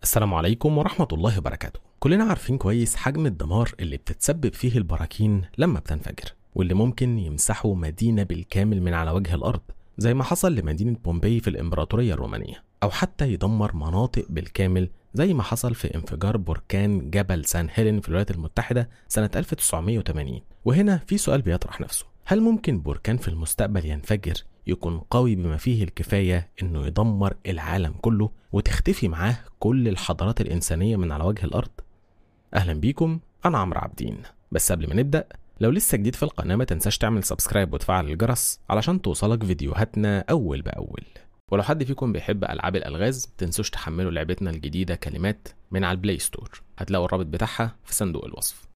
السلام عليكم ورحمة الله وبركاته كلنا عارفين كويس حجم الدمار اللي بتتسبب فيه البراكين لما بتنفجر واللي ممكن يمسحوا مدينة بالكامل من على وجه الأرض زي ما حصل لمدينة بومبي في الإمبراطورية الرومانية أو حتى يدمر مناطق بالكامل زي ما حصل في انفجار بركان جبل سان هيلين في الولايات المتحدة سنة 1980 وهنا في سؤال بيطرح نفسه هل ممكن بركان في المستقبل ينفجر يكون قوي بما فيه الكفاية إنه يدمر العالم كله وتختفي معاه كل الحضارات الإنسانية من على وجه الأرض؟ أهلا بيكم أنا عمرو عابدين بس قبل ما نبدأ لو لسه جديد في القناة ما تنساش تعمل سبسكرايب وتفعل الجرس علشان توصلك فيديوهاتنا أول بأول ولو حد فيكم بيحب ألعاب الألغاز تنسوش تحملوا لعبتنا الجديدة كلمات من على البلاي ستور هتلاقوا الرابط بتاعها في صندوق الوصف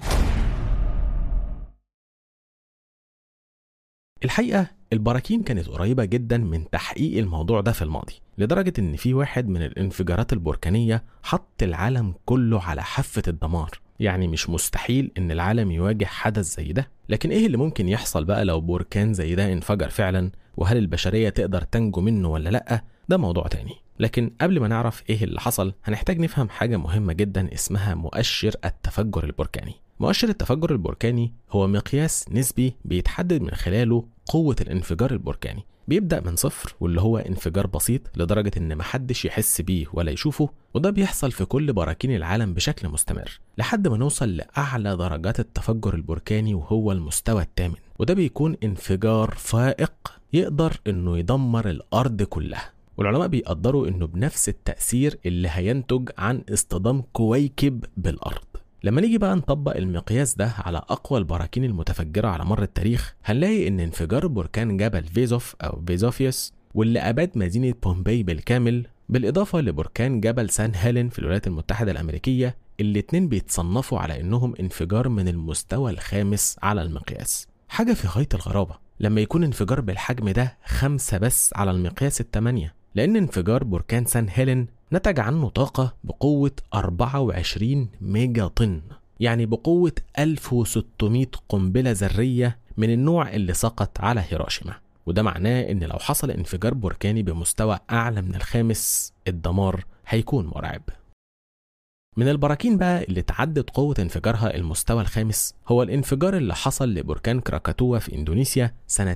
الحقيقة البراكين كانت قريبة جدا من تحقيق الموضوع ده في الماضي لدرجة إن في واحد من الانفجارات البركانية حط العالم كله على حافة الدمار يعني مش مستحيل إن العالم يواجه حدث زي ده لكن إيه اللي ممكن يحصل بقى لو بركان زي ده انفجر فعلا وهل البشرية تقدر تنجو منه ولا لأ ده موضوع تاني لكن قبل ما نعرف إيه اللي حصل هنحتاج نفهم حاجة مهمة جدا اسمها مؤشر التفجر البركاني مؤشر التفجر البركاني هو مقياس نسبي بيتحدد من خلاله قوة الانفجار البركاني بيبدأ من صفر واللي هو انفجار بسيط لدرجة إن محدش يحس بيه ولا يشوفه وده بيحصل في كل براكين العالم بشكل مستمر لحد ما نوصل لأعلى درجات التفجر البركاني وهو المستوى الثامن وده بيكون انفجار فائق يقدر إنه يدمر الأرض كلها والعلماء بيقدروا إنه بنفس التأثير اللي هينتج عن اصطدام كويكب بالأرض لما نيجي بقى نطبق المقياس ده على أقوى البراكين المتفجرة على مر التاريخ هنلاقي إن انفجار بركان جبل فيزوف أو فيزوفيوس واللي أباد مدينة بومبي بالكامل بالإضافة لبركان جبل سان هيلين في الولايات المتحدة الأمريكية الاتنين بيتصنفوا على إنهم انفجار من المستوى الخامس على المقياس حاجة في غاية الغرابة لما يكون انفجار بالحجم ده خمسة بس على المقياس التمانية لأن انفجار بركان سان هيلين نتج عنه طاقة بقوة 24 ميجا طن يعني بقوة 1600 قنبلة ذرية من النوع اللي سقط على هيروشيما وده معناه ان لو حصل انفجار بركاني بمستوى اعلى من الخامس الدمار هيكون مرعب من البراكين بقى اللي تعدت قوة انفجارها المستوى الخامس هو الانفجار اللي حصل لبركان كراكاتوا في اندونيسيا سنة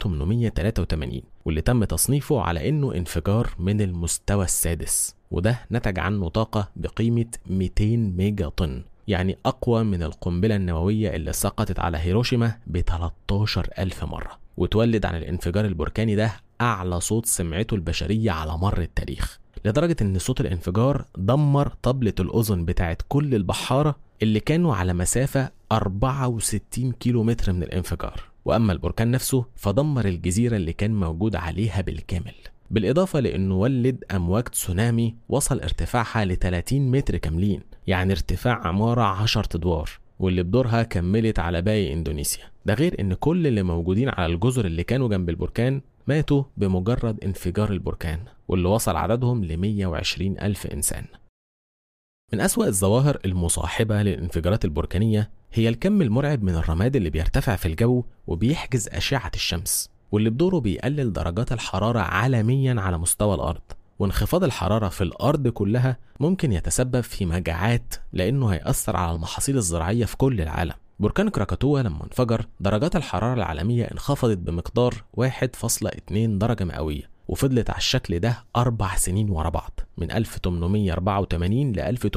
1883 واللي تم تصنيفه على انه انفجار من المستوى السادس وده نتج عنه طاقة بقيمة 200 ميجا طن يعني أقوى من القنبلة النووية اللي سقطت على هيروشيما ب 13 ألف مرة وتولد عن الانفجار البركاني ده أعلى صوت سمعته البشرية على مر التاريخ لدرجة إن صوت الانفجار دمر طبلة الأذن بتاعت كل البحارة اللي كانوا على مسافة 64 كيلو متر من الانفجار وأما البركان نفسه فدمر الجزيرة اللي كان موجود عليها بالكامل بالإضافة لأنه ولد أمواج تسونامي وصل ارتفاعها ل 30 متر كاملين يعني ارتفاع عمارة 10 أدوار واللي بدورها كملت على باقي إندونيسيا ده غير إن كل اللي موجودين على الجزر اللي كانوا جنب البركان ماتوا بمجرد انفجار البركان واللي وصل عددهم ل 120 ألف إنسان من أسوأ الظواهر المصاحبة للانفجارات البركانية هي الكم المرعب من الرماد اللي بيرتفع في الجو وبيحجز أشعة الشمس واللي بدوره بيقلل درجات الحرارة عالميا على مستوى الأرض وانخفاض الحرارة في الأرض كلها ممكن يتسبب في مجاعات لأنه هيأثر على المحاصيل الزراعية في كل العالم بركان كراكاتوا لما انفجر درجات الحرارة العالمية انخفضت بمقدار 1.2 درجة مئوية وفضلت على الشكل ده أربع سنين ورا بعض من 1884 ل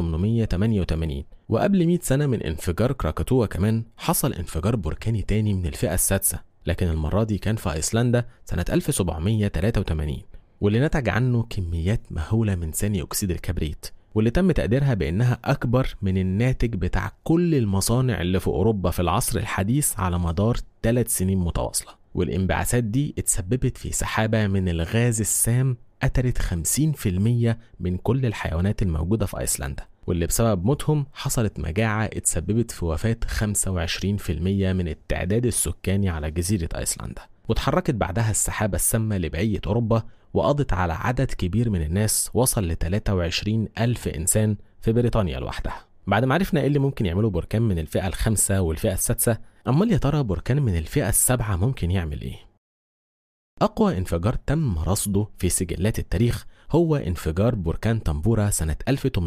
1888 وقبل 100 سنة من انفجار كراكاتوا كمان حصل انفجار بركاني تاني من الفئة السادسة لكن المرة دي كان في أيسلندا سنة 1783 واللي نتج عنه كميات مهولة من ثاني أكسيد الكبريت واللي تم تقديرها بأنها أكبر من الناتج بتاع كل المصانع اللي في أوروبا في العصر الحديث على مدار ثلاث سنين متواصلة والانبعاثات دي اتسببت في سحابة من الغاز السام قتلت 50% من كل الحيوانات الموجودة في أيسلندا واللي بسبب موتهم حصلت مجاعة اتسببت في وفاة 25% من التعداد السكاني على جزيرة أيسلندا واتحركت بعدها السحابة السامة لبقية أوروبا وقضت على عدد كبير من الناس وصل ل 23 ألف إنسان في بريطانيا لوحدها بعد ما عرفنا ايه اللي ممكن يعمله بركان من الفئة الخامسة والفئة السادسة أمال يا ترى بركان من الفئة السابعة ممكن يعمل ايه؟ أقوى انفجار تم رصده في سجلات التاريخ هو انفجار بركان تنبورا سنة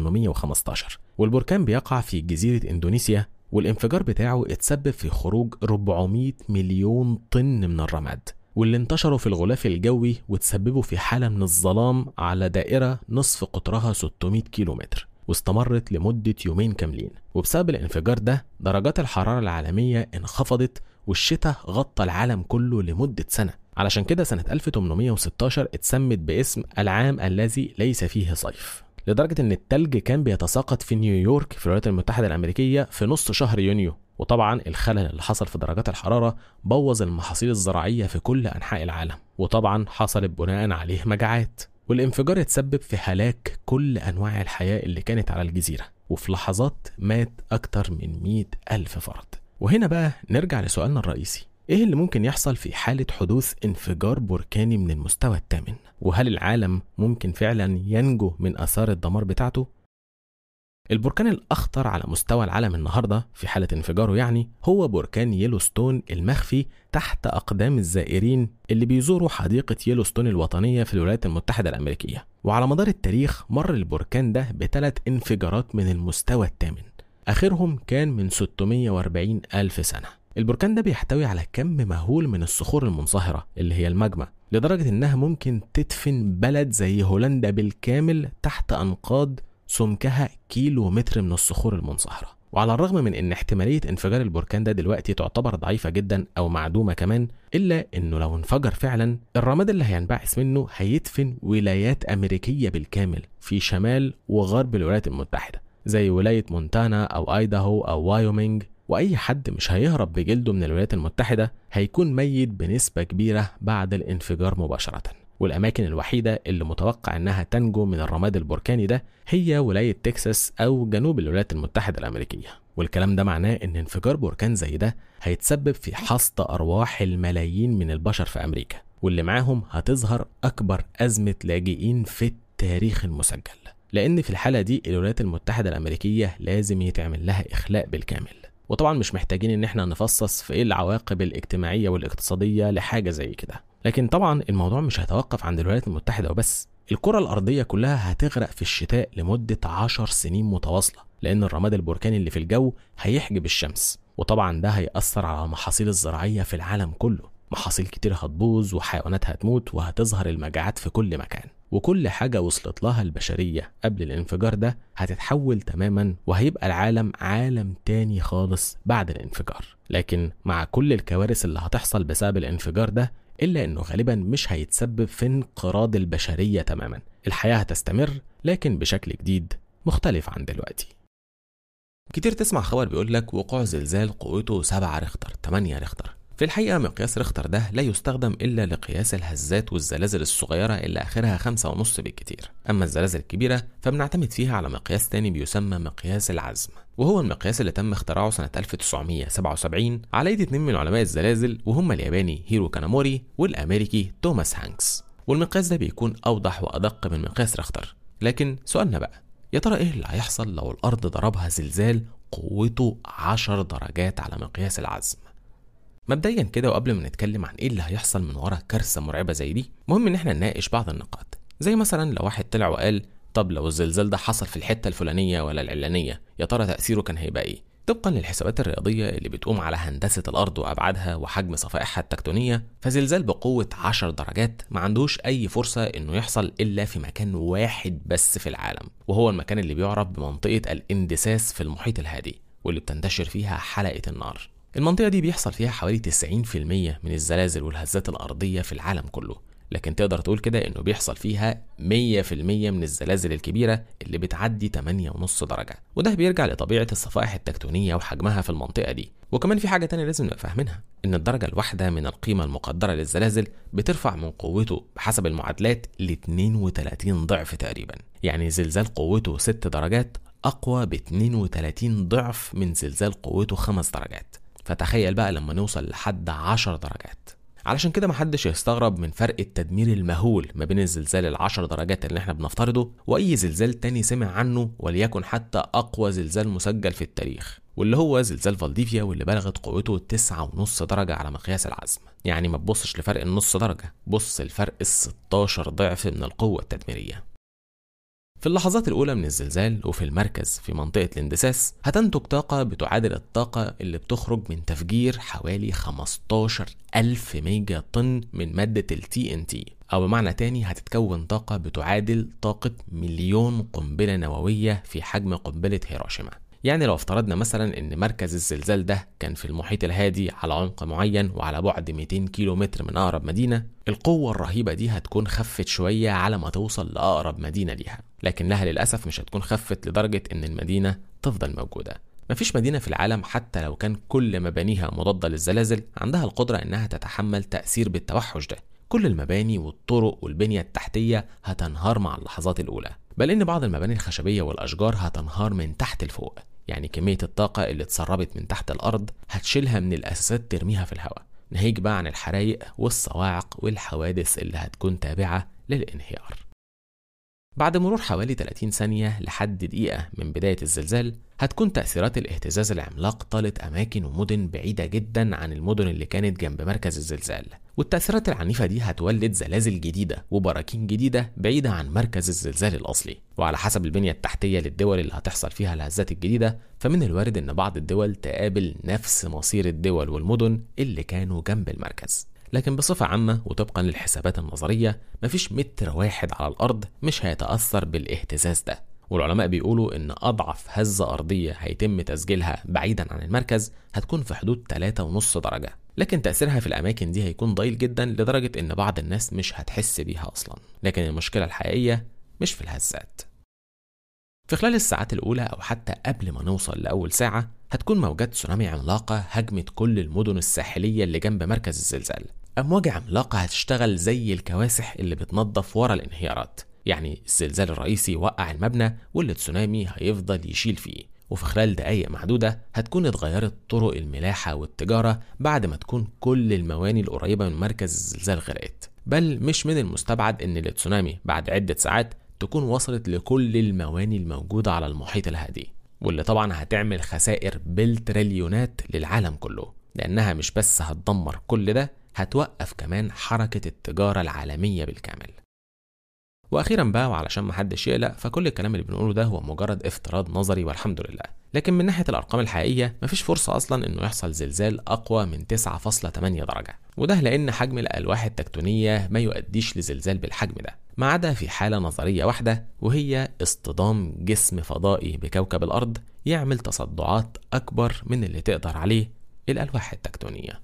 1815 والبركان بيقع في جزيرة إندونيسيا والانفجار بتاعه اتسبب في خروج 400 مليون طن من الرماد واللي انتشروا في الغلاف الجوي وتسببوا في حالة من الظلام على دائرة نصف قطرها 600 كيلومتر واستمرت لمدة يومين كاملين وبسبب الانفجار ده درجات الحرارة العالمية انخفضت والشتاء غطى العالم كله لمدة سنة علشان كده سنة 1816 اتسمت باسم العام الذي ليس فيه صيف لدرجة إن التلج كان بيتساقط في نيويورك في الولايات المتحدة الأمريكية في نص شهر يونيو وطبعا الخلل اللي حصل في درجات الحرارة بوظ المحاصيل الزراعية في كل أنحاء العالم وطبعا حصلت بناء عليه مجاعات والانفجار اتسبب في هلاك كل أنواع الحياة اللي كانت على الجزيرة وفي لحظات مات أكتر من 100 ألف فرد وهنا بقى نرجع لسؤالنا الرئيسي ايه اللي ممكن يحصل في حالة حدوث انفجار بركاني من المستوى الثامن؟ وهل العالم ممكن فعلا ينجو من اثار الدمار بتاعته؟ البركان الأخطر على مستوى العالم النهاردة في حالة انفجاره يعني هو بركان يلوستون المخفي تحت أقدام الزائرين اللي بيزوروا حديقة يلوستون الوطنية في الولايات المتحدة الأمريكية وعلى مدار التاريخ مر البركان ده بثلاث انفجارات من المستوى الثامن آخرهم كان من 640 ألف سنة البركان ده بيحتوي على كم مهول من الصخور المنصهرة اللي هي الماجما لدرجة إنها ممكن تدفن بلد زي هولندا بالكامل تحت أنقاض سمكها كيلو متر من الصخور المنصهرة وعلى الرغم من ان احتمالية انفجار البركان ده دلوقتي تعتبر ضعيفة جدا او معدومة كمان الا انه لو انفجر فعلا الرماد اللي هينبعث منه هيدفن ولايات امريكية بالكامل في شمال وغرب الولايات المتحدة زي ولاية مونتانا او ايداهو او وايومينج واي حد مش هيهرب بجلده من الولايات المتحدة هيكون ميت بنسبة كبيرة بعد الانفجار مباشرة والأماكن الوحيدة اللي متوقع إنها تنجو من الرماد البركاني ده هي ولاية تكساس أو جنوب الولايات المتحدة الأمريكية والكلام ده معناه إن انفجار بركان زي ده هيتسبب في حصد أرواح الملايين من البشر في أمريكا واللي معاهم هتظهر أكبر أزمة لاجئين في التاريخ المسجل لأن في الحالة دي الولايات المتحدة الأمريكية لازم يتعمل لها إخلاء بالكامل وطبعا مش محتاجين ان احنا نفصص في ايه العواقب الاجتماعيه والاقتصاديه لحاجه زي كده لكن طبعا الموضوع مش هيتوقف عند الولايات المتحده وبس الكرة الأرضية كلها هتغرق في الشتاء لمدة عشر سنين متواصلة لأن الرماد البركاني اللي في الجو هيحجب الشمس وطبعا ده هيأثر على المحاصيل الزراعية في العالم كله محاصيل كتير هتبوظ وحيوانات هتموت وهتظهر المجاعات في كل مكان وكل حاجة وصلت لها البشرية قبل الانفجار ده هتتحول تماما وهيبقى العالم عالم تاني خالص بعد الانفجار لكن مع كل الكوارث اللي هتحصل بسبب الانفجار ده إلا إنه غالبا مش هيتسبب في انقراض البشرية تماما الحياة هتستمر لكن بشكل جديد مختلف عن دلوقتي كتير تسمع خبر بيقول لك وقوع زلزال قوته 7 ريختر 8 ريختر في الحقيقة مقياس ريختر ده لا يستخدم إلا لقياس الهزات والزلازل الصغيرة اللي آخرها خمسة ونص بالكتير أما الزلازل الكبيرة فبنعتمد فيها على مقياس تاني بيسمى مقياس العزم وهو المقياس اللي تم اختراعه سنة 1977 على يد اتنين من علماء الزلازل وهم الياباني هيرو كاناموري والأمريكي توماس هانكس والمقياس ده بيكون أوضح وأدق من مقياس ريختر لكن سؤالنا بقى يا ترى ايه اللي هيحصل لو الأرض ضربها زلزال قوته 10 درجات على مقياس العزم مبدئيا كده وقبل ما نتكلم عن ايه اللي هيحصل من ورا كارثه مرعبه زي دي مهم ان احنا نناقش بعض النقاط زي مثلا لو واحد طلع وقال طب لو الزلزال ده حصل في الحته الفلانيه ولا العلانيه يا ترى تاثيره كان هيبقى ايه طبقا للحسابات الرياضيه اللي بتقوم على هندسه الارض وابعادها وحجم صفائحها التكتونيه فزلزال بقوه 10 درجات ما عندوش اي فرصه انه يحصل الا في مكان واحد بس في العالم وهو المكان اللي بيعرف بمنطقه الاندساس في المحيط الهادي واللي بتنتشر فيها حلقه النار المنطقة دي بيحصل فيها حوالي 90% من الزلازل والهزات الأرضية في العالم كله لكن تقدر تقول كده إنه بيحصل فيها 100% من الزلازل الكبيرة اللي بتعدي 8.5 درجة وده بيرجع لطبيعة الصفائح التكتونية وحجمها في المنطقة دي وكمان في حاجة تانية لازم نبقى فاهمينها إن الدرجة الواحدة من القيمة المقدرة للزلازل بترفع من قوته بحسب المعادلات ل 32 ضعف تقريبا يعني زلزال قوته 6 درجات أقوى ب 32 ضعف من زلزال قوته 5 درجات فتخيل بقى لما نوصل لحد 10 درجات علشان كده محدش يستغرب من فرق التدمير المهول ما بين الزلزال العشر درجات اللي احنا بنفترضه واي زلزال تاني سمع عنه وليكن حتى اقوى زلزال مسجل في التاريخ واللي هو زلزال فالديفيا واللي بلغت قوته تسعة ونص درجة على مقياس العزم يعني ما تبصش لفرق النص درجة بص لفرق ال 16 ضعف من القوة التدميرية في اللحظات الأولى من الزلزال وفي المركز في منطقة الاندساس هتنتج طاقة بتعادل الطاقة اللي بتخرج من تفجير حوالي 15 ألف ميجا طن من مادة ال TNT أو بمعنى تاني هتتكون طاقة بتعادل طاقة مليون قنبلة نووية في حجم قنبلة هيروشيما يعني لو افترضنا مثلا ان مركز الزلزال ده كان في المحيط الهادي على عمق معين وعلى بعد 200 كيلو متر من اقرب مدينه القوه الرهيبه دي هتكون خفت شويه على ما توصل لاقرب مدينه ليها لكنها للاسف مش هتكون خفت لدرجه ان المدينه تفضل موجوده مفيش مدينة في العالم حتى لو كان كل مبانيها مضادة للزلازل عندها القدرة إنها تتحمل تأثير بالتوحش ده كل المباني والطرق والبنية التحتية هتنهار مع اللحظات الأولى بل إن بعض المباني الخشبية والأشجار هتنهار من تحت لفوق يعني كمية الطاقة اللي اتسربت من تحت الأرض هتشيلها من الأساسات ترميها في الهواء ناهيك بقى عن الحرايق والصواعق والحوادث اللي هتكون تابعة للانهيار بعد مرور حوالي 30 ثانية لحد دقيقة من بداية الزلزال هتكون تأثيرات الاهتزاز العملاق طالت أماكن ومدن بعيدة جدا عن المدن اللي كانت جنب مركز الزلزال والتأثيرات العنيفة دي هتولد زلازل جديدة وبراكين جديدة بعيدة عن مركز الزلزال الأصلي وعلى حسب البنية التحتية للدول اللي هتحصل فيها الهزات الجديدة فمن الوارد إن بعض الدول تقابل نفس مصير الدول والمدن اللي كانوا جنب المركز لكن بصفة عامة وطبقا للحسابات النظرية مفيش متر واحد على الأرض مش هيتأثر بالاهتزاز ده والعلماء بيقولوا إن أضعف هزة أرضية هيتم تسجيلها بعيدا عن المركز هتكون في حدود 3.5 درجة لكن تأثيرها في الأماكن دي هيكون ضئيل جدا لدرجة إن بعض الناس مش هتحس بيها أصلا لكن المشكلة الحقيقية مش في الهزات في خلال الساعات الأولى أو حتى قبل ما نوصل لأول ساعة هتكون موجات تسونامي عملاقة هجمت كل المدن الساحلية اللي جنب مركز الزلزال أمواج عملاقة هتشتغل زي الكواسح اللي بتنظف ورا الانهيارات يعني الزلزال الرئيسي وقع المبنى والتسونامي هيفضل يشيل فيه وفي خلال دقايق معدودة هتكون اتغيرت طرق الملاحة والتجارة بعد ما تكون كل المواني القريبة من مركز الزلزال غرقت بل مش من المستبعد ان التسونامي بعد عدة ساعات تكون وصلت لكل المواني الموجودة على المحيط الهادي واللي طبعا هتعمل خسائر بالتريليونات للعالم كله لأنها مش بس هتدمر كل ده هتوقف كمان حركة التجارة العالمية بالكامل واخيرا بقى وعلشان محدش يقلق فكل الكلام اللي بنقوله ده هو مجرد افتراض نظري والحمد لله لكن من ناحيه الارقام الحقيقيه مفيش فرصه اصلا انه يحصل زلزال اقوى من 9.8 درجه وده لان حجم الالواح التكتونيه ما يؤديش لزلزال بالحجم ده ما عدا في حاله نظريه واحده وهي اصطدام جسم فضائي بكوكب الارض يعمل تصدعات اكبر من اللي تقدر عليه الالواح التكتونيه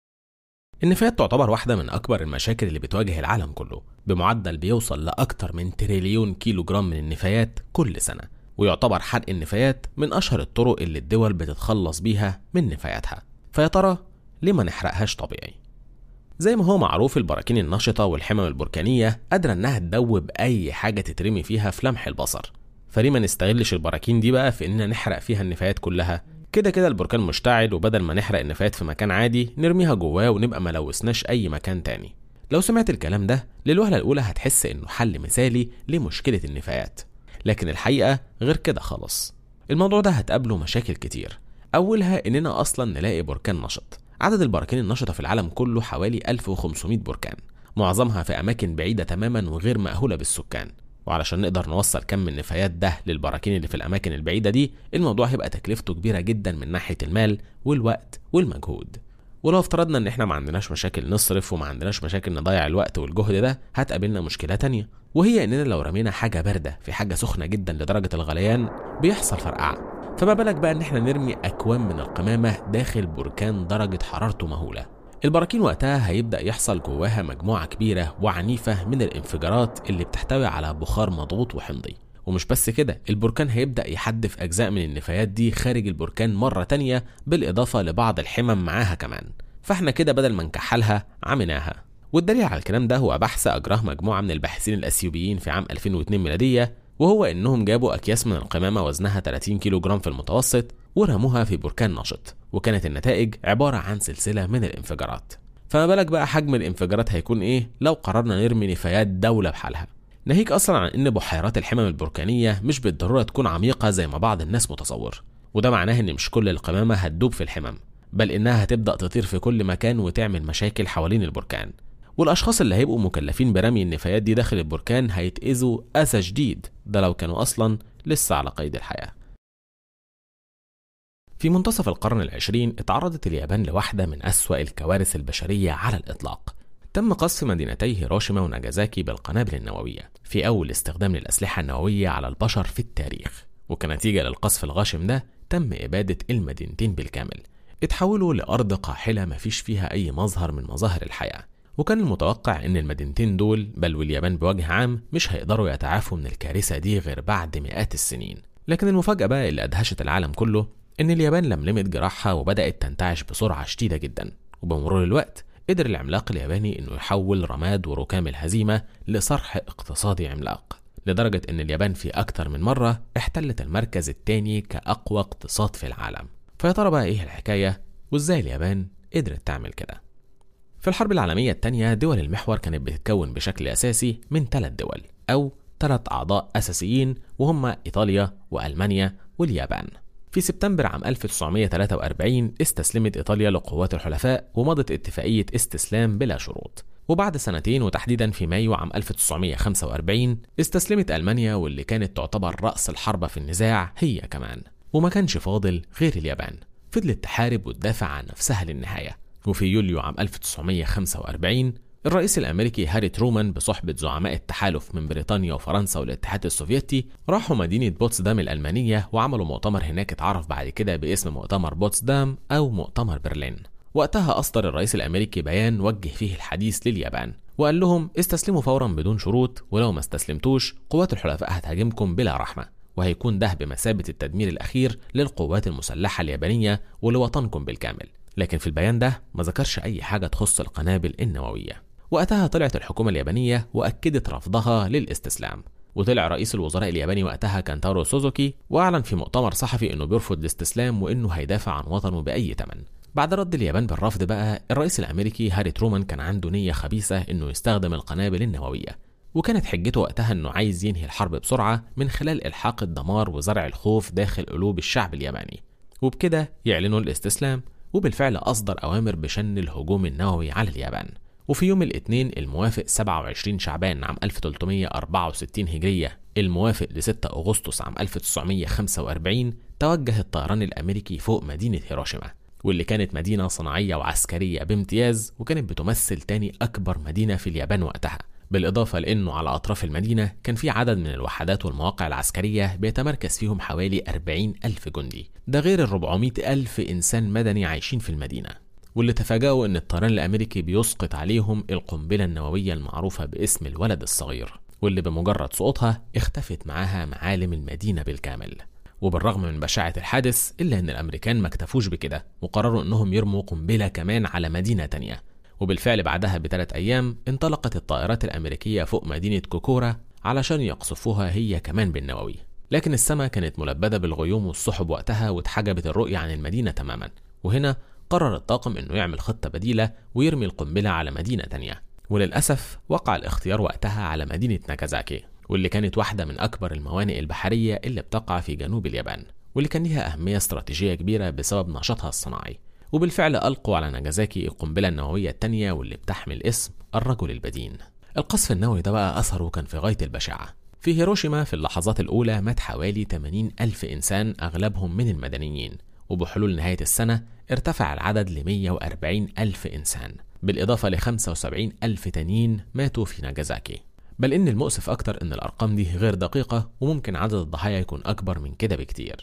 النفايات تعتبر واحدة من أكبر المشاكل اللي بتواجه العالم كله بمعدل بيوصل لأكتر من تريليون كيلو جرام من النفايات كل سنة ويعتبر حرق النفايات من أشهر الطرق اللي الدول بتتخلص بيها من نفاياتها فيا ترى ليه ما نحرقهاش طبيعي؟ زي ما هو معروف البراكين النشطة والحمم البركانية قادرة إنها تدوب أي حاجة تترمي فيها في لمح البصر فليه ما نستغلش البراكين دي بقى في إننا نحرق فيها النفايات كلها كده كده البركان مشتعل وبدل ما نحرق النفايات في مكان عادي نرميها جواه ونبقى ما لوثناش اي مكان تاني لو سمعت الكلام ده للوهلة الأولى هتحس إنه حل مثالي لمشكلة النفايات لكن الحقيقة غير كده خالص الموضوع ده هتقابله مشاكل كتير أولها إننا أصلا نلاقي بركان نشط عدد البراكين النشطة في العالم كله حوالي 1500 بركان معظمها في أماكن بعيدة تماما وغير مأهولة بالسكان وعلشان نقدر نوصل كم النفايات ده للبراكين اللي في الأماكن البعيدة دي الموضوع هيبقى تكلفته كبيرة جدا من ناحية المال والوقت والمجهود ولو افترضنا ان احنا ما عندناش مشاكل نصرف وما عندناش مشاكل نضيع الوقت والجهد ده هتقابلنا مشكلة تانية وهي اننا لو رمينا حاجة باردة في حاجة سخنة جدا لدرجة الغليان بيحصل فرقعة فما بالك بقى ان احنا نرمي اكوام من القمامة داخل بركان درجة حرارته مهولة البراكين وقتها هيبدأ يحصل جواها مجموعة كبيرة وعنيفة من الانفجارات اللي بتحتوي على بخار مضغوط وحمضي ومش بس كده البركان هيبدأ يحدف أجزاء من النفايات دي خارج البركان مرة تانية بالإضافة لبعض الحمم معاها كمان فاحنا كده بدل ما نكحلها عميناها والدليل على الكلام ده هو بحث أجراه مجموعة من الباحثين الأثيوبيين في عام 2002 ميلادية وهو إنهم جابوا أكياس من القمامة وزنها 30 كيلو جرام في المتوسط ورموها في بركان نشط وكانت النتائج عبارة عن سلسلة من الانفجارات فما بالك بقى حجم الانفجارات هيكون ايه لو قررنا نرمي نفايات دولة بحالها ناهيك اصلا عن ان بحيرات الحمم البركانية مش بالضرورة تكون عميقة زي ما بعض الناس متصور وده معناه ان مش كل القمامة هتدوب في الحمم بل انها هتبدأ تطير في كل مكان وتعمل مشاكل حوالين البركان والاشخاص اللي هيبقوا مكلفين برمي النفايات دي داخل البركان هيتأذوا اذى شديد ده لو كانوا أصلا لسه على قيد الحياة في منتصف القرن العشرين اتعرضت اليابان لواحدة من أسوأ الكوارث البشرية على الإطلاق تم قصف مدينتي هيروشيما وناجازاكي بالقنابل النووية في أول استخدام للأسلحة النووية على البشر في التاريخ وكنتيجة للقصف الغاشم ده تم إبادة المدينتين بالكامل اتحولوا لأرض قاحلة مفيش فيها أي مظهر من مظاهر الحياة وكان المتوقع ان المدينتين دول بل واليابان بوجه عام مش هيقدروا يتعافوا من الكارثه دي غير بعد مئات السنين لكن المفاجاه بقى اللي ادهشت العالم كله ان اليابان لملمت جراحها وبدات تنتعش بسرعه شديده جدا وبمرور الوقت قدر العملاق الياباني انه يحول رماد وركام الهزيمه لصرح اقتصادي عملاق لدرجه ان اليابان في اكتر من مره احتلت المركز الثاني كاقوى اقتصاد في العالم فيا ترى بقى ايه الحكايه وازاي اليابان قدرت تعمل كده في الحرب العالمية الثانية دول المحور كانت بتتكون بشكل أساسي من ثلاث دول أو ثلاث أعضاء أساسيين وهم إيطاليا وألمانيا واليابان في سبتمبر عام 1943 استسلمت إيطاليا لقوات الحلفاء ومضت اتفاقية استسلام بلا شروط وبعد سنتين وتحديدا في مايو عام 1945 استسلمت ألمانيا واللي كانت تعتبر رأس الحرب في النزاع هي كمان وما كانش فاضل غير اليابان فضلت تحارب وتدافع عن نفسها للنهاية وفي يوليو عام 1945 الرئيس الأمريكي هاري ترومان بصحبة زعماء التحالف من بريطانيا وفرنسا والاتحاد السوفيتي راحوا مدينة بوتسدام الألمانية وعملوا مؤتمر هناك اتعرف بعد كده باسم مؤتمر بوتسدام أو مؤتمر برلين وقتها أصدر الرئيس الأمريكي بيان وجه فيه الحديث لليابان وقال لهم استسلموا فورا بدون شروط ولو ما استسلمتوش قوات الحلفاء هتهاجمكم بلا رحمة وهيكون ده بمثابة التدمير الأخير للقوات المسلحة اليابانية ولوطنكم بالكامل لكن في البيان ده ما ذكرش أي حاجة تخص القنابل النووية وقتها طلعت الحكومة اليابانية وأكدت رفضها للاستسلام وطلع رئيس الوزراء الياباني وقتها كان تارو سوزوكي واعلن في مؤتمر صحفي انه بيرفض الاستسلام وانه هيدافع عن وطنه باي ثمن بعد رد اليابان بالرفض بقى الرئيس الامريكي هاري ترومان كان عنده نيه خبيثه انه يستخدم القنابل النوويه وكانت حجته وقتها انه عايز ينهي الحرب بسرعه من خلال الحاق الدمار وزرع الخوف داخل قلوب الشعب الياباني وبكده يعلنوا الاستسلام وبالفعل أصدر أوامر بشن الهجوم النووي على اليابان وفي يوم الاثنين الموافق 27 شعبان عام 1364 هجرية الموافق ل 6 أغسطس عام 1945 توجه الطيران الأمريكي فوق مدينة هيروشيما واللي كانت مدينة صناعية وعسكرية بامتياز وكانت بتمثل تاني أكبر مدينة في اليابان وقتها بالإضافة لأنه على أطراف المدينة كان في عدد من الوحدات والمواقع العسكرية بيتمركز فيهم حوالي 40 ألف جندي ده غير ال 400 ألف إنسان مدني عايشين في المدينة واللي تفاجأوا إن الطيران الأمريكي بيسقط عليهم القنبلة النووية المعروفة باسم الولد الصغير واللي بمجرد سقوطها اختفت معاها معالم المدينة بالكامل وبالرغم من بشاعة الحادث إلا أن الأمريكان ما اكتفوش بكده وقرروا أنهم يرموا قنبلة كمان على مدينة تانية وبالفعل بعدها بثلاث أيام انطلقت الطائرات الأمريكية فوق مدينة كوكورا علشان يقصفوها هي كمان بالنووي لكن السماء كانت ملبدة بالغيوم والسحب وقتها واتحجبت الرؤية عن المدينة تماما وهنا قرر الطاقم انه يعمل خطة بديلة ويرمي القنبلة على مدينة تانية وللأسف وقع الاختيار وقتها على مدينة ناكازاكي واللي كانت واحدة من أكبر الموانئ البحرية اللي بتقع في جنوب اليابان واللي كان ليها أهمية استراتيجية كبيرة بسبب نشاطها الصناعي وبالفعل ألقوا على ناجازاكي القنبلة النووية التانية واللي بتحمل اسم الرجل البدين القصف النووي ده بقى أثره كان في غاية البشاعة في هيروشيما في اللحظات الأولى مات حوالي 80 ألف إنسان أغلبهم من المدنيين وبحلول نهاية السنة ارتفع العدد ل 140 ألف إنسان بالإضافة ل 75 ألف تانيين ماتوا في ناجازاكي بل إن المؤسف أكتر إن الأرقام دي غير دقيقة وممكن عدد الضحايا يكون أكبر من كده بكتير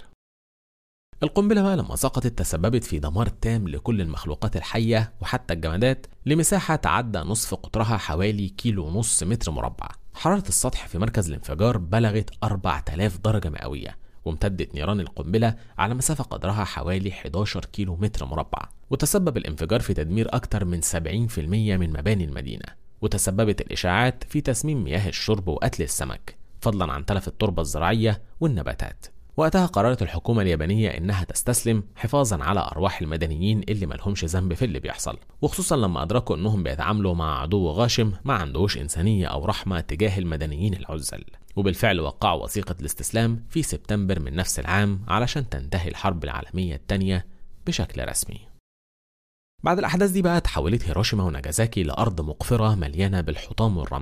القنبلة بقى لما سقطت تسببت في دمار تام لكل المخلوقات الحية وحتى الجمادات لمساحة تعدى نصف قطرها حوالي كيلو ونص متر مربع حرارة السطح في مركز الانفجار بلغت 4000 درجة مئوية وامتدت نيران القنبلة على مسافة قدرها حوالي 11 كيلو متر مربع وتسبب الانفجار في تدمير أكثر من 70% من مباني المدينة وتسببت الإشاعات في تسميم مياه الشرب وقتل السمك فضلا عن تلف التربة الزراعية والنباتات وقتها قررت الحكومة اليابانية إنها تستسلم حفاظا على أرواح المدنيين اللي ملهمش ذنب في اللي بيحصل وخصوصا لما أدركوا إنهم بيتعاملوا مع عدو غاشم ما عندهوش إنسانية أو رحمة تجاه المدنيين العزل وبالفعل وقعوا وثيقة الاستسلام في سبتمبر من نفس العام علشان تنتهي الحرب العالمية الثانية بشكل رسمي بعد الأحداث دي بقى تحولت هيروشيما وناجازاكي لأرض مقفرة مليانة بالحطام والرماد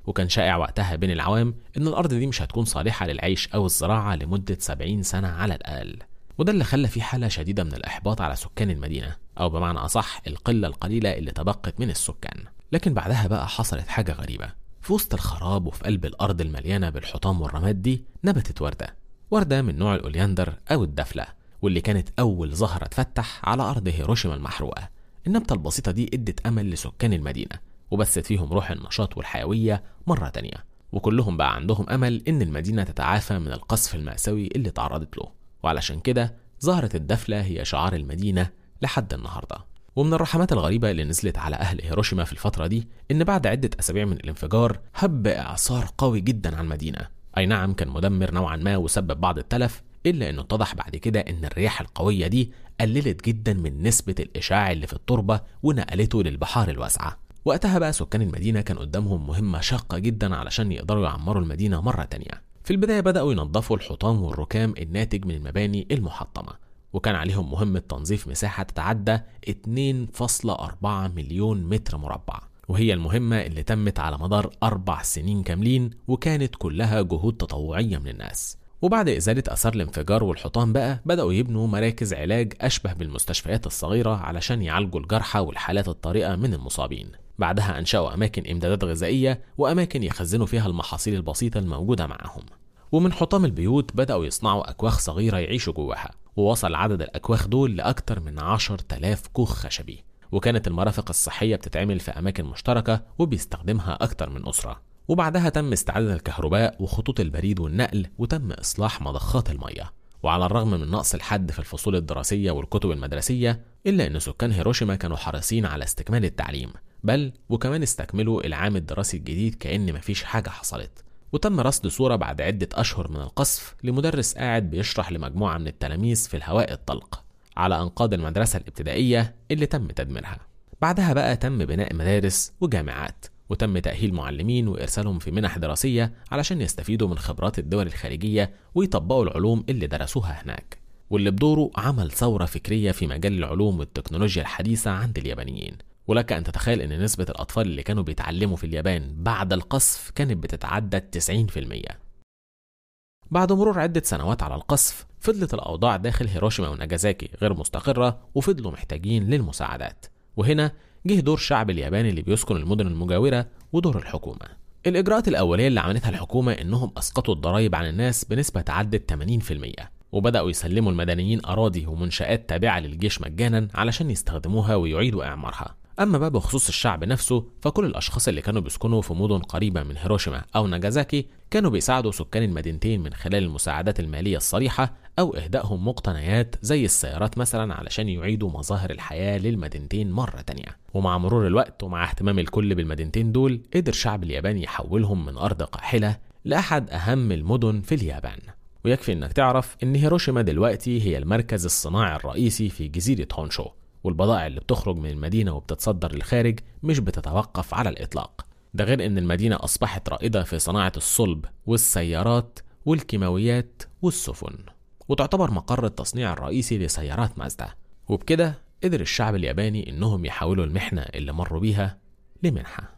وكان شائع وقتها بين العوام إن الأرض دي مش هتكون صالحة للعيش أو الزراعة لمدة 70 سنة على الأقل وده اللي خلى في حالة شديدة من الإحباط على سكان المدينة أو بمعنى أصح القلة القليلة اللي تبقت من السكان لكن بعدها بقى حصلت حاجة غريبة في وسط الخراب وفي قلب الأرض المليانة بالحطام والرماد دي نبتت وردة وردة من نوع الأولياندر أو الدفلة واللي كانت أول زهرة تفتح على أرض هيروشيما المحروقة النبتة البسيطة دي ادت أمل لسكان المدينة وبثت فيهم روح النشاط والحيوية مرة تانية وكلهم بقى عندهم أمل إن المدينة تتعافى من القصف المأساوي اللي تعرضت له وعلشان كده ظهرت الدفلة هي شعار المدينة لحد النهارده ومن الرحمات الغريبة اللي نزلت على أهل هيروشيما في الفترة دي إن بعد عدة أسابيع من الانفجار هب إعصار قوي جدا على المدينة أي نعم كان مدمر نوعا ما وسبب بعض التلف إلا إنه اتضح بعد كده إن الرياح القوية دي قللت جدا من نسبة الإشعاع اللي في التربة ونقلته للبحار الواسعة وقتها بقى سكان المدينة كان قدامهم مهمة شاقة جدا علشان يقدروا يعمروا المدينة مرة تانية في البداية بدأوا ينظفوا الحطام والركام الناتج من المباني المحطمة وكان عليهم مهمة تنظيف مساحة تتعدى 2.4 مليون متر مربع وهي المهمة اللي تمت على مدار أربع سنين كاملين وكانت كلها جهود تطوعية من الناس وبعد إزالة أثار الانفجار والحطام بقى بدأوا يبنوا مراكز علاج أشبه بالمستشفيات الصغيرة علشان يعالجوا الجرحى والحالات الطارئة من المصابين بعدها أنشأوا أماكن إمدادات غذائية وأماكن يخزنوا فيها المحاصيل البسيطة الموجودة معاهم ومن حطام البيوت بدأوا يصنعوا أكواخ صغيرة يعيشوا جواها ووصل عدد الأكواخ دول لأكتر من عشر تلاف كوخ خشبي وكانت المرافق الصحية بتتعمل في أماكن مشتركة وبيستخدمها أكتر من أسرة وبعدها تم استعادة الكهرباء وخطوط البريد والنقل وتم إصلاح مضخات المياه وعلى الرغم من نقص الحد في الفصول الدراسية والكتب المدرسية إلا أن سكان هيروشيما كانوا حريصين على استكمال التعليم بل وكمان استكملوا العام الدراسي الجديد كأن مفيش حاجة حصلت وتم رصد صورة بعد عدة أشهر من القصف لمدرس قاعد بيشرح لمجموعة من التلاميذ في الهواء الطلق على أنقاض المدرسة الابتدائية اللي تم تدميرها بعدها بقى تم بناء مدارس وجامعات وتم تأهيل معلمين وإرسالهم في منح دراسية علشان يستفيدوا من خبرات الدول الخارجية ويطبقوا العلوم اللي درسوها هناك واللي بدوره عمل ثورة فكرية في مجال العلوم والتكنولوجيا الحديثة عند اليابانيين ولك أن تتخيل أن نسبة الأطفال اللي كانوا بيتعلموا في اليابان بعد القصف كانت بتتعدى 90% بعد مرور عدة سنوات على القصف فضلت الأوضاع داخل هيروشيما وناجازاكي غير مستقرة وفضلوا محتاجين للمساعدات وهنا جه دور الشعب الياباني اللي بيسكن المدن المجاورة ودور الحكومة الإجراءات الأولية اللي عملتها الحكومة إنهم أسقطوا الضرائب عن الناس بنسبة تعدت 80% وبدأوا يسلموا المدنيين أراضي ومنشآت تابعة للجيش مجانا علشان يستخدموها ويعيدوا إعمارها أما بقى بخصوص الشعب نفسه فكل الأشخاص اللي كانوا بيسكنوا في مدن قريبة من هيروشيما أو ناجازاكي كانوا بيساعدوا سكان المدينتين من خلال المساعدات المالية الصريحة أو إهدائهم مقتنيات زي السيارات مثلا علشان يعيدوا مظاهر الحياة للمدينتين مرة تانية ومع مرور الوقت ومع اهتمام الكل بالمدينتين دول قدر شعب اليابان يحولهم من أرض قاحلة لأحد أهم المدن في اليابان ويكفي انك تعرف ان هيروشيما دلوقتي هي المركز الصناعي الرئيسي في جزيرة هونشو والبضائع اللي بتخرج من المدينة وبتتصدر للخارج مش بتتوقف على الإطلاق ده غير إن المدينة أصبحت رائدة في صناعة الصلب والسيارات والكيماويات والسفن وتعتبر مقر التصنيع الرئيسي لسيارات مازدا وبكده قدر الشعب الياباني إنهم يحولوا المحنة اللي مروا بيها لمنحة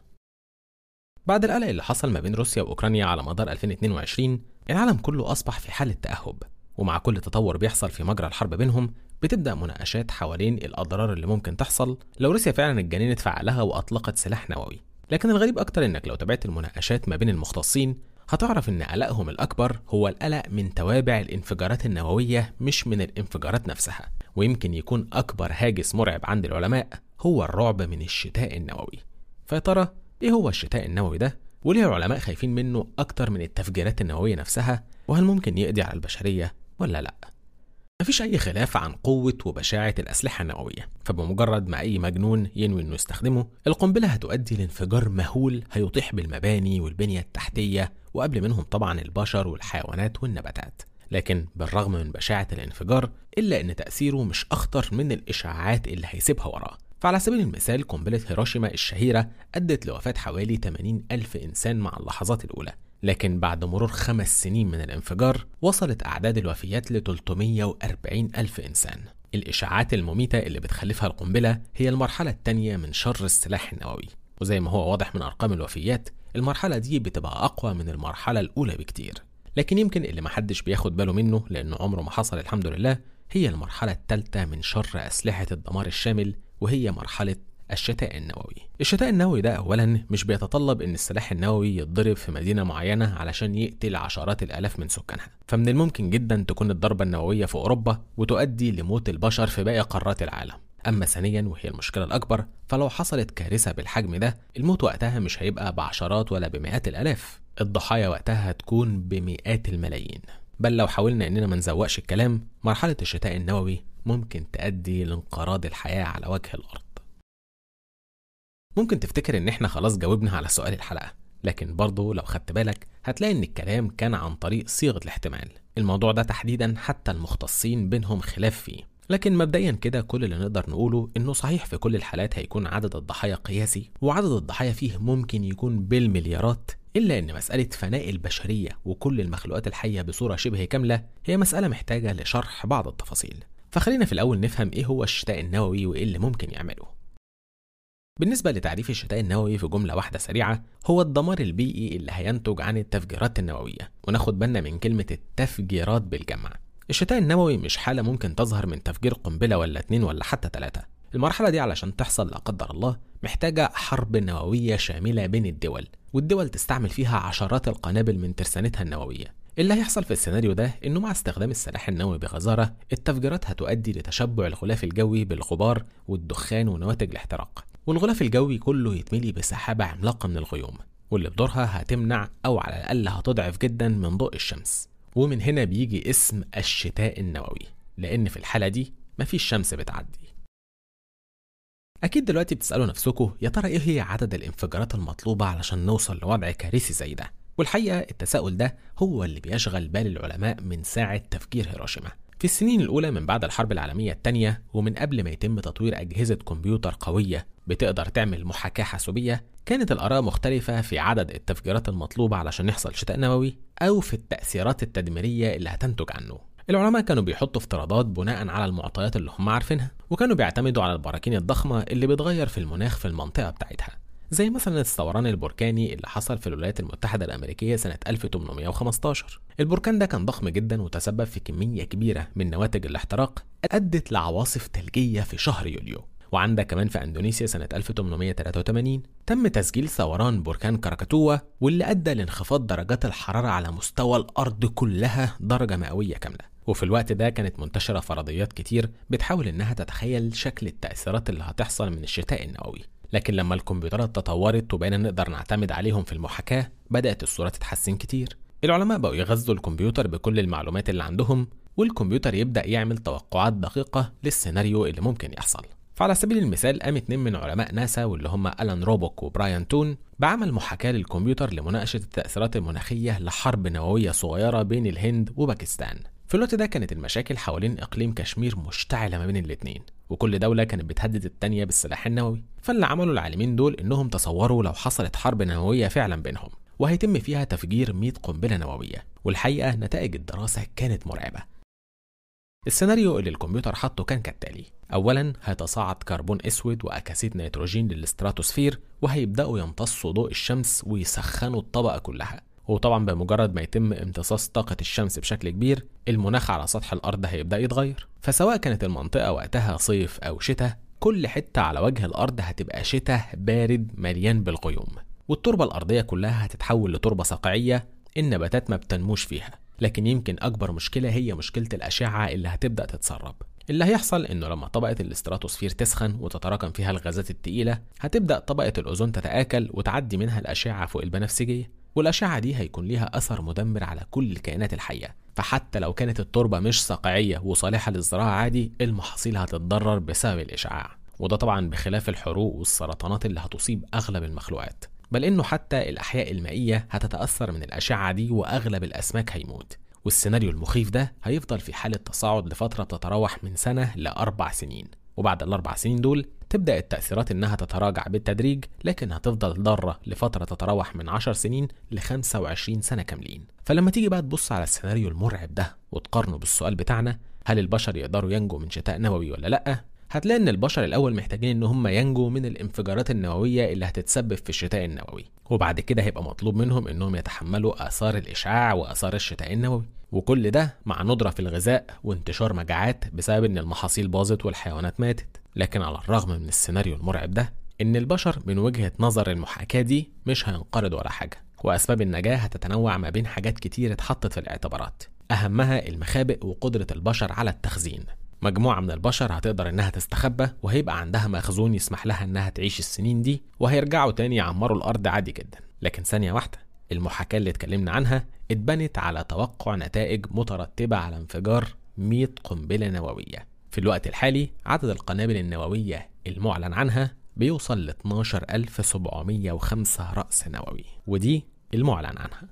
بعد القلق اللي حصل ما بين روسيا وأوكرانيا على مدار 2022 العالم كله أصبح في حالة تأهب ومع كل تطور بيحصل في مجرى الحرب بينهم بتبدأ مناقشات حوالين الأضرار اللي ممكن تحصل لو روسيا فعلا اتجننت في عقلها وأطلقت سلاح نووي لكن الغريب أكتر إنك لو تابعت المناقشات ما بين المختصين هتعرف إن قلقهم الأكبر هو القلق من توابع الانفجارات النووية مش من الانفجارات نفسها ويمكن يكون أكبر هاجس مرعب عند العلماء هو الرعب من الشتاء النووي فيا ترى إيه هو الشتاء النووي ده؟ وليه العلماء خايفين منه أكتر من التفجيرات النووية نفسها؟ وهل ممكن يقضي على البشرية ولا لأ؟ مفيش أي خلاف عن قوة وبشاعة الأسلحة النووية، فبمجرد ما أي مجنون ينوي إنه يستخدمه، القنبلة هتؤدي لانفجار مهول هيطيح بالمباني والبنية التحتية وقبل منهم طبعا البشر والحيوانات والنباتات. لكن بالرغم من بشاعة الانفجار إلا إن تأثيره مش أخطر من الإشعاعات اللي هيسيبها وراه. فعلى سبيل المثال قنبلة هيروشيما الشهيرة أدت لوفاة حوالي 80 ألف إنسان مع اللحظات الأولى لكن بعد مرور خمس سنين من الانفجار وصلت أعداد الوفيات ل 340 ألف إنسان الإشعاعات المميتة اللي بتخلفها القنبلة هي المرحلة الثانية من شر السلاح النووي وزي ما هو واضح من أرقام الوفيات المرحلة دي بتبقى أقوى من المرحلة الأولى بكتير لكن يمكن اللي محدش بياخد باله منه لأنه عمره ما حصل الحمد لله هي المرحلة الثالثة من شر أسلحة الدمار الشامل وهي مرحلة الشتاء النووي الشتاء النووي ده أولا مش بيتطلب إن السلاح النووي يتضرب في مدينة معينة علشان يقتل عشرات الآلاف من سكانها فمن الممكن جدا تكون الضربة النووية في أوروبا وتؤدي لموت البشر في باقي قارات العالم أما ثانيا وهي المشكلة الأكبر فلو حصلت كارثة بالحجم ده الموت وقتها مش هيبقى بعشرات ولا بمئات الآلاف الضحايا وقتها هتكون بمئات الملايين بل لو حاولنا إننا ما نزوقش الكلام مرحلة الشتاء النووي ممكن تؤدي لانقراض الحياة على وجه الأرض ممكن تفتكر إن إحنا خلاص جاوبنا على سؤال الحلقة لكن برضه لو خدت بالك هتلاقي إن الكلام كان عن طريق صيغة الاحتمال الموضوع ده تحديدا حتى المختصين بينهم خلاف فيه لكن مبدئيا كده كل اللي نقدر نقوله انه صحيح في كل الحالات هيكون عدد الضحايا قياسي وعدد الضحايا فيه ممكن يكون بالمليارات الا ان مساله فناء البشريه وكل المخلوقات الحيه بصوره شبه كامله هي مساله محتاجه لشرح بعض التفاصيل فخلينا في الاول نفهم ايه هو الشتاء النووي وايه اللي ممكن يعمله بالنسبة لتعريف الشتاء النووي في جملة واحدة سريعة هو الدمار البيئي اللي هينتج عن التفجيرات النووية وناخد بالنا من كلمة التفجيرات بالجمع الشتاء النووي مش حالة ممكن تظهر من تفجير قنبلة ولا اتنين ولا حتى تلاتة المرحلة دي علشان تحصل لا قدر الله محتاجة حرب نووية شاملة بين الدول والدول تستعمل فيها عشرات القنابل من ترسانتها النووية اللي هيحصل في السيناريو ده انه مع استخدام السلاح النووي بغزارة التفجيرات هتؤدي لتشبع الغلاف الجوي بالغبار والدخان ونواتج الاحتراق والغلاف الجوي كله يتملي بسحابة عملاقة من الغيوم واللي بدورها هتمنع أو على الأقل هتضعف جدا من ضوء الشمس ومن هنا بيجي اسم الشتاء النووي لأن في الحالة دي مفيش شمس بتعدي أكيد دلوقتي بتسألوا نفسكم يا ترى إيه هي عدد الانفجارات المطلوبة علشان نوصل لوضع كارثي زي ده والحقيقة التساؤل ده هو اللي بيشغل بال العلماء من ساعة تفجير هيروشيما في السنين الأولى من بعد الحرب العالمية الثانية ومن قبل ما يتم تطوير أجهزة كمبيوتر قوية بتقدر تعمل محاكاة حاسوبية كانت الآراء مختلفة في عدد التفجيرات المطلوبة علشان يحصل شتاء نووي أو في التأثيرات التدميرية اللي هتنتج عنه العلماء كانوا بيحطوا افتراضات بناء على المعطيات اللي هم عارفينها وكانوا بيعتمدوا على البراكين الضخمة اللي بتغير في المناخ في المنطقة بتاعتها زي مثلا الثوران البركاني اللي حصل في الولايات المتحدة الأمريكية سنة 1815 البركان ده كان ضخم جدا وتسبب في كمية كبيرة من نواتج الاحتراق أدت لعواصف ثلجية في شهر يوليو وعندك كمان في اندونيسيا سنة 1883 تم تسجيل ثوران بركان كراكاتوا واللي أدى لانخفاض درجات الحرارة على مستوى الأرض كلها درجة مئوية كاملة وفي الوقت ده كانت منتشرة فرضيات كتير بتحاول إنها تتخيل شكل التأثيرات اللي هتحصل من الشتاء النووي لكن لما الكمبيوترات تطورت وبقينا نقدر نعتمد عليهم في المحاكاة بدأت الصورة تتحسن كتير العلماء بقوا يغذوا الكمبيوتر بكل المعلومات اللي عندهم والكمبيوتر يبدأ يعمل توقعات دقيقة للسيناريو اللي ممكن يحصل فعلى سبيل المثال قام اتنين من علماء ناسا واللي هم ألان روبوك وبرايان تون بعمل محاكاة للكمبيوتر لمناقشة التأثيرات المناخية لحرب نووية صغيرة بين الهند وباكستان في الوقت ده كانت المشاكل حوالين إقليم كشمير مشتعلة ما بين الاتنين وكل دولة كانت بتهدد التانية بالسلاح النووي فاللي عملوا العالمين دول إنهم تصوروا لو حصلت حرب نووية فعلا بينهم وهيتم فيها تفجير 100 قنبلة نووية والحقيقة نتائج الدراسة كانت مرعبة السيناريو اللي الكمبيوتر حطه كان كالتالي اولا هيتصاعد كربون اسود واكاسيد نيتروجين للاستراتوسفير وهيبداوا يمتصوا ضوء الشمس ويسخنوا الطبقه كلها وطبعا بمجرد ما يتم امتصاص طاقة الشمس بشكل كبير المناخ على سطح الأرض هيبدأ يتغير فسواء كانت المنطقة وقتها صيف أو شتاء كل حتة على وجه الأرض هتبقى شتاء بارد مليان بالغيوم والتربة الأرضية كلها هتتحول لتربة صقعية النباتات ما بتنموش فيها لكن يمكن أكبر مشكلة هي مشكلة الأشعة اللي هتبدأ تتسرب اللي هيحصل انه لما طبقة الاستراتوسفير تسخن وتتراكم فيها الغازات التقيلة هتبدأ طبقة الأوزون تتآكل وتعدي منها الأشعة فوق البنفسجية والأشعة دي هيكون ليها أثر مدمر على كل الكائنات الحية فحتى لو كانت التربة مش صقعية وصالحة للزراعة عادي المحاصيل هتتضرر بسبب الإشعاع وده طبعا بخلاف الحروق والسرطانات اللي هتصيب أغلب المخلوقات بل إنه حتى الأحياء المائية هتتأثر من الأشعة دي وأغلب الأسماك هيموت والسيناريو المخيف ده هيفضل في حالة تصاعد لفترة بتتراوح من سنة لأربع سنين وبعد الأربع سنين دول تبدأ التأثيرات إنها تتراجع بالتدريج لكن هتفضل ضارة لفترة تتراوح من 10 سنين ل 25 سنة كاملين فلما تيجي بقى تبص على السيناريو المرعب ده وتقارنه بالسؤال بتاعنا هل البشر يقدروا ينجوا من شتاء نووي ولا لأ؟ هتلاقي ان البشر الاول محتاجين ان هم ينجوا من الانفجارات النوويه اللي هتتسبب في الشتاء النووي وبعد كده هيبقى مطلوب منهم انهم يتحملوا اثار الاشعاع واثار الشتاء النووي وكل ده مع ندره في الغذاء وانتشار مجاعات بسبب ان المحاصيل باظت والحيوانات ماتت لكن على الرغم من السيناريو المرعب ده ان البشر من وجهه نظر المحاكاه دي مش هينقرضوا ولا حاجه واسباب النجاه هتتنوع ما بين حاجات كتير اتحطت في الاعتبارات اهمها المخابئ وقدره البشر على التخزين مجموعة من البشر هتقدر إنها تستخبى وهيبقى عندها مخزون يسمح لها إنها تعيش السنين دي وهيرجعوا تاني يعمروا الأرض عادي جدا لكن ثانية واحدة المحاكاة اللي اتكلمنا عنها اتبنت على توقع نتائج مترتبة على انفجار 100 قنبلة نووية في الوقت الحالي عدد القنابل النووية المعلن عنها بيوصل ل 12705 رأس نووي ودي المعلن عنها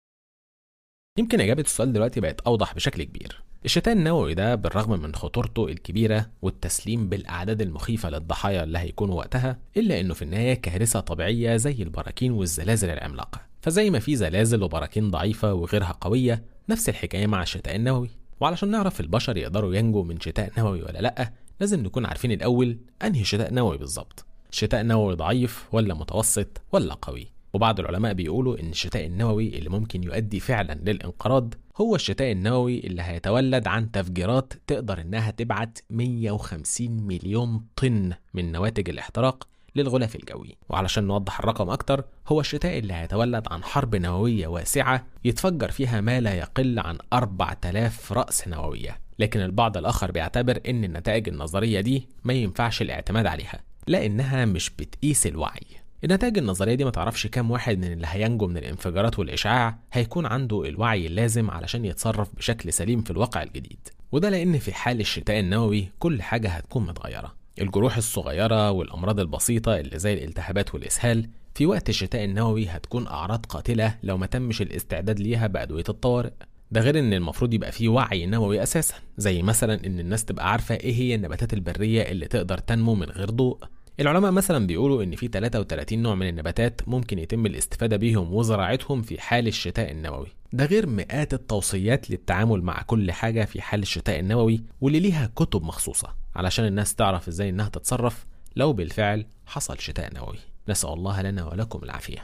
يمكن إجابة السؤال دلوقتي بقت أوضح بشكل كبير الشتاء النووي ده بالرغم من خطورته الكبيرة والتسليم بالأعداد المخيفة للضحايا اللي هيكونوا وقتها إلا إنه في النهاية كارثة طبيعية زي البراكين والزلازل العملاقة فزي ما في زلازل وبراكين ضعيفة وغيرها قوية نفس الحكاية مع الشتاء النووي وعلشان نعرف البشر يقدروا ينجوا من شتاء نووي ولا لأ لازم نكون عارفين الأول أنهي شتاء نووي بالظبط شتاء نووي ضعيف ولا متوسط ولا قوي وبعض العلماء بيقولوا إن الشتاء النووي اللي ممكن يؤدي فعلا للانقراض هو الشتاء النووي اللي هيتولد عن تفجيرات تقدر إنها تبعت 150 مليون طن من نواتج الاحتراق للغلاف الجوي وعلشان نوضح الرقم أكتر هو الشتاء اللي هيتولد عن حرب نووية واسعة يتفجر فيها ما لا يقل عن 4000 رأس نووية لكن البعض الآخر بيعتبر إن النتائج النظرية دي ما ينفعش الاعتماد عليها لأنها مش بتقيس الوعي النتائج النظرية دي ما تعرفش كام واحد من اللي هينجو من الانفجارات والإشعاع هيكون عنده الوعي اللازم علشان يتصرف بشكل سليم في الواقع الجديد وده لأن في حال الشتاء النووي كل حاجة هتكون متغيرة الجروح الصغيرة والأمراض البسيطة اللي زي الالتهابات والإسهال في وقت الشتاء النووي هتكون أعراض قاتلة لو ما تمش الاستعداد ليها بأدوية الطوارئ ده غير ان المفروض يبقى فيه وعي نووي اساسا زي مثلا ان الناس تبقى عارفه ايه هي النباتات البريه اللي تقدر تنمو من غير ضوء العلماء مثلا بيقولوا ان في 33 نوع من النباتات ممكن يتم الاستفاده بيهم وزراعتهم في حال الشتاء النووي ده غير مئات التوصيات للتعامل مع كل حاجه في حال الشتاء النووي واللي ليها كتب مخصوصه علشان الناس تعرف ازاي انها تتصرف لو بالفعل حصل شتاء نووي نسال الله لنا ولكم العافيه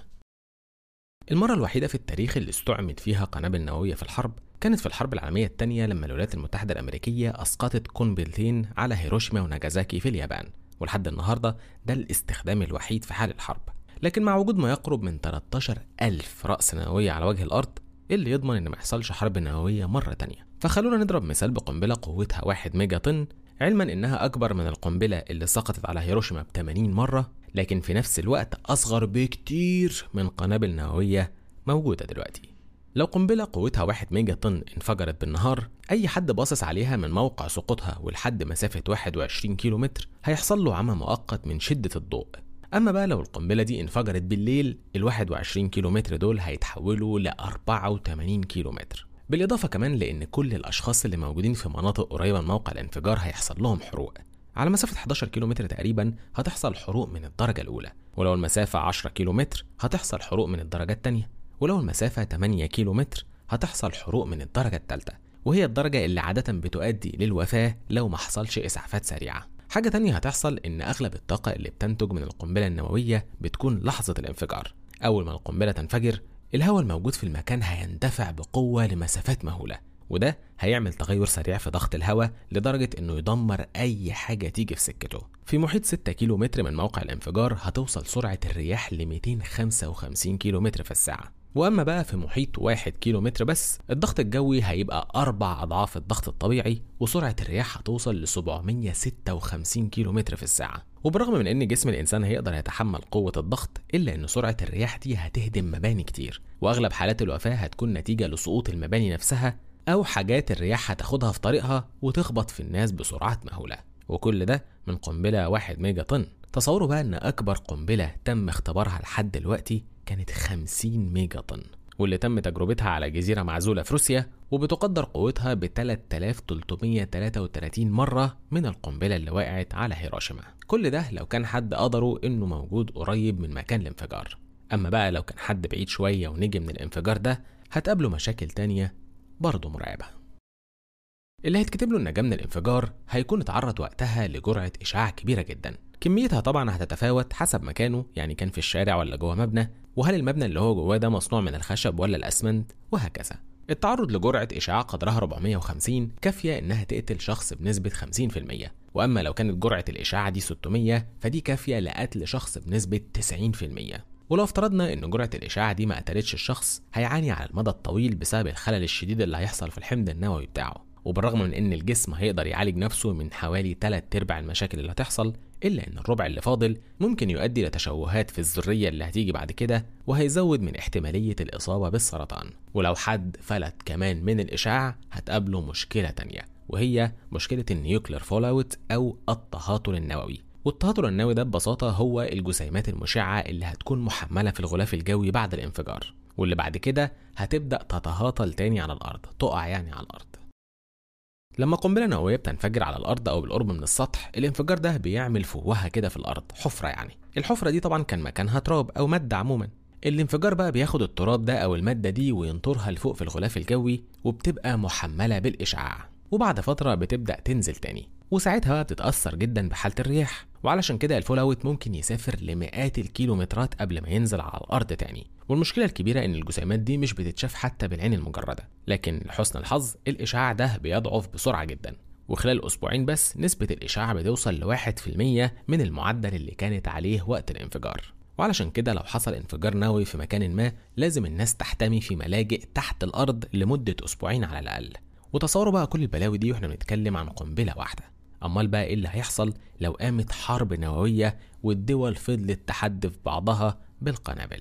المرة الوحيدة في التاريخ اللي استعمل فيها قنابل نووية في الحرب كانت في الحرب العالمية الثانية لما الولايات المتحدة الأمريكية أسقطت قنبلتين على هيروشيما وناجازاكي في اليابان ولحد النهاردة ده الاستخدام الوحيد في حال الحرب لكن مع وجود ما يقرب من 13 ألف رأس نووية على وجه الأرض إيه اللي يضمن إن ما يحصلش حرب نووية مرة تانية فخلونا نضرب مثال بقنبلة قوتها 1 ميجا طن علما إنها أكبر من القنبلة اللي سقطت على هيروشيما ب 80 مرة لكن في نفس الوقت أصغر بكتير من قنابل نووية موجودة دلوقتي لو قنبلة قوتها 1 ميجا طن انفجرت بالنهار أي حد باصص عليها من موقع سقوطها ولحد مسافة 21 كيلو متر هيحصل له عمى مؤقت من شدة الضوء أما بقى لو القنبلة دي انفجرت بالليل ال 21 كيلو متر دول هيتحولوا ل 84 كيلو متر بالإضافة كمان لأن كل الأشخاص اللي موجودين في مناطق قريبة من موقع الانفجار هيحصل لهم حروق على مسافة 11 كيلو متر تقريبا هتحصل حروق من الدرجة الأولى ولو المسافة 10 كيلو متر هتحصل حروق من الدرجة الثانية ولو المسافة 8 كيلو متر هتحصل حروق من الدرجة الثالثة وهي الدرجة اللي عادة بتؤدي للوفاة لو ما حصلش إسعافات سريعة حاجة تانية هتحصل إن أغلب الطاقة اللي بتنتج من القنبلة النووية بتكون لحظة الانفجار أول ما القنبلة تنفجر الهواء الموجود في المكان هيندفع بقوة لمسافات مهولة وده هيعمل تغير سريع في ضغط الهواء لدرجة انه يدمر اي حاجة تيجي في سكته في محيط 6 كيلو متر من موقع الانفجار هتوصل سرعة الرياح ل 255 كيلو متر في الساعة واما بقى في محيط 1 كيلو متر بس الضغط الجوي هيبقى اربع اضعاف الضغط الطبيعي وسرعه الرياح هتوصل ل 756 كيلو متر في الساعه وبرغم من ان جسم الانسان هيقدر يتحمل قوه الضغط الا ان سرعه الرياح دي هتهدم مباني كتير واغلب حالات الوفاه هتكون نتيجه لسقوط المباني نفسها او حاجات الرياح هتاخدها في طريقها وتخبط في الناس بسرعات مهوله وكل ده من قنبله 1 ميجا طن تصوروا بقى ان اكبر قنبله تم اختبارها لحد دلوقتي كانت 50 ميجا طن واللي تم تجربتها على جزيرة معزولة في روسيا وبتقدر قوتها ب 3333 مرة من القنبلة اللي وقعت على هيروشيما كل ده لو كان حد قدره انه موجود قريب من مكان الانفجار اما بقى لو كان حد بعيد شوية ونجي من الانفجار ده هتقابله مشاكل تانية برضه مرعبة اللي هيتكتب له النجاة من الانفجار هيكون اتعرض وقتها لجرعة إشعاع كبيرة جدا كميتها طبعا هتتفاوت حسب مكانه يعني كان في الشارع ولا جوه مبنى وهل المبنى اللي هو جواه ده مصنوع من الخشب ولا الأسمنت وهكذا التعرض لجرعة إشعاع قدرها 450 كافية إنها تقتل شخص بنسبة 50% وأما لو كانت جرعة الإشعاع دي 600 فدي كافية لقتل شخص بنسبة 90% ولو افترضنا ان جرعه الاشعاع دي ما قتلتش الشخص هيعاني على المدى الطويل بسبب الخلل الشديد اللي هيحصل في الحمض النووي بتاعه وبالرغم من ان الجسم هيقدر يعالج نفسه من حوالي 3 ارباع المشاكل اللي هتحصل الا ان الربع اللي فاضل ممكن يؤدي لتشوهات في الذريه اللي هتيجي بعد كده وهيزود من احتماليه الاصابه بالسرطان ولو حد فلت كمان من الاشعاع هتقابله مشكله تانية وهي مشكله النيوكلير فولاوت او التهاطل النووي والتهاطل النووي ده ببساطة هو الجسيمات المشعة اللي هتكون محملة في الغلاف الجوي بعد الانفجار واللي بعد كده هتبدأ تتهاطل تاني على الأرض تقع يعني على الأرض لما قنبلة نووية بتنفجر على الأرض أو بالقرب من السطح الانفجار ده بيعمل فوهة كده في الأرض حفرة يعني الحفرة دي طبعا كان مكانها تراب أو مادة عموما الانفجار بقى بياخد التراب ده أو المادة دي وينطرها لفوق في الغلاف الجوي وبتبقى محملة بالإشعاع وبعد فترة بتبدأ تنزل تاني وساعتها بقى بتتأثر جدا بحالة الرياح وعلشان كده الفول اوت ممكن يسافر لمئات الكيلومترات قبل ما ينزل على الأرض تاني والمشكلة الكبيرة إن الجسيمات دي مش بتتشاف حتى بالعين المجردة لكن لحسن الحظ الإشعاع ده بيضعف بسرعة جدا وخلال أسبوعين بس نسبة الإشعاع بتوصل لواحد في المية من المعدل اللي كانت عليه وقت الانفجار وعلشان كده لو حصل انفجار نووي في مكان ما لازم الناس تحتمي في ملاجئ تحت الأرض لمدة أسبوعين على الأقل وتصوروا بقى كل البلاوي دي واحنا بنتكلم عن قنبلة واحدة أمال بقى إيه اللي هيحصل لو قامت حرب نووية والدول فضلت تحدف بعضها بالقنابل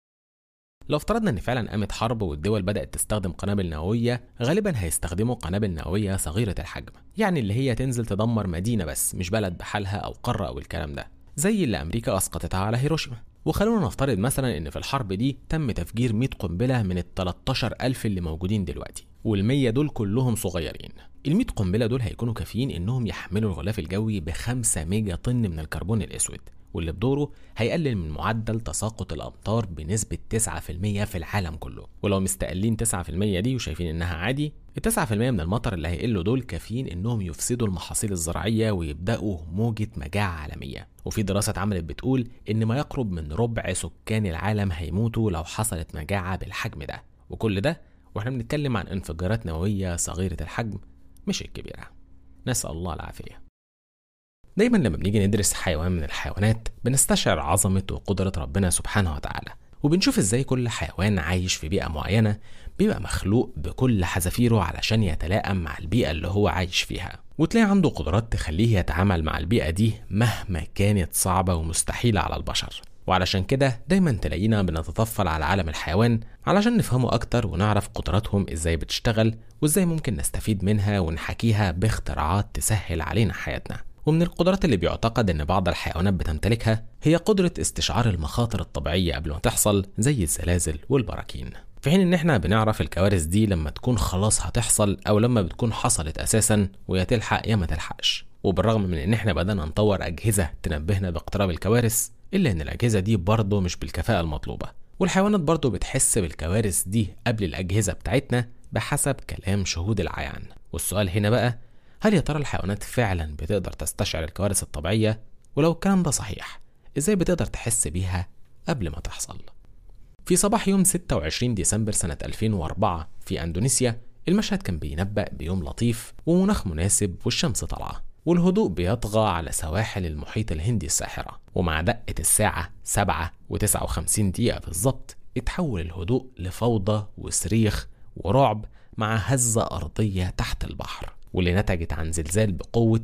لو افترضنا ان فعلا قامت حرب والدول بدات تستخدم قنابل نوويه غالبا هيستخدموا قنابل نوويه صغيره الحجم يعني اللي هي تنزل تدمر مدينه بس مش بلد بحالها او قاره او الكلام ده زي اللي امريكا اسقطتها على هيروشيما وخلونا نفترض مثلا ان في الحرب دي تم تفجير 100 قنبله من ال 13000 اللي موجودين دلوقتي وال100 دول كلهم صغيرين ال100 قنبله دول هيكونوا كافيين انهم يحملوا الغلاف الجوي ب 5 ميجا طن من الكربون الاسود واللي بدوره هيقلل من معدل تساقط الامطار بنسبه 9% في العالم كله ولو مستقلين 9% دي وشايفين انها عادي ال 9% من المطر اللي هيقلوا دول كافيين انهم يفسدوا المحاصيل الزراعيه ويبداوا موجه مجاعه عالميه وفي دراسه اتعملت بتقول ان ما يقرب من ربع سكان العالم هيموتوا لو حصلت مجاعه بالحجم ده وكل ده واحنا بنتكلم عن انفجارات نوويه صغيره الحجم مش الكبيره نسال الله العافيه دايما لما بنيجي ندرس حيوان من الحيوانات بنستشعر عظمة وقدرة ربنا سبحانه وتعالى وبنشوف ازاي كل حيوان عايش في بيئة معينة بيبقى مخلوق بكل حذافيره علشان يتلائم مع البيئة اللي هو عايش فيها وتلاقي عنده قدرات تخليه يتعامل مع البيئة دي مهما كانت صعبة ومستحيلة على البشر وعلشان كده دايما تلاقينا بنتطفل على عالم الحيوان علشان نفهمه أكتر ونعرف قدراتهم ازاي بتشتغل وازاي ممكن نستفيد منها ونحكيها باختراعات تسهل علينا حياتنا ومن القدرات اللي بيعتقد ان بعض الحيوانات بتمتلكها هي قدرة استشعار المخاطر الطبيعية قبل ما تحصل زي الزلازل والبراكين في حين ان احنا بنعرف الكوارث دي لما تكون خلاص هتحصل او لما بتكون حصلت اساسا ويا تلحق يا ما تلحقش وبالرغم من ان احنا بدأنا نطور اجهزة تنبهنا باقتراب الكوارث الا ان الاجهزة دي برضه مش بالكفاءة المطلوبة والحيوانات برضه بتحس بالكوارث دي قبل الاجهزة بتاعتنا بحسب كلام شهود العيان والسؤال هنا بقى هل يا ترى الحيوانات فعلا بتقدر تستشعر الكوارث الطبيعية؟ ولو الكلام ده صحيح ازاي بتقدر تحس بيها قبل ما تحصل؟ في صباح يوم 26 ديسمبر سنة 2004 في أندونيسيا المشهد كان بينبأ بيوم لطيف ومناخ مناسب والشمس طالعة والهدوء بيطغى على سواحل المحيط الهندي الساحرة ومع دقة الساعة 7 و59 دقيقة بالظبط اتحول الهدوء لفوضى وصريخ ورعب مع هزة أرضية تحت البحر واللي نتجت عن زلزال بقوة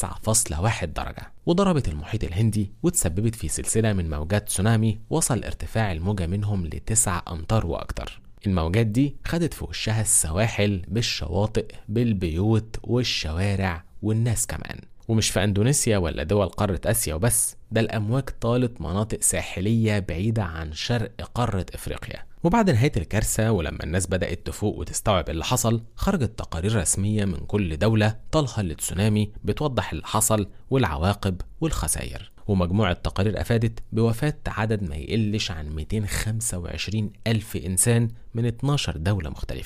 9.1 درجة وضربت المحيط الهندي وتسببت في سلسلة من موجات تسونامي وصل ارتفاع الموجة منهم لتسع أمتار وأكتر الموجات دي خدت في وشها السواحل بالشواطئ بالبيوت والشوارع والناس كمان ومش في اندونيسيا ولا دول قارة اسيا وبس ده الامواج طالت مناطق ساحلية بعيدة عن شرق قارة افريقيا وبعد نهاية الكارثة ولما الناس بدأت تفوق وتستوعب اللي حصل خرجت تقارير رسمية من كل دولة طالها للتسونامي بتوضح اللي حصل والعواقب والخسائر ومجموعة تقارير أفادت بوفاة عدد ما يقلش عن 225 ألف إنسان من 12 دولة مختلفة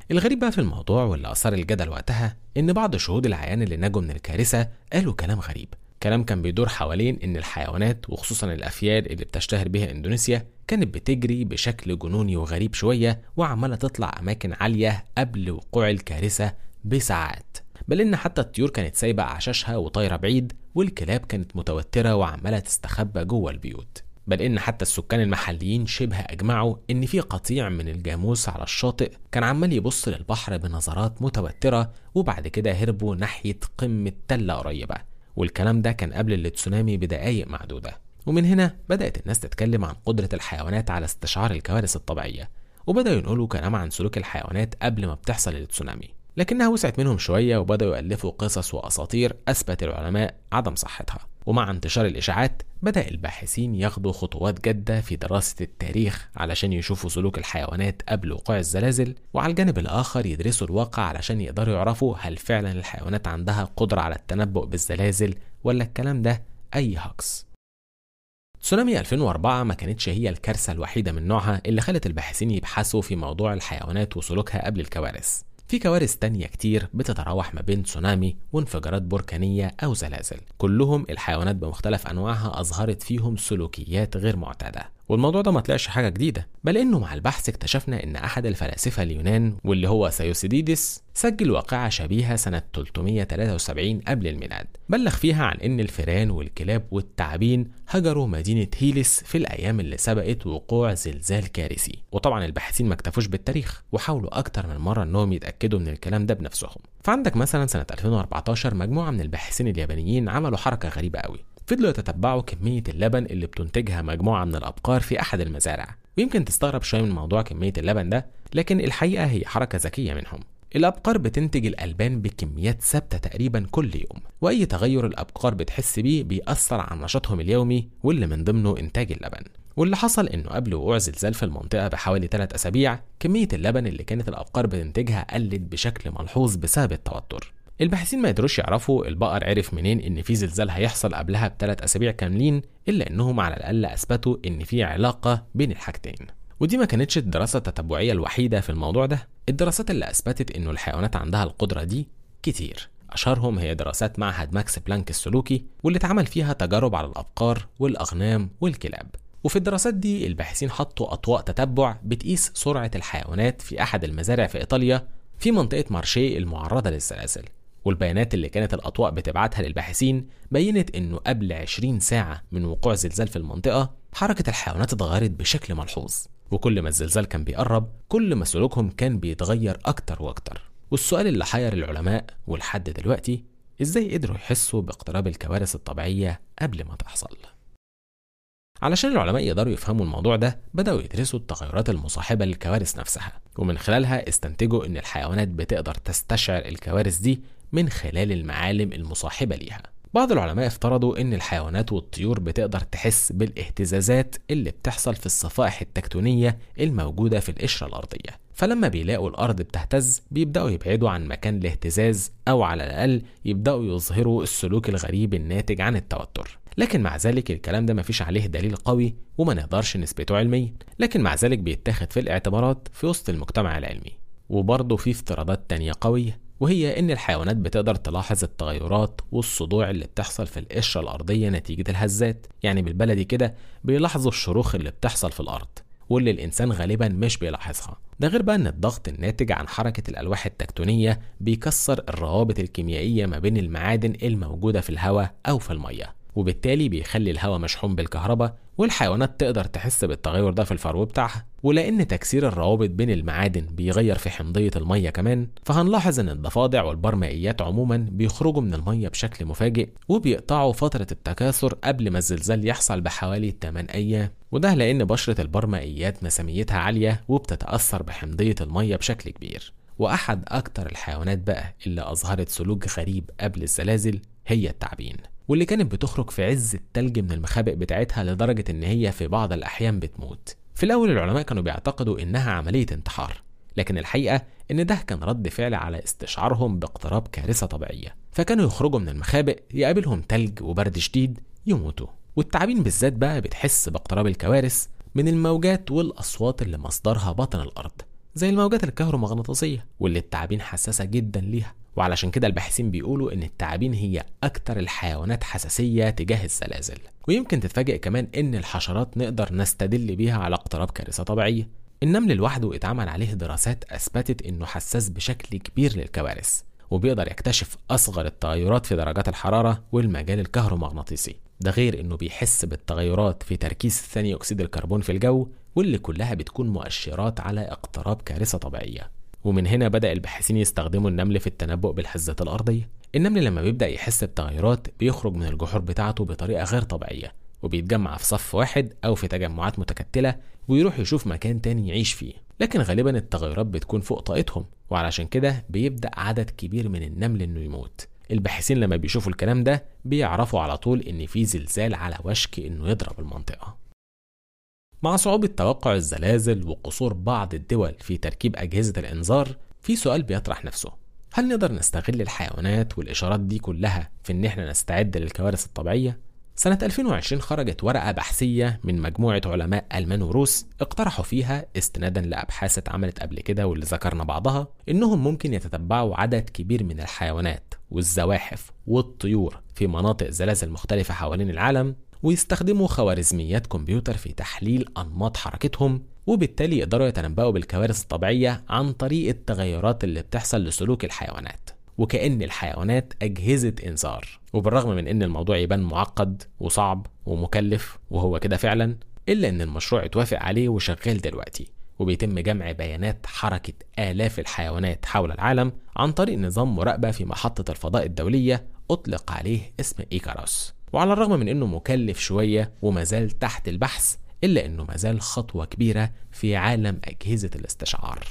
الغريب بقى في الموضوع واللي أثار الجدل وقتها إن بعض شهود العيان اللي نجوا من الكارثة قالوا كلام غريب كلام كان بيدور حوالين إن الحيوانات وخصوصا الأفيال اللي بتشتهر بها إندونيسيا كانت بتجري بشكل جنوني وغريب شوية وعمالة تطلع أماكن عالية قبل وقوع الكارثة بساعات بل إن حتى الطيور كانت سايبة أعشاشها وطايرة بعيد والكلاب كانت متوترة وعمالة تستخبى جوه البيوت بل إن حتى السكان المحليين شبه أجمعوا إن في قطيع من الجاموس على الشاطئ كان عمال يبص للبحر بنظرات متوترة وبعد كده هربوا ناحية قمة تلة قريبة والكلام ده كان قبل التسونامي بدقايق معدودة ومن هنا بدأت الناس تتكلم عن قدرة الحيوانات على استشعار الكوارث الطبيعية وبدأوا ينقلوا كلام عن سلوك الحيوانات قبل ما بتحصل التسونامي لكنها وسعت منهم شوية وبدأوا يألفوا قصص وأساطير أثبت العلماء عدم صحتها ومع انتشار الإشاعات بدأ الباحثين ياخدوا خطوات جادة في دراسة التاريخ علشان يشوفوا سلوك الحيوانات قبل وقوع الزلازل وعلى الجانب الآخر يدرسوا الواقع علشان يقدروا يعرفوا هل فعلا الحيوانات عندها قدرة على التنبؤ بالزلازل ولا الكلام ده أي هكس تسونامي 2004 ما كانتش هي الكارثة الوحيدة من نوعها اللي خلت الباحثين يبحثوا في موضوع الحيوانات وسلوكها قبل الكوارث في كوارث تانية كتير بتتراوح ما بين تسونامي وانفجارات بركانية أو زلازل كلهم الحيوانات بمختلف أنواعها أظهرت فيهم سلوكيات غير معتادة والموضوع ده ما طلعش حاجة جديدة بل إنه مع البحث اكتشفنا إن أحد الفلاسفة اليونان واللي هو سيوسيديدس سجل واقعة شبيهة سنة 373 قبل الميلاد بلغ فيها عن إن الفئران والكلاب والتعابين هجروا مدينة هيلس في الأيام اللي سبقت وقوع زلزال كارثي وطبعا الباحثين ما اكتفوش بالتاريخ وحاولوا أكتر من مرة إنهم يتأكدوا من الكلام ده بنفسهم فعندك مثلا سنة 2014 مجموعة من الباحثين اليابانيين عملوا حركة غريبة قوي فضلوا يتتبعوا كمية اللبن اللي بتنتجها مجموعة من الأبقار في أحد المزارع ويمكن تستغرب شوية من موضوع كمية اللبن ده لكن الحقيقة هي حركة ذكية منهم الأبقار بتنتج الألبان بكميات ثابتة تقريبا كل يوم وأي تغير الأبقار بتحس بيه بيأثر على نشاطهم اليومي واللي من ضمنه إنتاج اللبن واللي حصل انه قبل وقوع زلزال في المنطقه بحوالي 3 اسابيع كميه اللبن اللي كانت الابقار بتنتجها قلت بشكل ملحوظ بسبب التوتر الباحثين ما يقدروش يعرفوا البقر عرف منين ان في زلزال هيحصل قبلها بثلاث اسابيع كاملين الا انهم على الاقل اثبتوا ان في علاقه بين الحاجتين ودي ما كانتش الدراسه التتبعيه الوحيده في الموضوع ده الدراسات اللي اثبتت انه الحيوانات عندها القدره دي كتير أشهرهم هي دراسات معهد ماكس بلانك السلوكي واللي اتعمل فيها تجارب على الأبقار والأغنام والكلاب وفي الدراسات دي الباحثين حطوا أطواق تتبع بتقيس سرعة الحيوانات في أحد المزارع في إيطاليا في منطقة مارشيه المعرضة للزلازل والبيانات اللي كانت الأطواق بتبعتها للباحثين بينت إنه قبل 20 ساعة من وقوع زلزال في المنطقة حركة الحيوانات اتغيرت بشكل ملحوظ وكل ما الزلزال كان بيقرب كل ما سلوكهم كان بيتغير أكتر وأكتر والسؤال اللي حير العلماء ولحد دلوقتي إزاي قدروا يحسوا باقتراب الكوارث الطبيعية قبل ما تحصل علشان العلماء يقدروا يفهموا الموضوع ده بدأوا يدرسوا التغيرات المصاحبة للكوارث نفسها ومن خلالها استنتجوا إن الحيوانات بتقدر تستشعر الكوارث دي من خلال المعالم المصاحبة ليها بعض العلماء افترضوا ان الحيوانات والطيور بتقدر تحس بالاهتزازات اللي بتحصل في الصفائح التكتونية الموجودة في القشرة الأرضية فلما بيلاقوا الأرض بتهتز بيبدأوا يبعدوا عن مكان الاهتزاز أو على الأقل يبدأوا يظهروا السلوك الغريب الناتج عن التوتر لكن مع ذلك الكلام ده مفيش عليه دليل قوي وما نقدرش نثبته علميا لكن مع ذلك بيتاخد في الاعتبارات في وسط المجتمع العلمي وبرضه في افتراضات تانية قوية وهي إن الحيوانات بتقدر تلاحظ التغيرات والصدوع اللي بتحصل في القشرة الأرضية نتيجة الهزات يعني بالبلدي كده بيلاحظوا الشروخ اللي بتحصل في الأرض واللي الإنسان غالبا مش بيلاحظها ده غير بقى إن الضغط الناتج عن حركة الألواح التكتونية بيكسر الروابط الكيميائية ما بين المعادن الموجودة في الهواء أو في المية وبالتالي بيخلي الهواء مشحون بالكهرباء والحيوانات تقدر تحس بالتغير ده في الفرو بتاعها ولأن تكسير الروابط بين المعادن بيغير في حمضية المية كمان فهنلاحظ إن الضفادع والبرمائيات عموما بيخرجوا من المية بشكل مفاجئ وبيقطعوا فترة التكاثر قبل ما الزلزال يحصل بحوالي 8 أيام وده لأن بشرة البرمائيات مساميتها عالية وبتتأثر بحمضية المية بشكل كبير وأحد أكتر الحيوانات بقى اللي أظهرت سلوك غريب قبل الزلازل هي التعابين واللي كانت بتخرج في عز التلج من المخابئ بتاعتها لدرجة إن هي في بعض الأحيان بتموت. في الأول العلماء كانوا بيعتقدوا إنها عملية انتحار، لكن الحقيقة إن ده كان رد فعل على استشعارهم باقتراب كارثة طبيعية، فكانوا يخرجوا من المخابئ يقابلهم تلج وبرد شديد يموتوا. والتعابين بالذات بقى بتحس باقتراب الكوارث من الموجات والأصوات اللي مصدرها بطن الأرض، زي الموجات الكهرومغناطيسية واللي التعابين حساسة جدا ليها وعلشان كده الباحثين بيقولوا ان التعابين هي اكتر الحيوانات حساسية تجاه الزلازل ويمكن تتفاجئ كمان ان الحشرات نقدر نستدل بيها على اقتراب كارثة طبيعية النمل لوحده اتعمل عليه دراسات اثبتت انه حساس بشكل كبير للكوارث وبيقدر يكتشف اصغر التغيرات في درجات الحرارة والمجال الكهرومغناطيسي ده غير انه بيحس بالتغيرات في تركيز ثاني اكسيد الكربون في الجو واللي كلها بتكون مؤشرات على اقتراب كارثة طبيعية ومن هنا بدأ الباحثين يستخدموا النمل في التنبؤ بالهزات الأرضية النمل لما بيبدأ يحس بتغيرات بيخرج من الجحور بتاعته بطريقة غير طبيعية وبيتجمع في صف واحد أو في تجمعات متكتلة ويروح يشوف مكان تاني يعيش فيه لكن غالبا التغيرات بتكون فوق طاقتهم وعلشان كده بيبدأ عدد كبير من النمل إنه يموت الباحثين لما بيشوفوا الكلام ده بيعرفوا على طول إن في زلزال على وشك إنه يضرب المنطقة مع صعوبة توقع الزلازل وقصور بعض الدول في تركيب أجهزة الإنذار في سؤال بيطرح نفسه هل نقدر نستغل الحيوانات والإشارات دي كلها في إن إحنا نستعد للكوارث الطبيعية؟ سنة 2020 خرجت ورقة بحثية من مجموعة علماء ألمان وروس اقترحوا فيها استنادا لأبحاث اتعملت قبل كده واللي ذكرنا بعضها إنهم ممكن يتتبعوا عدد كبير من الحيوانات والزواحف والطيور في مناطق زلازل مختلفة حوالين العالم ويستخدموا خوارزميات كمبيوتر في تحليل أنماط حركتهم وبالتالي يقدروا يتنبأوا بالكوارث الطبيعية عن طريق التغيرات اللي بتحصل لسلوك الحيوانات وكأن الحيوانات أجهزة إنذار وبالرغم من إن الموضوع يبان معقد وصعب ومكلف وهو كده فعلا إلا إن المشروع اتوافق عليه وشغال دلوقتي وبيتم جمع بيانات حركة آلاف الحيوانات حول العالم عن طريق نظام مراقبة في محطة الفضاء الدولية أطلق عليه اسم إيكاروس وعلى الرغم من انه مكلف شوية ومازال تحت البحث الا انه مازال خطوة كبيرة في عالم اجهزة الاستشعار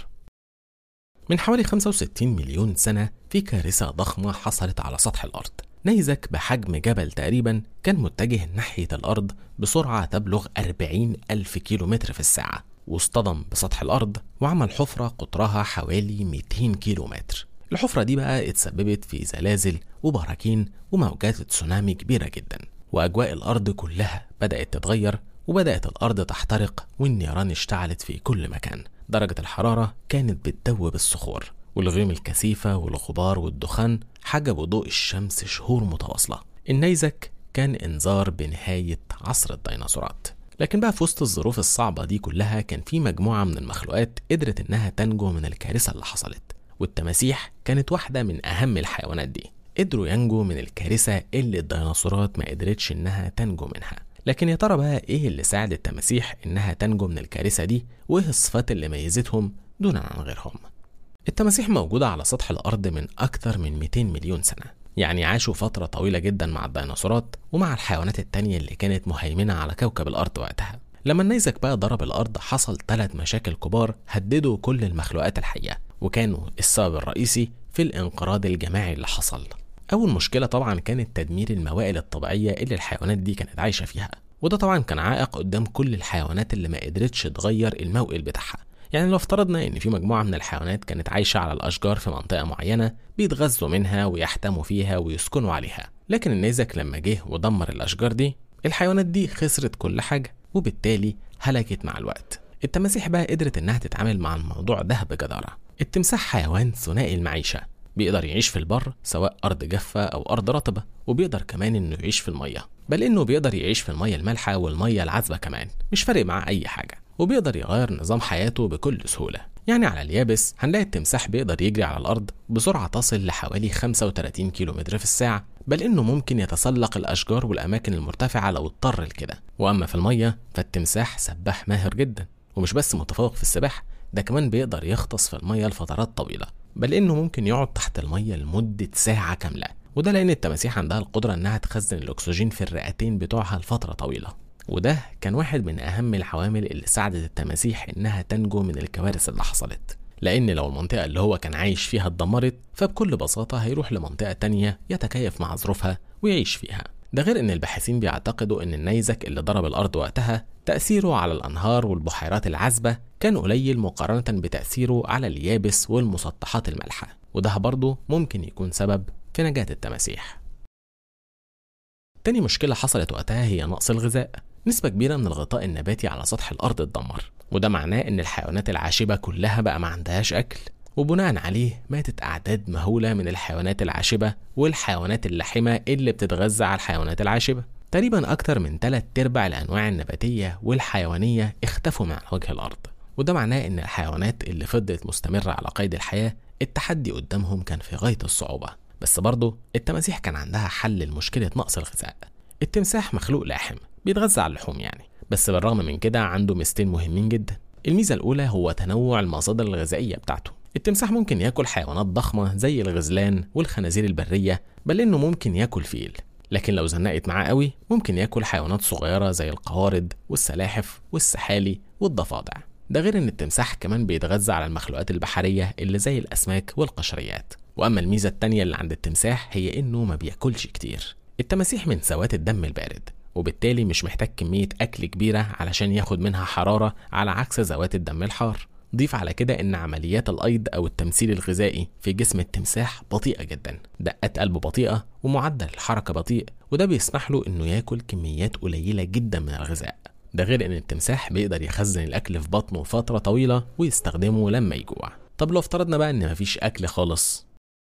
من حوالي 65 مليون سنة في كارثة ضخمة حصلت على سطح الأرض نيزك بحجم جبل تقريبا كان متجه ناحية الأرض بسرعة تبلغ 40 ألف كيلومتر في الساعة واصطدم بسطح الأرض وعمل حفرة قطرها حوالي 200 كيلومتر الحفرة دي بقى اتسببت في زلازل وبراكين وموجات تسونامي كبيرة جدا وأجواء الأرض كلها بدأت تتغير وبدأت الأرض تحترق والنيران اشتعلت في كل مكان درجة الحرارة كانت بتدوب الصخور والغيوم الكثيفة والغبار والدخان حجبوا ضوء الشمس شهور متواصلة النيزك كان إنذار بنهاية عصر الديناصورات لكن بقى في وسط الظروف الصعبة دي كلها كان في مجموعة من المخلوقات قدرت إنها تنجو من الكارثة اللي حصلت والتماسيح كانت واحدة من أهم الحيوانات دي قدروا ينجوا من الكارثة اللي الديناصورات ما قدرتش إنها تنجو منها لكن يا ترى بقى إيه اللي ساعد التماسيح إنها تنجو من الكارثة دي وإيه الصفات اللي ميزتهم دون عن غيرهم التماسيح موجودة على سطح الأرض من أكثر من 200 مليون سنة يعني عاشوا فترة طويلة جدا مع الديناصورات ومع الحيوانات التانية اللي كانت مهيمنة على كوكب الأرض وقتها لما النيزك بقى ضرب الأرض حصل ثلاث مشاكل كبار هددوا كل المخلوقات الحية وكانوا السبب الرئيسي في الانقراض الجماعي اللي حصل أول مشكلة طبعا كانت تدمير الموائل الطبيعية اللي الحيوانات دي كانت عايشة فيها وده طبعا كان عائق قدام كل الحيوانات اللي ما قدرتش تغير الموئل بتاعها يعني لو افترضنا ان في مجموعة من الحيوانات كانت عايشة على الاشجار في منطقة معينة بيتغذوا منها ويحتموا فيها ويسكنوا عليها لكن النيزك لما جه ودمر الاشجار دي الحيوانات دي خسرت كل حاجة وبالتالي هلكت مع الوقت التماسيح بقى قدرت انها تتعامل مع الموضوع ده بجدارة التمساح حيوان ثنائي المعيشة بيقدر يعيش في البر سواء أرض جافة أو أرض رطبة وبيقدر كمان إنه يعيش في المية بل إنه بيقدر يعيش في المية المالحة والمية العذبة كمان مش فارق معاه أي حاجة وبيقدر يغير نظام حياته بكل سهولة يعني على اليابس هنلاقي التمساح بيقدر يجري على الأرض بسرعة تصل لحوالي 35 كيلومتر في الساعة بل إنه ممكن يتسلق الأشجار والأماكن المرتفعة لو اضطر لكده وأما في المية فالتمساح سباح ماهر جدا ومش بس متفوق في السباحة ده كمان بيقدر يغطس في المية لفترات طويلة بل إنه ممكن يقعد تحت المية لمدة ساعة كاملة وده لأن التماسيح عندها القدرة إنها تخزن الأكسجين في الرئتين بتوعها لفترة طويلة وده كان واحد من أهم العوامل اللي ساعدت التماسيح إنها تنجو من الكوارث اللي حصلت لأن لو المنطقة اللي هو كان عايش فيها اتدمرت فبكل بساطة هيروح لمنطقة تانية يتكيف مع ظروفها ويعيش فيها ده غير ان الباحثين بيعتقدوا ان النيزك اللي ضرب الارض وقتها تاثيره على الانهار والبحيرات العذبه كان قليل مقارنه بتاثيره على اليابس والمسطحات المالحه وده برضه ممكن يكون سبب في نجاه التماسيح تاني مشكله حصلت وقتها هي نقص الغذاء نسبة كبيرة من الغطاء النباتي على سطح الأرض اتدمر وده معناه إن الحيوانات العاشبة كلها بقى ما عندهاش أكل وبناء عليه ماتت أعداد مهولة من الحيوانات العاشبة والحيوانات اللحمة اللي بتتغذى على الحيوانات العاشبة تقريبا أكتر من تلات أرباع الأنواع النباتية والحيوانية اختفوا من على وجه الأرض وده معناه إن الحيوانات اللي فضلت مستمرة على قيد الحياة التحدي قدامهم كان في غاية الصعوبة بس برضه التماسيح كان عندها حل لمشكلة نقص الغذاء التمساح مخلوق لاحم بيتغذى على اللحوم يعني بس بالرغم من كده عنده ميزتين مهمين جدا الميزة الأولى هو تنوع المصادر الغذائية بتاعته التمساح ممكن ياكل حيوانات ضخمة زي الغزلان والخنازير البرية بل إنه ممكن ياكل فيل لكن لو زنقت معاه قوي ممكن ياكل حيوانات صغيرة زي القوارض والسلاحف والسحالي والضفادع ده غير ان التمساح كمان بيتغذى على المخلوقات البحرية اللي زي الأسماك والقشريات وأما الميزة التانية اللي عند التمساح هي إنه ما بياكلش كتير التماسيح من ذوات الدم البارد وبالتالي مش محتاج كمية أكل كبيرة علشان ياخد منها حرارة على عكس ذوات الدم الحار ضيف على كده ان عمليات الايض او التمثيل الغذائي في جسم التمساح بطيئه جدا دقات قلبه بطيئه ومعدل الحركه بطيء وده بيسمح له انه ياكل كميات قليله جدا من الغذاء ده غير ان التمساح بيقدر يخزن الاكل في بطنه فتره طويله ويستخدمه لما يجوع طب لو افترضنا بقى ان مفيش اكل خالص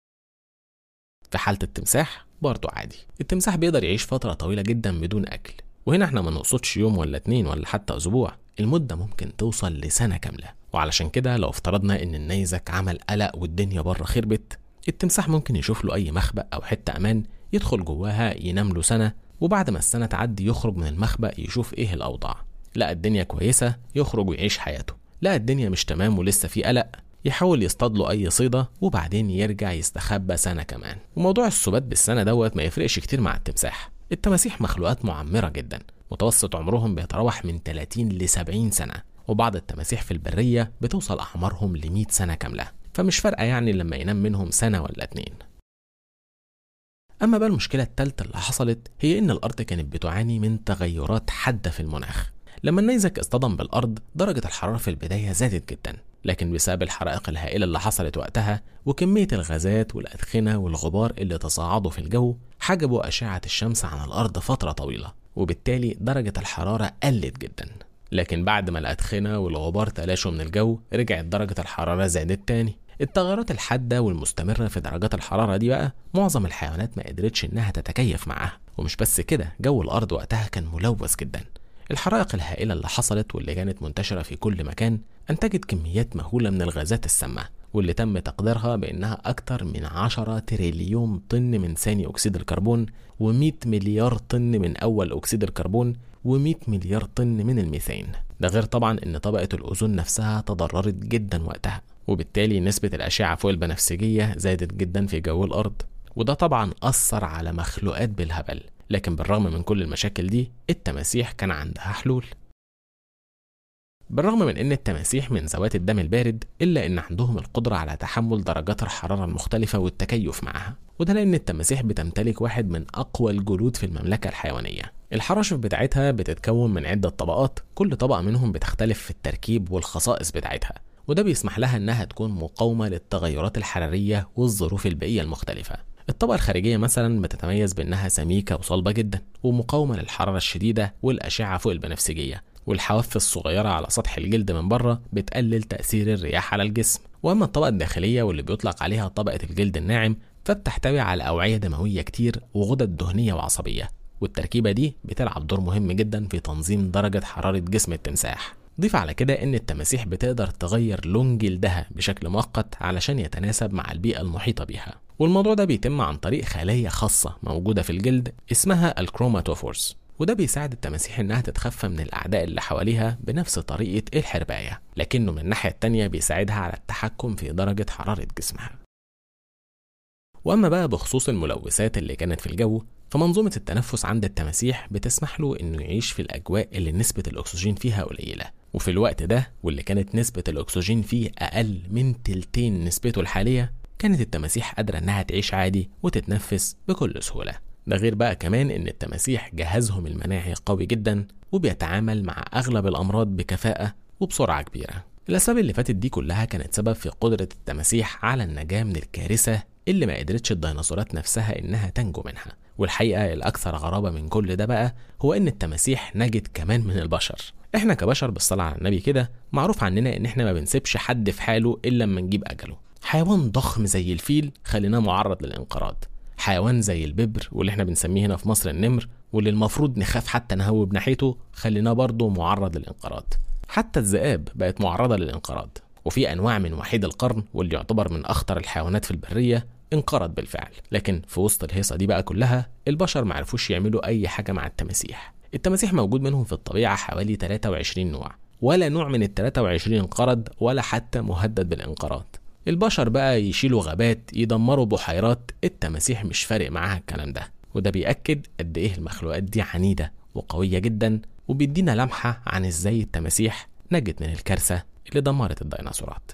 في حاله التمساح برضه عادي التمساح بيقدر يعيش فتره طويله جدا بدون اكل وهنا احنا ما نقصدش يوم ولا اتنين ولا حتى اسبوع المدة ممكن توصل لسنة كاملة وعلشان كده لو افترضنا ان النيزك عمل قلق والدنيا بره خربت التمساح ممكن يشوف له اي مخبأ او حتة امان يدخل جواها ينام له سنة وبعد ما السنة تعدي يخرج من المخبأ يشوف ايه الاوضاع لقى الدنيا كويسة يخرج ويعيش حياته لقى الدنيا مش تمام ولسه في قلق يحاول يصطاد له اي صيدة وبعدين يرجع يستخبى سنة كمان وموضوع السبات بالسنة دوت ما يفرقش كتير مع التمساح التماسيح مخلوقات معمرة جدا متوسط عمرهم بيتراوح من 30 ل 70 سنة وبعض التماسيح في البرية بتوصل أعمارهم ل 100 سنة كاملة فمش فارقة يعني لما ينام منهم سنة ولا اتنين أما بقى المشكلة التالتة اللي حصلت هي إن الأرض كانت بتعاني من تغيرات حادة في المناخ لما النيزك اصطدم بالأرض درجة الحرارة في البداية زادت جدا لكن بسبب الحرائق الهائلة اللي حصلت وقتها وكمية الغازات والأدخنة والغبار اللي تصاعدوا في الجو حجبوا أشعة الشمس عن الأرض فترة طويلة وبالتالي درجة الحرارة قلت جدا لكن بعد ما الأدخنة والغبار تلاشوا من الجو رجعت درجة الحرارة زادت تاني التغيرات الحادة والمستمرة في درجات الحرارة دي بقى معظم الحيوانات ما قدرتش إنها تتكيف معاها ومش بس كده جو الأرض وقتها كان ملوث جدا الحرائق الهائلة اللي حصلت واللي كانت منتشرة في كل مكان أنتجت كميات مهولة من الغازات السامة واللي تم تقديرها بأنها أكثر من 10 تريليون طن من ثاني أكسيد الكربون و100 مليار طن من أول أكسيد الكربون و100 مليار طن من الميثان ده غير طبعا ان طبقة الأوزون نفسها تضررت جدا وقتها وبالتالي نسبة الأشعة فوق البنفسجية زادت جدا في جو الأرض وده طبعا أثر على مخلوقات بالهبل لكن بالرغم من كل المشاكل دي التماسيح كان عندها حلول بالرغم من ان التماسيح من ذوات الدم البارد الا ان عندهم القدره على تحمل درجات الحراره المختلفه والتكيف معها وده لان التماسيح بتمتلك واحد من اقوى الجلود في المملكه الحيوانيه الحراشف بتاعتها بتتكون من عده طبقات كل طبقه منهم بتختلف في التركيب والخصائص بتاعتها وده بيسمح لها انها تكون مقاومه للتغيرات الحراريه والظروف البيئيه المختلفه الطبقة الخارجية مثلا بتتميز بأنها سميكة وصلبة جدا ومقاومة للحرارة الشديدة والأشعة فوق البنفسجية والحواف الصغيرة على سطح الجلد من بره بتقلل تأثير الرياح على الجسم وأما الطبقة الداخلية واللي بيطلق عليها طبقة الجلد الناعم فبتحتوي على أوعية دموية كتير وغدد دهنية وعصبية والتركيبة دي بتلعب دور مهم جدا في تنظيم درجة حرارة جسم التمساح ضيف على كده ان التماسيح بتقدر تغير لون جلدها بشكل مؤقت علشان يتناسب مع البيئة المحيطة بيها والموضوع ده بيتم عن طريق خلايا خاصة موجودة في الجلد اسمها الكروماتوفورز وده بيساعد التماسيح انها تتخفى من الاعداء اللي حواليها بنفس طريقة الحرباية لكنه من الناحية التانية بيساعدها على التحكم في درجة حرارة جسمها واما بقى بخصوص الملوثات اللي كانت في الجو فمنظومة التنفس عند التماسيح بتسمح له انه يعيش في الاجواء اللي نسبة الاكسجين فيها قليلة وفي الوقت ده واللي كانت نسبة الاكسجين فيه اقل من تلتين نسبته الحالية كانت التماسيح قادرة انها تعيش عادي وتتنفس بكل سهولة ده غير بقى كمان ان التماسيح جهازهم المناعي قوي جدا وبيتعامل مع اغلب الامراض بكفاءة وبسرعة كبيرة الاسباب اللي فاتت دي كلها كانت سبب في قدرة التماسيح على النجاة من الكارثة اللي ما قدرتش الديناصورات نفسها إنها تنجو منها والحقيقة الأكثر غرابة من كل ده بقى هو إن التماسيح نجت كمان من البشر إحنا كبشر بالصلاة على النبي كده معروف عننا إن إحنا ما بنسيبش حد في حاله إلا لما نجيب أجله حيوان ضخم زي الفيل خليناه معرض للانقراض حيوان زي الببر واللي احنا بنسميه هنا في مصر النمر واللي المفروض نخاف حتى نهوب ناحيته خليناه برضه معرض للانقراض حتى الذئاب بقت معرضة للانقراض وفي أنواع من وحيد القرن واللي يعتبر من أخطر الحيوانات في البرية انقرض بالفعل لكن في وسط الهيصة دي بقى كلها البشر معرفوش يعملوا أي حاجة مع التماسيح التماسيح موجود منهم في الطبيعة حوالي 23 نوع ولا نوع من ال 23 انقرض ولا حتى مهدد بالانقراض البشر بقى يشيلوا غابات يدمروا بحيرات التماسيح مش فارق معاها الكلام ده وده بيأكد قد ايه المخلوقات دي عنيدة وقوية جدا وبيدينا لمحة عن ازاي التماسيح نجت من الكارثة اللي دمرت الديناصورات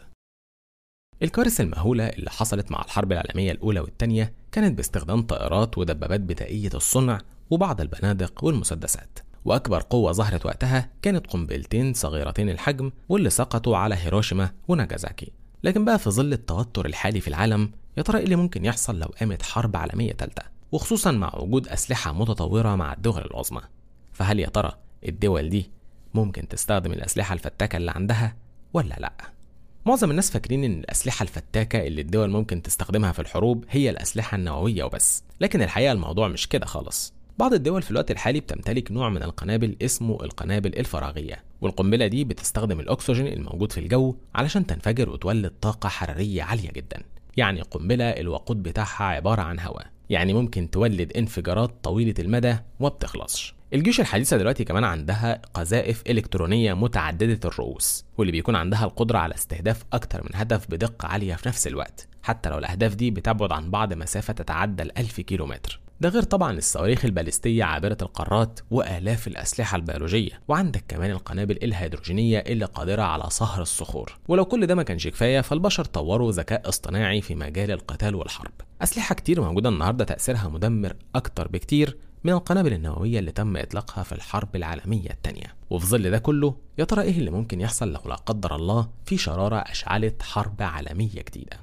الكوارث المهولة اللي حصلت مع الحرب العالمية الأولى والتانية كانت باستخدام طائرات ودبابات بدائية الصنع وبعض البنادق والمسدسات وأكبر قوة ظهرت وقتها كانت قنبلتين صغيرتين الحجم واللي سقطوا على هيروشيما وناجازاكي لكن بقى في ظل التوتر الحالي في العالم يا ترى ايه اللي ممكن يحصل لو قامت حرب عالمية تالتة وخصوصا مع وجود أسلحة متطورة مع الدول العظمى فهل يا ترى الدول دي ممكن تستخدم الأسلحة الفتاكة اللي عندها ولا لأ؟ معظم الناس فاكرين ان الاسلحه الفتاكه اللي الدول ممكن تستخدمها في الحروب هي الاسلحه النوويه وبس لكن الحقيقه الموضوع مش كده خالص بعض الدول في الوقت الحالي بتمتلك نوع من القنابل اسمه القنابل الفراغيه والقنبله دي بتستخدم الاكسجين الموجود في الجو علشان تنفجر وتولد طاقه حراريه عاليه جدا يعني قنبله الوقود بتاعها عباره عن هواء يعني ممكن تولد انفجارات طويله المدى وما بتخلصش الجيوش الحديثة دلوقتي كمان عندها قذائف إلكترونية متعددة الرؤوس واللي بيكون عندها القدرة على استهداف أكتر من هدف بدقة عالية في نفس الوقت حتى لو الأهداف دي بتبعد عن بعض مسافة تتعدى الألف كيلومتر ده غير طبعا الصواريخ البالستية عابرة القارات وآلاف الأسلحة البيولوجية وعندك كمان القنابل الهيدروجينية اللي قادرة على صهر الصخور ولو كل ده ما كانش كفاية فالبشر طوروا ذكاء اصطناعي في مجال القتال والحرب أسلحة كتير موجودة النهاردة تأثيرها مدمر أكتر بكتير من القنابل النووية اللي تم إطلاقها في الحرب العالمية الثانية وفي ظل ده كله يا ترى إيه اللي ممكن يحصل لو لا قدر الله في شرارة أشعلت حرب عالمية جديدة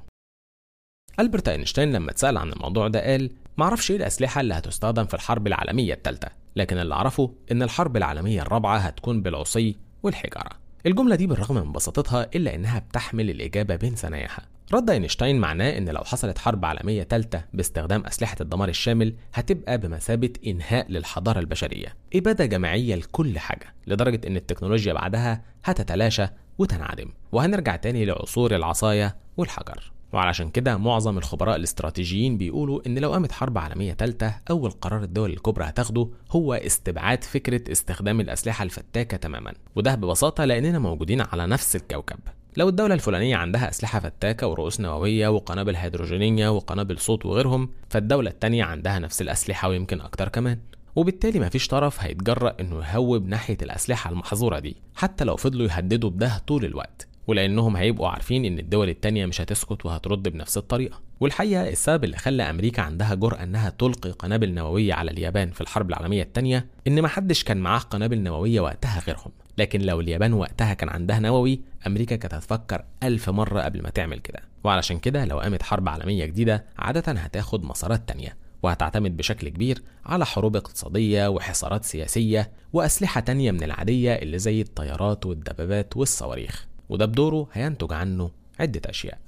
ألبرت أينشتاين لما اتسأل عن الموضوع ده قال معرفش إيه الأسلحة اللي هتستخدم في الحرب العالمية الثالثة لكن اللي أعرفه إن الحرب العالمية الرابعة هتكون بالعصي والحجارة الجملة دي بالرغم من بساطتها إلا إنها بتحمل الإجابة بين ثناياها رد اينشتاين معناه ان لو حصلت حرب عالميه ثالثه باستخدام اسلحه الدمار الشامل هتبقى بمثابه انهاء للحضاره البشريه اباده جماعيه لكل حاجه لدرجه ان التكنولوجيا بعدها هتتلاشى وتنعدم وهنرجع تاني لعصور العصايه والحجر وعلشان كده معظم الخبراء الاستراتيجيين بيقولوا ان لو قامت حرب عالميه ثالثه اول قرار الدول الكبرى هتاخده هو استبعاد فكره استخدام الاسلحه الفتاكه تماما وده ببساطه لاننا موجودين على نفس الكوكب لو الدولة الفلانية عندها أسلحة فتاكة ورؤوس نووية وقنابل هيدروجينية وقنابل صوت وغيرهم فالدولة التانية عندها نفس الأسلحة ويمكن أكتر كمان وبالتالي مفيش طرف هيتجرأ إنه يهوب ناحية الأسلحة المحظورة دي حتى لو فضلوا يهددوا بده طول الوقت ولانهم هيبقوا عارفين ان الدول التانية مش هتسكت وهترد بنفس الطريقة والحقيقة السبب اللي خلى امريكا عندها جرأة انها تلقي قنابل نووية على اليابان في الحرب العالمية التانية ان محدش كان معاه قنابل نووية وقتها غيرهم لكن لو اليابان وقتها كان عندها نووي امريكا كانت هتفكر ألف مرة قبل ما تعمل كده وعلشان كده لو قامت حرب عالمية جديدة عادة هتاخد مسارات تانية وهتعتمد بشكل كبير على حروب اقتصادية وحصارات سياسية وأسلحة تانية من العادية اللي زي الطيارات والدبابات والصواريخ وده بدوره هينتج عنه عدة أشياء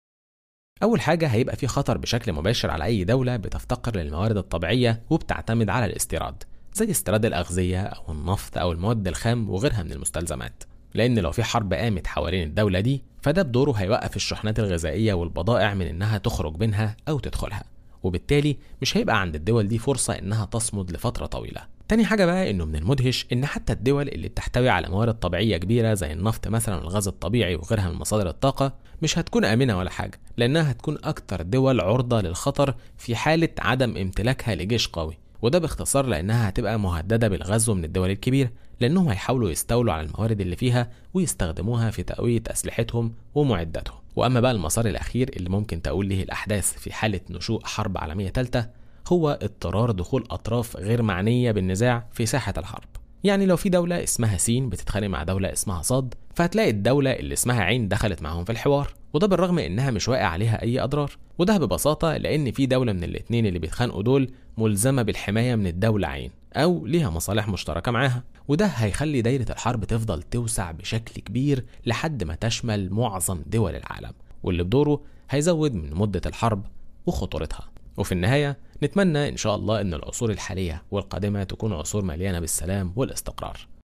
أول حاجة هيبقى في خطر بشكل مباشر على أي دولة بتفتقر للموارد الطبيعية وبتعتمد على الاستيراد زي استيراد الأغذية أو النفط أو المواد الخام وغيرها من المستلزمات لأن لو في حرب قامت حوالين الدولة دي فده بدوره هيوقف الشحنات الغذائية والبضائع من إنها تخرج منها أو تدخلها وبالتالي مش هيبقى عند الدول دي فرصة إنها تصمد لفترة طويلة تاني حاجة بقى إنه من المدهش إن حتى الدول اللي بتحتوي على موارد طبيعية كبيرة زي النفط مثلا والغاز الطبيعي وغيرها من مصادر الطاقة مش هتكون آمنة ولا حاجة لأنها هتكون أكتر دول عرضة للخطر في حالة عدم امتلاكها لجيش قوي وده باختصار لأنها هتبقى مهددة بالغزو من الدول الكبيرة لأنهم هيحاولوا يستولوا على الموارد اللي فيها ويستخدموها في تقوية أسلحتهم ومعداتهم وأما بقى المسار الأخير اللي ممكن تقول له الأحداث في حالة نشوء حرب عالمية ثالثة هو اضطرار دخول أطراف غير معنية بالنزاع في ساحة الحرب يعني لو في دولة اسمها سين بتتخانق مع دولة اسمها صاد فهتلاقي الدولة اللي اسمها عين دخلت معاهم في الحوار وده بالرغم انها مش واقع عليها اي اضرار وده ببساطة لان في دولة من الاتنين اللي بيتخانقوا دول ملزمة بالحماية من الدولة عين او ليها مصالح مشتركة معاها وده هيخلي دايرة الحرب تفضل توسع بشكل كبير لحد ما تشمل معظم دول العالم واللي بدوره هيزود من مدة الحرب وخطورتها وفي النهاية نتمنى إن شاء الله إن العصور الحالية والقادمة تكون عصور مليانة بالسلام والاستقرار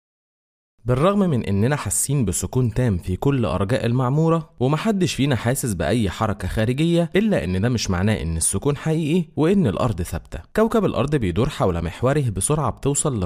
بالرغم من اننا حاسين بسكون تام في كل ارجاء المعموره ومحدش فينا حاسس باي حركه خارجيه الا ان ده مش معناه ان السكون حقيقي وان الارض ثابته كوكب الارض بيدور حول محوره بسرعه بتوصل ل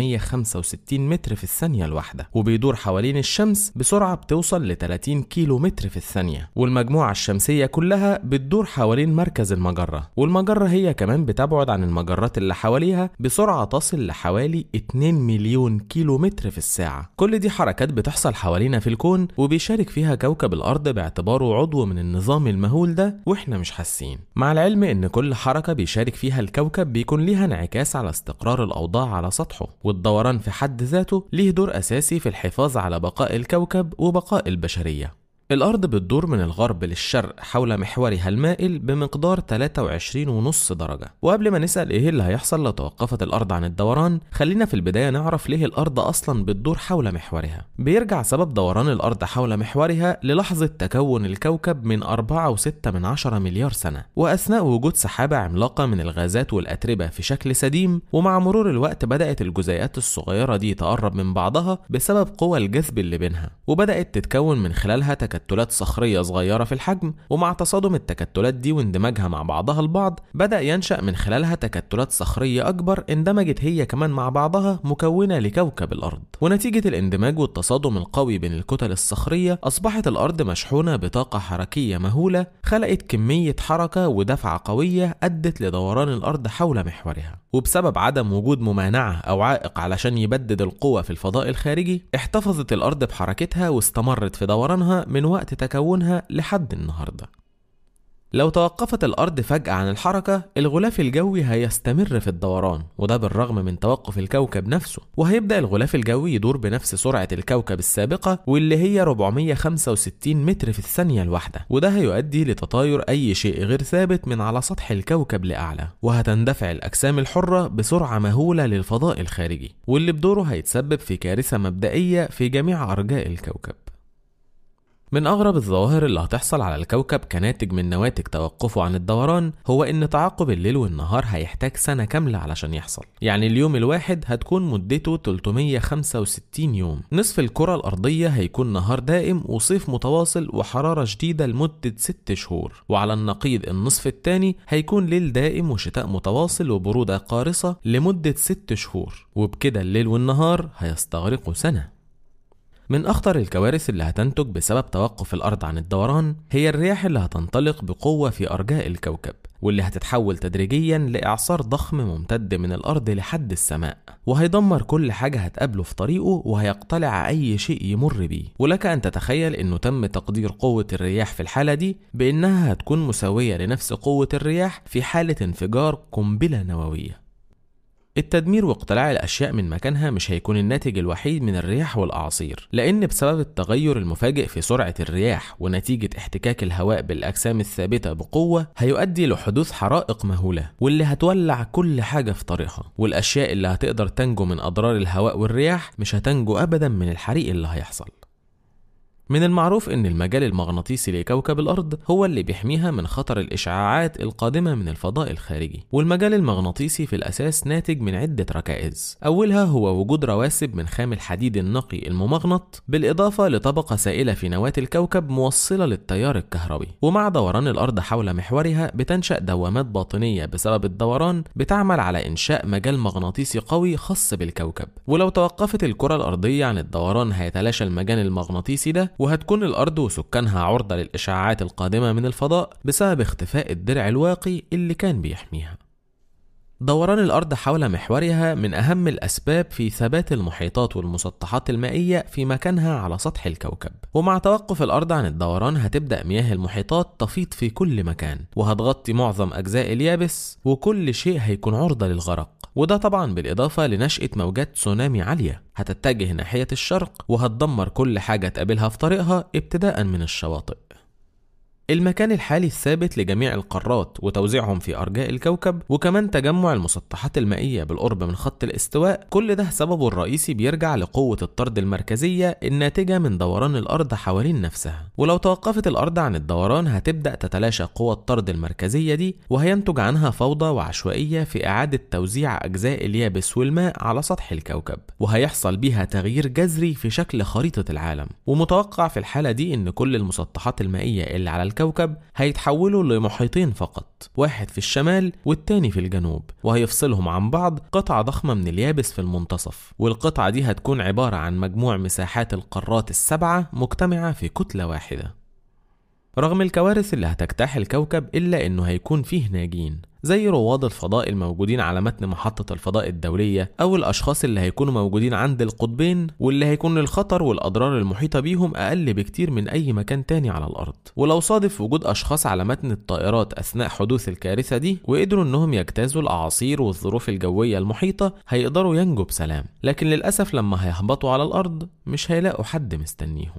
465 متر في الثانيه الواحده وبيدور حوالين الشمس بسرعه بتوصل ل 30 كيلو متر في الثانيه والمجموعه الشمسيه كلها بتدور حوالين مركز المجره والمجره هي كمان بتبعد عن المجرات اللي حواليها بسرعه تصل لحوالي 2 مليون كيلو متر في الساعه كل دي حركات بتحصل حوالينا في الكون وبيشارك فيها كوكب الأرض باعتباره عضو من النظام المهول ده وإحنا مش حاسين مع العلم إن كل حركة بيشارك فيها الكوكب بيكون ليها انعكاس على استقرار الأوضاع على سطحه والدوران في حد ذاته ليه دور أساسي في الحفاظ على بقاء الكوكب وبقاء البشرية الأرض بتدور من الغرب للشرق حول محورها المائل بمقدار 23.5 درجة وقبل ما نسأل إيه اللي هيحصل لو توقفت الأرض عن الدوران خلينا في البداية نعرف ليه الأرض أصلا بتدور حول محورها بيرجع سبب دوران الأرض حول محورها للحظة تكون الكوكب من 4.6 من عشرة مليار سنة وأثناء وجود سحابة عملاقة من الغازات والأتربة في شكل سديم ومع مرور الوقت بدأت الجزيئات الصغيرة دي تقرب من بعضها بسبب قوى الجذب اللي بينها وبدأت تتكون من خلالها تكتلات صخرية صغيرة في الحجم ومع تصادم التكتلات دي واندماجها مع بعضها البعض بدأ ينشأ من خلالها تكتلات صخرية أكبر اندمجت هي كمان مع بعضها مكونة لكوكب الأرض ونتيجة الاندماج والتصادم القوي بين الكتل الصخرية أصبحت الأرض مشحونة بطاقة حركية مهولة خلقت كمية حركة ودفعة قوية أدت لدوران الأرض حول محورها وبسبب عدم وجود ممانعة أو عائق علشان يبدد القوة في الفضاء الخارجي احتفظت الأرض بحركتها واستمرت في دورانها من وقت تكونها لحد النهارده لو توقفت الأرض فجأة عن الحركة الغلاف الجوي هيستمر في الدوران وده بالرغم من توقف الكوكب نفسه وهيبدأ الغلاف الجوي يدور بنفس سرعة الكوكب السابقة واللي هي 465 متر في الثانية الواحدة وده هيؤدي لتطاير أي شيء غير ثابت من على سطح الكوكب لأعلى وهتندفع الأجسام الحرة بسرعة مهولة للفضاء الخارجي واللي بدوره هيتسبب في كارثة مبدئية في جميع أرجاء الكوكب من أغرب الظواهر اللي هتحصل على الكوكب كناتج من نواتج توقفه عن الدوران هو إن تعاقب الليل والنهار هيحتاج سنة كاملة علشان يحصل يعني اليوم الواحد هتكون مدته 365 يوم نصف الكرة الأرضية هيكون نهار دائم وصيف متواصل وحرارة شديدة لمدة 6 شهور وعلى النقيض النصف الثاني هيكون ليل دائم وشتاء متواصل وبرودة قارصة لمدة 6 شهور وبكده الليل والنهار هيستغرقوا سنة من أخطر الكوارث اللي هتنتج بسبب توقف الأرض عن الدوران هي الرياح اللي هتنطلق بقوة في أرجاء الكوكب واللي هتتحول تدريجيا لإعصار ضخم ممتد من الأرض لحد السماء وهيدمر كل حاجة هتقابله في طريقه وهيقتلع أي شيء يمر بيه ولك أن تتخيل أنه تم تقدير قوة الرياح في الحالة دي بأنها هتكون مساوية لنفس قوة الرياح في حالة انفجار قنبلة نووية التدمير واقتلاع الأشياء من مكانها مش هيكون الناتج الوحيد من الرياح والأعاصير لأن بسبب التغير المفاجئ في سرعة الرياح ونتيجة احتكاك الهواء بالأجسام الثابتة بقوة هيؤدي لحدوث حرائق مهولة واللي هتولع كل حاجة في طريقها والأشياء اللي هتقدر تنجو من أضرار الهواء والرياح مش هتنجو أبدا من الحريق اللي هيحصل من المعروف ان المجال المغناطيسي لكوكب الارض هو اللي بيحميها من خطر الاشعاعات القادمه من الفضاء الخارجي والمجال المغناطيسي في الاساس ناتج من عده ركائز اولها هو وجود رواسب من خام الحديد النقي الممغنط بالاضافه لطبقه سائله في نواه الكوكب موصله للتيار الكهربي ومع دوران الارض حول محورها بتنشا دوامات باطنيه بسبب الدوران بتعمل على انشاء مجال مغناطيسي قوي خاص بالكوكب ولو توقفت الكره الارضيه عن الدوران هيتلاشى المجال المغناطيسي ده وهتكون الأرض وسكانها عرضة للإشعاعات القادمة من الفضاء بسبب اختفاء الدرع الواقي اللي كان بيحميها دوران الأرض حول محورها من أهم الأسباب في ثبات المحيطات والمسطحات المائية في مكانها على سطح الكوكب ومع توقف الأرض عن الدوران هتبدأ مياه المحيطات تفيض في كل مكان وهتغطي معظم أجزاء اليابس وكل شيء هيكون عرضة للغرق وده طبعا بالإضافة لنشأة موجات تسونامي عالية هتتجه ناحية الشرق وهتدمر كل حاجة تقابلها في طريقها ابتداء من الشواطئ المكان الحالي الثابت لجميع القارات وتوزيعهم في أرجاء الكوكب وكمان تجمع المسطحات المائية بالقرب من خط الاستواء كل ده سببه الرئيسي بيرجع لقوة الطرد المركزية الناتجة من دوران الأرض حوالين نفسها ولو توقفت الأرض عن الدوران هتبدأ تتلاشى قوة الطرد المركزية دي وهينتج عنها فوضى وعشوائية في إعادة توزيع أجزاء اليابس والماء على سطح الكوكب وهيحصل بيها تغيير جذري في شكل خريطة العالم ومتوقع في الحالة دي إن كل المسطحات المائية اللي على الكوكب هيتحولوا لمحيطين فقط واحد في الشمال والتاني في الجنوب وهيفصلهم عن بعض قطعة ضخمة من اليابس في المنتصف والقطعة دي هتكون عبارة عن مجموع مساحات القارات السبعة مجتمعة في كتلة واحدة رغم الكوارث اللي هتجتاح الكوكب إلا إنه هيكون فيه ناجين زي رواد الفضاء الموجودين على متن محطة الفضاء الدولية أو الأشخاص اللي هيكونوا موجودين عند القطبين واللي هيكون الخطر والأضرار المحيطة بيهم أقل بكتير من أي مكان تاني على الأرض ولو صادف وجود أشخاص على متن الطائرات أثناء حدوث الكارثة دي وقدروا إنهم يجتازوا الأعاصير والظروف الجوية المحيطة هيقدروا ينجوا بسلام لكن للأسف لما هيهبطوا على الأرض مش هيلاقوا حد مستنيهم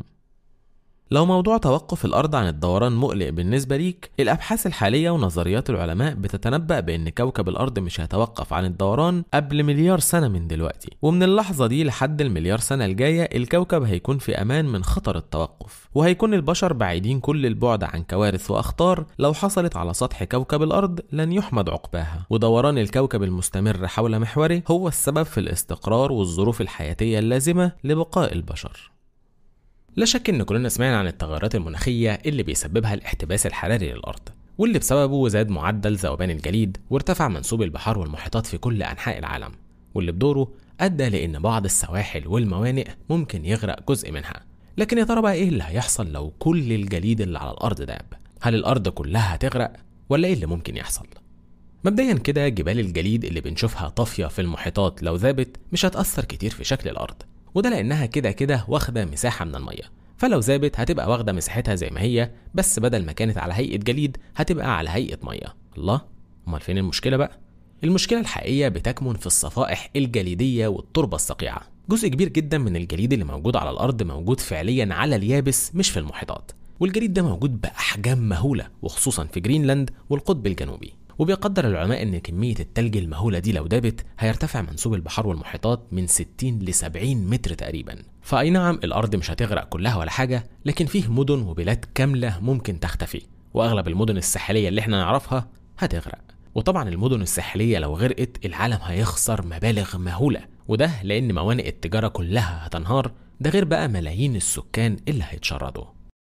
لو موضوع توقف الأرض عن الدوران مقلق بالنسبة ليك الأبحاث الحالية ونظريات العلماء بتتنبأ بأن كوكب الأرض مش هيتوقف عن الدوران قبل مليار سنة من دلوقتي ومن اللحظة دي لحد المليار سنة الجاية الكوكب هيكون في أمان من خطر التوقف وهيكون البشر بعيدين كل البعد عن كوارث وأخطار لو حصلت على سطح كوكب الأرض لن يحمد عقباها ودوران الكوكب المستمر حول محوره هو السبب في الاستقرار والظروف الحياتية اللازمة لبقاء البشر لا شك ان كلنا سمعنا عن التغيرات المناخية اللي بيسببها الاحتباس الحراري للأرض واللي بسببه زاد معدل ذوبان الجليد وارتفع منسوب البحار والمحيطات في كل أنحاء العالم واللي بدوره أدى لأن بعض السواحل والموانئ ممكن يغرق جزء منها لكن يا ترى بقى إيه اللي هيحصل لو كل الجليد اللي على الأرض داب؟ هل الأرض كلها هتغرق ولا إيه اللي ممكن يحصل؟ مبدئيا كده جبال الجليد اللي بنشوفها طافية في المحيطات لو ذابت مش هتأثر كتير في شكل الأرض وده لأنها كده كده واخدة مساحة من المية فلو ذابت هتبقى واخدة مساحتها زي ما هي بس بدل ما كانت على هيئة جليد هتبقى على هيئة مية الله أمال فين المشكلة بقى؟ المشكلة الحقيقية بتكمن في الصفائح الجليدية والتربة الصقيعة جزء كبير جدا من الجليد اللي موجود على الأرض موجود فعليا على اليابس مش في المحيطات والجليد ده موجود بأحجام مهولة وخصوصا في جرينلاند والقطب الجنوبي وبيقدر العلماء ان كمية التلج المهولة دي لو دابت هيرتفع منسوب البحار والمحيطات من 60 ل 70 متر تقريبا فأي نعم الأرض مش هتغرق كلها ولا حاجة لكن فيه مدن وبلاد كاملة ممكن تختفي وأغلب المدن الساحلية اللي احنا نعرفها هتغرق وطبعا المدن الساحلية لو غرقت العالم هيخسر مبالغ مهولة وده لأن موانئ التجارة كلها هتنهار ده غير بقى ملايين السكان اللي هيتشردوا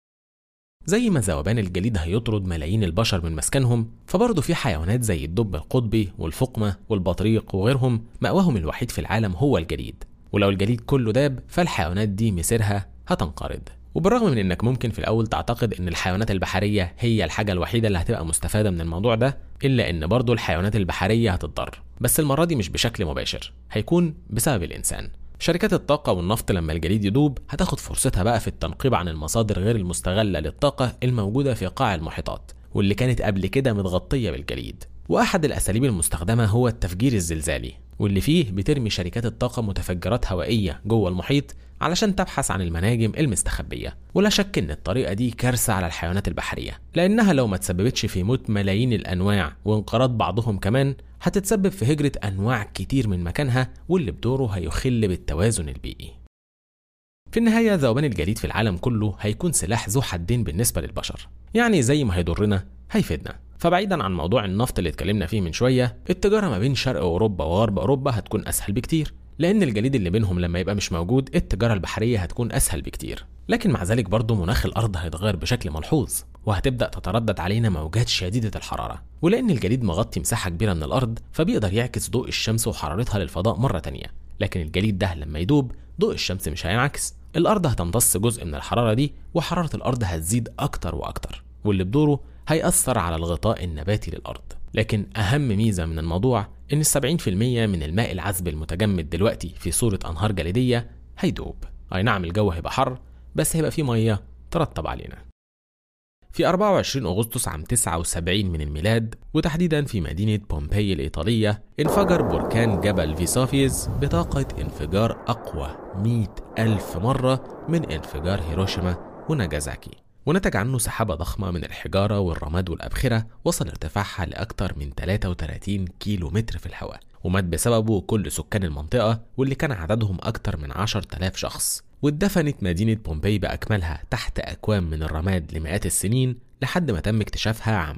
زي ما ذوبان الجليد هيطرد ملايين البشر من مسكنهم فبرضه في حيوانات زي الدب القطبي والفقمة والبطريق وغيرهم مأواهم الوحيد في العالم هو الجليد ولو الجليد كله داب فالحيوانات دي مسيرها هتنقرض وبالرغم من انك ممكن في الاول تعتقد ان الحيوانات البحريه هي الحاجه الوحيده اللي هتبقى مستفاده من الموضوع ده الا ان برضه الحيوانات البحريه هتتضر بس المره دي مش بشكل مباشر هيكون بسبب الانسان شركات الطاقة والنفط لما الجليد يدوب هتاخد فرصتها بقى في التنقيب عن المصادر غير المستغلة للطاقة الموجودة في قاع المحيطات واللي كانت قبل كده متغطية بالجليد وأحد الأساليب المستخدمة هو التفجير الزلزالي واللي فيه بترمي شركات الطاقة متفجرات هوائية جوه المحيط علشان تبحث عن المناجم المستخبية ولا شك ان الطريقة دي كارثة على الحيوانات البحرية لانها لو ما تسببتش في موت ملايين الانواع وانقراض بعضهم كمان هتتسبب في هجرة انواع كتير من مكانها واللي بدوره هيخل بالتوازن البيئي في النهاية ذوبان الجليد في العالم كله هيكون سلاح ذو حدين بالنسبة للبشر يعني زي ما هيضرنا هيفيدنا فبعيدا عن موضوع النفط اللي اتكلمنا فيه من شوية التجارة ما بين شرق أوروبا وغرب أوروبا هتكون أسهل بكتير لأن الجليد اللي بينهم لما يبقى مش موجود التجارة البحرية هتكون أسهل بكتير لكن مع ذلك برضه مناخ الأرض هيتغير بشكل ملحوظ وهتبدأ تتردد علينا موجات شديدة الحرارة ولأن الجليد مغطي مساحة كبيرة من الأرض فبيقدر يعكس ضوء الشمس وحرارتها للفضاء مرة تانية لكن الجليد ده لما يدوب ضوء الشمس مش هينعكس الأرض هتمتص جزء من الحرارة دي وحرارة الأرض هتزيد أكتر وأكتر واللي بدوره هيأثر على الغطاء النباتي للأرض لكن أهم ميزة من الموضوع إن السبعين في المية من الماء العذب المتجمد دلوقتي في صورة أنهار جليدية هيدوب أي نعم الجو هيبقى حر بس هيبقى فيه مية ترطب علينا في 24 أغسطس عام 79 من الميلاد وتحديدا في مدينة بومبي الإيطالية انفجر بركان جبل فيسافيز بطاقة انفجار أقوى 100 ألف مرة من انفجار هيروشيما وناجازاكي ونتج عنه سحابة ضخمة من الحجارة والرماد والأبخرة وصل ارتفاعها لأكثر من 33 كيلو متر في الهواء ومات بسببه كل سكان المنطقة واللي كان عددهم أكثر من 10,000 شخص واتدفنت مدينة بومبي بأكملها تحت أكوام من الرماد لمئات السنين لحد ما تم اكتشافها عام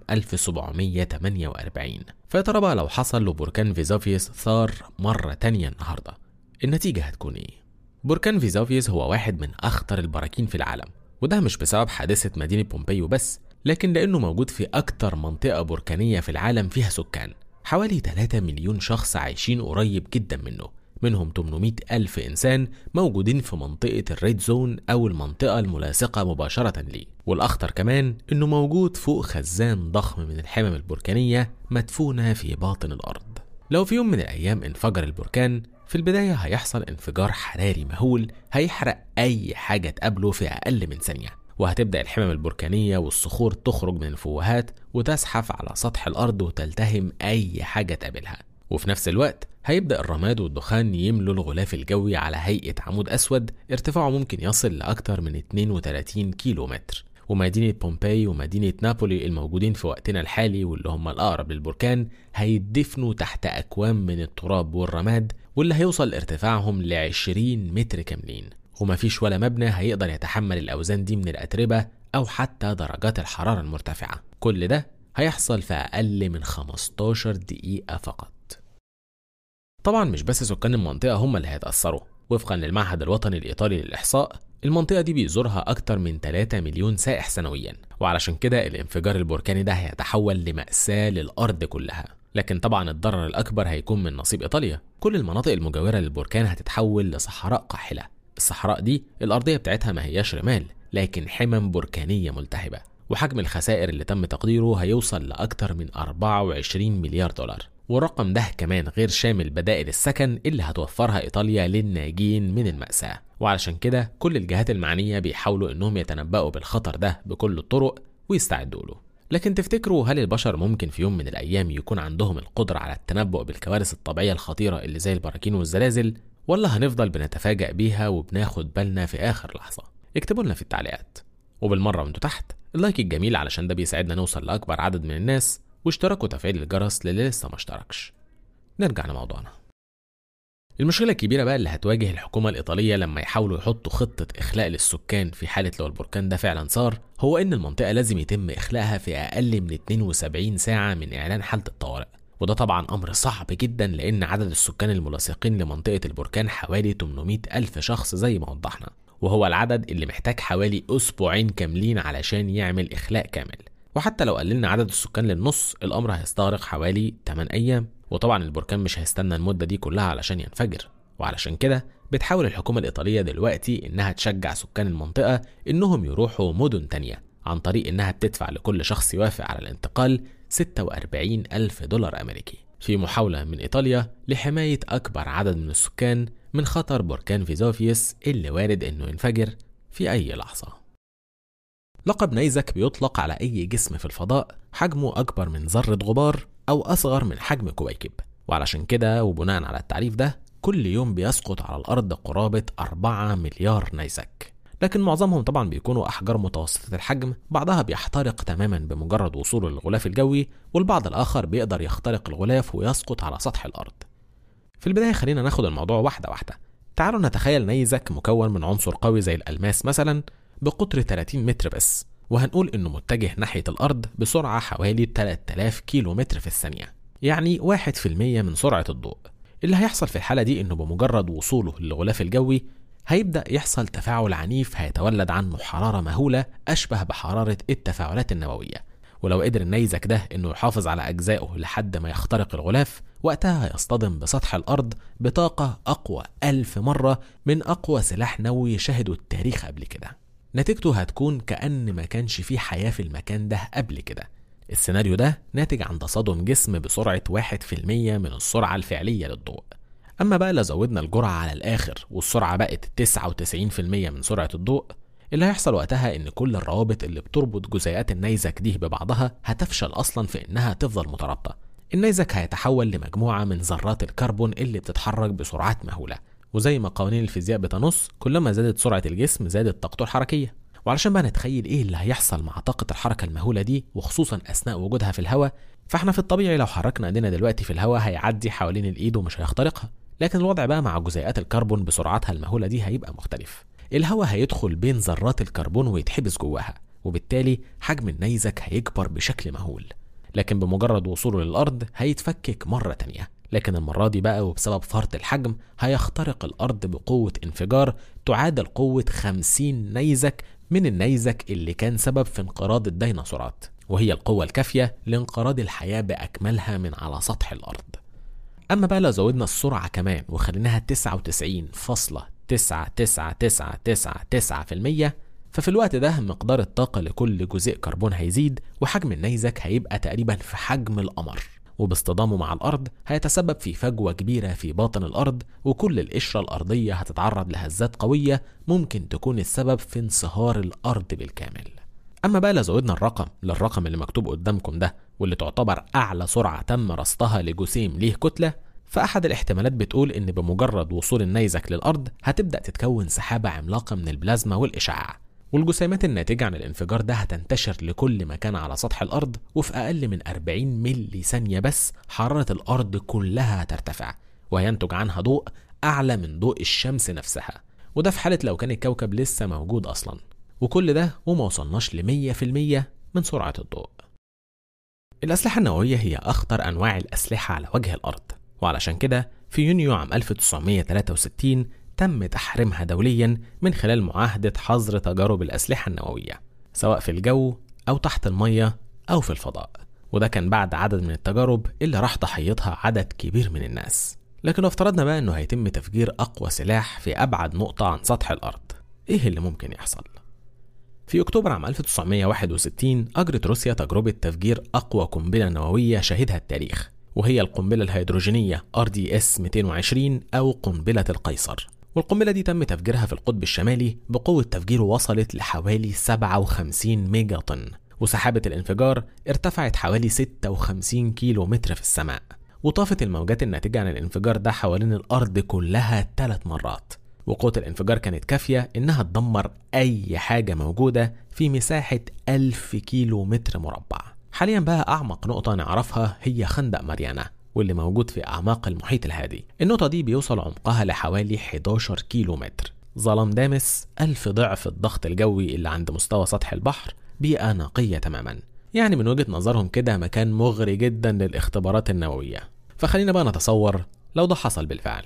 1748 فيا ترى بقى لو حصل لبركان فيزوفيوس ثار مرة تانية النهاردة النتيجة هتكون ايه؟ بركان فيزوفيوس هو واحد من أخطر البراكين في العالم وده مش بسبب حادثة مدينة بومبي وبس لكن لأنه موجود في أكتر منطقة بركانية في العالم فيها سكان حوالي 3 مليون شخص عايشين قريب جدا منه منهم 800 ألف إنسان موجودين في منطقة الريد زون أو المنطقة الملاصقة مباشرة ليه والأخطر كمان إنه موجود فوق خزان ضخم من الحمم البركانية مدفونة في باطن الأرض لو في يوم من الأيام انفجر البركان في البداية هيحصل انفجار حراري مهول هيحرق أي حاجة تقابله في أقل من ثانية وهتبدأ الحمم البركانية والصخور تخرج من الفوهات وتزحف على سطح الأرض وتلتهم أي حاجة تقابلها وفي نفس الوقت هيبدأ الرماد والدخان يملوا الغلاف الجوي على هيئة عمود أسود ارتفاعه ممكن يصل لأكثر من 32 كيلو متر ومدينة بومباي ومدينة نابولي الموجودين في وقتنا الحالي واللي هم الأقرب للبركان هيدفنوا تحت أكوام من التراب والرماد واللي هيوصل ارتفاعهم ل 20 متر كاملين ومفيش ولا مبنى هيقدر يتحمل الأوزان دي من الأتربة أو حتى درجات الحرارة المرتفعة كل ده هيحصل في أقل من 15 دقيقة فقط طبعا مش بس سكان المنطقة هم اللي هيتأثروا وفقا للمعهد الوطني الإيطالي للإحصاء المنطقة دي بيزورها أكتر من 3 مليون سائح سنويا وعلشان كده الانفجار البركاني ده هيتحول لمأساة للأرض كلها لكن طبعا الضرر الأكبر هيكون من نصيب إيطاليا كل المناطق المجاورة للبركان هتتحول لصحراء قاحلة الصحراء دي الأرضية بتاعتها ما هياش رمال لكن حمم بركانية ملتهبة وحجم الخسائر اللي تم تقديره هيوصل لأكتر من 24 مليار دولار والرقم ده كمان غير شامل بدائل السكن اللي هتوفرها إيطاليا للناجين من المأساة وعلشان كده كل الجهات المعنية بيحاولوا إنهم يتنبأوا بالخطر ده بكل الطرق ويستعدوا له لكن تفتكروا هل البشر ممكن في يوم من الأيام يكون عندهم القدرة على التنبؤ بالكوارث الطبيعية الخطيرة اللي زي البراكين والزلازل ولا هنفضل بنتفاجأ بيها وبناخد بالنا في آخر لحظة اكتبوا لنا في التعليقات وبالمرة وانتوا تحت اللايك الجميل علشان ده بيساعدنا نوصل لأكبر عدد من الناس واشتركوا تفعيل الجرس للي لسه ما اشتركش نرجع لموضوعنا المشكلة الكبيرة بقى اللي هتواجه الحكومة الإيطالية لما يحاولوا يحطوا خطة إخلاء للسكان في حالة لو البركان ده فعلا صار هو إن المنطقة لازم يتم إخلاءها في أقل من 72 ساعة من إعلان حالة الطوارئ وده طبعا أمر صعب جدا لأن عدد السكان الملاصقين لمنطقة البركان حوالي 800 ألف شخص زي ما وضحنا وهو العدد اللي محتاج حوالي أسبوعين كاملين علشان يعمل إخلاء كامل وحتى لو قللنا عدد السكان للنص الأمر هيستغرق حوالي 8 أيام وطبعا البركان مش هيستنى المدة دي كلها علشان ينفجر وعلشان كده بتحاول الحكومة الإيطالية دلوقتي إنها تشجع سكان المنطقة إنهم يروحوا مدن تانية عن طريق إنها بتدفع لكل شخص يوافق على الانتقال 46 ألف دولار أمريكي في محاولة من إيطاليا لحماية أكبر عدد من السكان من خطر بركان فيزوفيوس اللي وارد إنه ينفجر في أي لحظة لقب نيزك بيطلق على أي جسم في الفضاء حجمه أكبر من ذرة غبار أو أصغر من حجم كويكب وعلشان كده وبناء على التعريف ده كل يوم بيسقط على الأرض قرابة 4 مليار نيزك لكن معظمهم طبعا بيكونوا أحجار متوسطة الحجم بعضها بيحترق تماما بمجرد وصوله للغلاف الجوي والبعض الآخر بيقدر يخترق الغلاف ويسقط على سطح الأرض في البداية خلينا ناخد الموضوع واحدة واحدة تعالوا نتخيل نيزك مكون من عنصر قوي زي الألماس مثلا بقطر 30 متر بس وهنقول انه متجه ناحية الأرض بسرعة حوالي 3000 كيلو متر في الثانية يعني 1% من سرعة الضوء اللي هيحصل في الحالة دي انه بمجرد وصوله للغلاف الجوي هيبدأ يحصل تفاعل عنيف هيتولد عنه حرارة مهولة أشبه بحرارة التفاعلات النووية ولو قدر النيزك ده انه يحافظ على أجزائه لحد ما يخترق الغلاف وقتها هيصطدم بسطح الأرض بطاقة أقوى ألف مرة من أقوى سلاح نووي شهده التاريخ قبل كده نتيجته هتكون كأن ما كانش فيه حياة في المكان ده قبل كده السيناريو ده ناتج عن تصادم جسم بسرعة 1% من السرعة الفعلية للضوء أما بقى لو زودنا الجرعة على الآخر والسرعة بقت 99% من سرعة الضوء اللي هيحصل وقتها إن كل الروابط اللي بتربط جزيئات النيزك دي ببعضها هتفشل أصلا في إنها تفضل مترابطة النيزك هيتحول لمجموعة من ذرات الكربون اللي بتتحرك بسرعات مهولة وزي ما قوانين الفيزياء بتنص كلما زادت سرعة الجسم زادت طاقته الحركية وعلشان بقى نتخيل ايه اللي هيحصل مع طاقة الحركة المهولة دي وخصوصا أثناء وجودها في الهواء فاحنا في الطبيعي لو حركنا ايدينا دلوقتي في الهواء هيعدي حوالين الايد ومش هيخترقها لكن الوضع بقى مع جزيئات الكربون بسرعتها المهولة دي هيبقى مختلف الهواء هيدخل بين ذرات الكربون ويتحبس جواها وبالتالي حجم النيزك هيكبر بشكل مهول لكن بمجرد وصوله للأرض هيتفكك مرة تانية لكن المرة دي بقى وبسبب فرط الحجم هيخترق الأرض بقوة انفجار تعادل قوة 50 نيزك من النيزك اللي كان سبب في انقراض الديناصورات وهي القوة الكافية لانقراض الحياة بأكملها من على سطح الأرض أما بقى لو زودنا السرعة كمان وخليناها 99.9999% ففي الوقت ده مقدار الطاقة لكل جزيء كربون هيزيد وحجم النيزك هيبقى تقريبا في حجم القمر وباصطدامه مع الأرض هيتسبب في فجوة كبيرة في باطن الأرض وكل القشرة الأرضية هتتعرض لهزات قوية ممكن تكون السبب في انصهار الأرض بالكامل أما بقى لو زودنا الرقم للرقم اللي مكتوب قدامكم ده واللي تعتبر أعلى سرعة تم رصدها لجسيم ليه كتلة فأحد الاحتمالات بتقول إن بمجرد وصول النيزك للأرض هتبدأ تتكون سحابة عملاقة من البلازما والإشعاع والجسيمات الناتجة عن الانفجار ده هتنتشر لكل مكان على سطح الأرض وفي أقل من 40 ملي ثانية بس حرارة الأرض كلها هترتفع وهينتج عنها ضوء أعلى من ضوء الشمس نفسها وده في حالة لو كان الكوكب لسه موجود أصلا وكل ده وما وصلناش ل 100% من سرعة الضوء الأسلحة النووية هي أخطر أنواع الأسلحة على وجه الأرض وعلشان كده في يونيو عام 1963 تم تحريمها دوليا من خلال معاهدة حظر تجارب الأسلحة النووية سواء في الجو أو تحت المية أو في الفضاء وده كان بعد عدد من التجارب اللي راح ضحيتها عدد كبير من الناس لكن لو افترضنا بقى انه هيتم تفجير اقوى سلاح في ابعد نقطة عن سطح الارض ايه اللي ممكن يحصل؟ في اكتوبر عام 1961 اجرت روسيا تجربة تفجير اقوى قنبلة نووية شهدها التاريخ وهي القنبلة الهيدروجينية RDS 220 أو قنبلة القيصر والقنبلة دي تم تفجيرها في القطب الشمالي بقوة تفجير وصلت لحوالي 57 ميجا طن وسحابة الانفجار ارتفعت حوالي 56 كيلو متر في السماء وطافت الموجات الناتجة عن الانفجار ده حوالين الأرض كلها ثلاث مرات وقوة الانفجار كانت كافية إنها تدمر أي حاجة موجودة في مساحة ألف كيلو متر مربع حاليا بقى أعمق نقطة نعرفها هي خندق ماريانا واللي موجود في أعماق المحيط الهادي النقطة دي بيوصل عمقها لحوالي 11 كيلو متر ظلام دامس ألف ضعف الضغط الجوي اللي عند مستوى سطح البحر بيئة نقية تماما يعني من وجهة نظرهم كده مكان مغري جدا للاختبارات النووية فخلينا بقى نتصور لو ده حصل بالفعل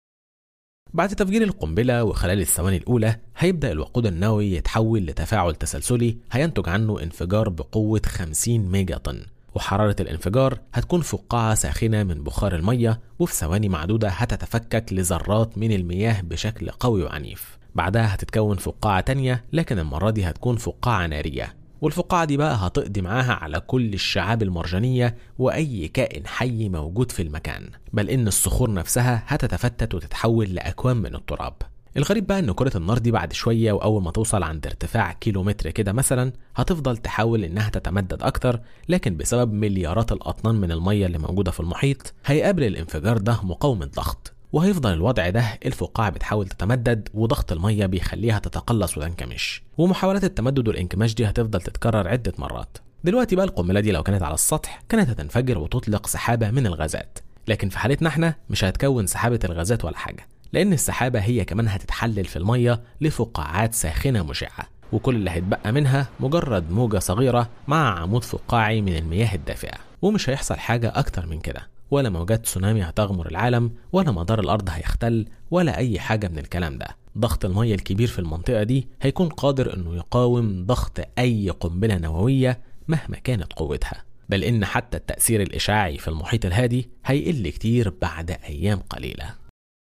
بعد تفجير القنبلة وخلال الثواني الأولى هيبدأ الوقود النووي يتحول لتفاعل تسلسلي هينتج عنه انفجار بقوة 50 ميجا طن وحرارة الانفجار هتكون فقاعة ساخنة من بخار المية وفي ثواني معدودة هتتفكك لذرات من المياه بشكل قوي وعنيف بعدها هتتكون فقاعة تانية لكن المرة دي هتكون فقاعة نارية والفقاعة دي بقى هتقضي معاها على كل الشعاب المرجانية وأي كائن حي موجود في المكان بل إن الصخور نفسها هتتفتت وتتحول لأكوام من التراب الغريب بقى ان كرة النار دي بعد شوية واول ما توصل عند ارتفاع كيلومتر كده مثلا هتفضل تحاول انها تتمدد اكتر لكن بسبب مليارات الاطنان من المية اللي موجودة في المحيط هيقابل الانفجار ده مقاومة ضغط وهيفضل الوضع ده الفقاعة بتحاول تتمدد وضغط المية بيخليها تتقلص وتنكمش ومحاولات التمدد والانكماش دي هتفضل تتكرر عدة مرات دلوقتي بقى القنبلة دي لو كانت على السطح كانت هتنفجر وتطلق سحابة من الغازات لكن في حالتنا احنا مش هتكون سحابة الغازات ولا حاجة لأن السحابة هي كمان هتتحلل في المية لفقاعات ساخنة مشعة وكل اللي هيتبقى منها مجرد موجة صغيرة مع عمود فقاعي من المياه الدافئة ومش هيحصل حاجة أكتر من كده ولا موجات تسونامي هتغمر العالم ولا مدار الأرض هيختل ولا أي حاجة من الكلام ده ضغط المية الكبير في المنطقة دي هيكون قادر إنه يقاوم ضغط أي قنبلة نووية مهما كانت قوتها بل إن حتى التأثير الإشعاعي في المحيط الهادي هيقل كتير بعد أيام قليلة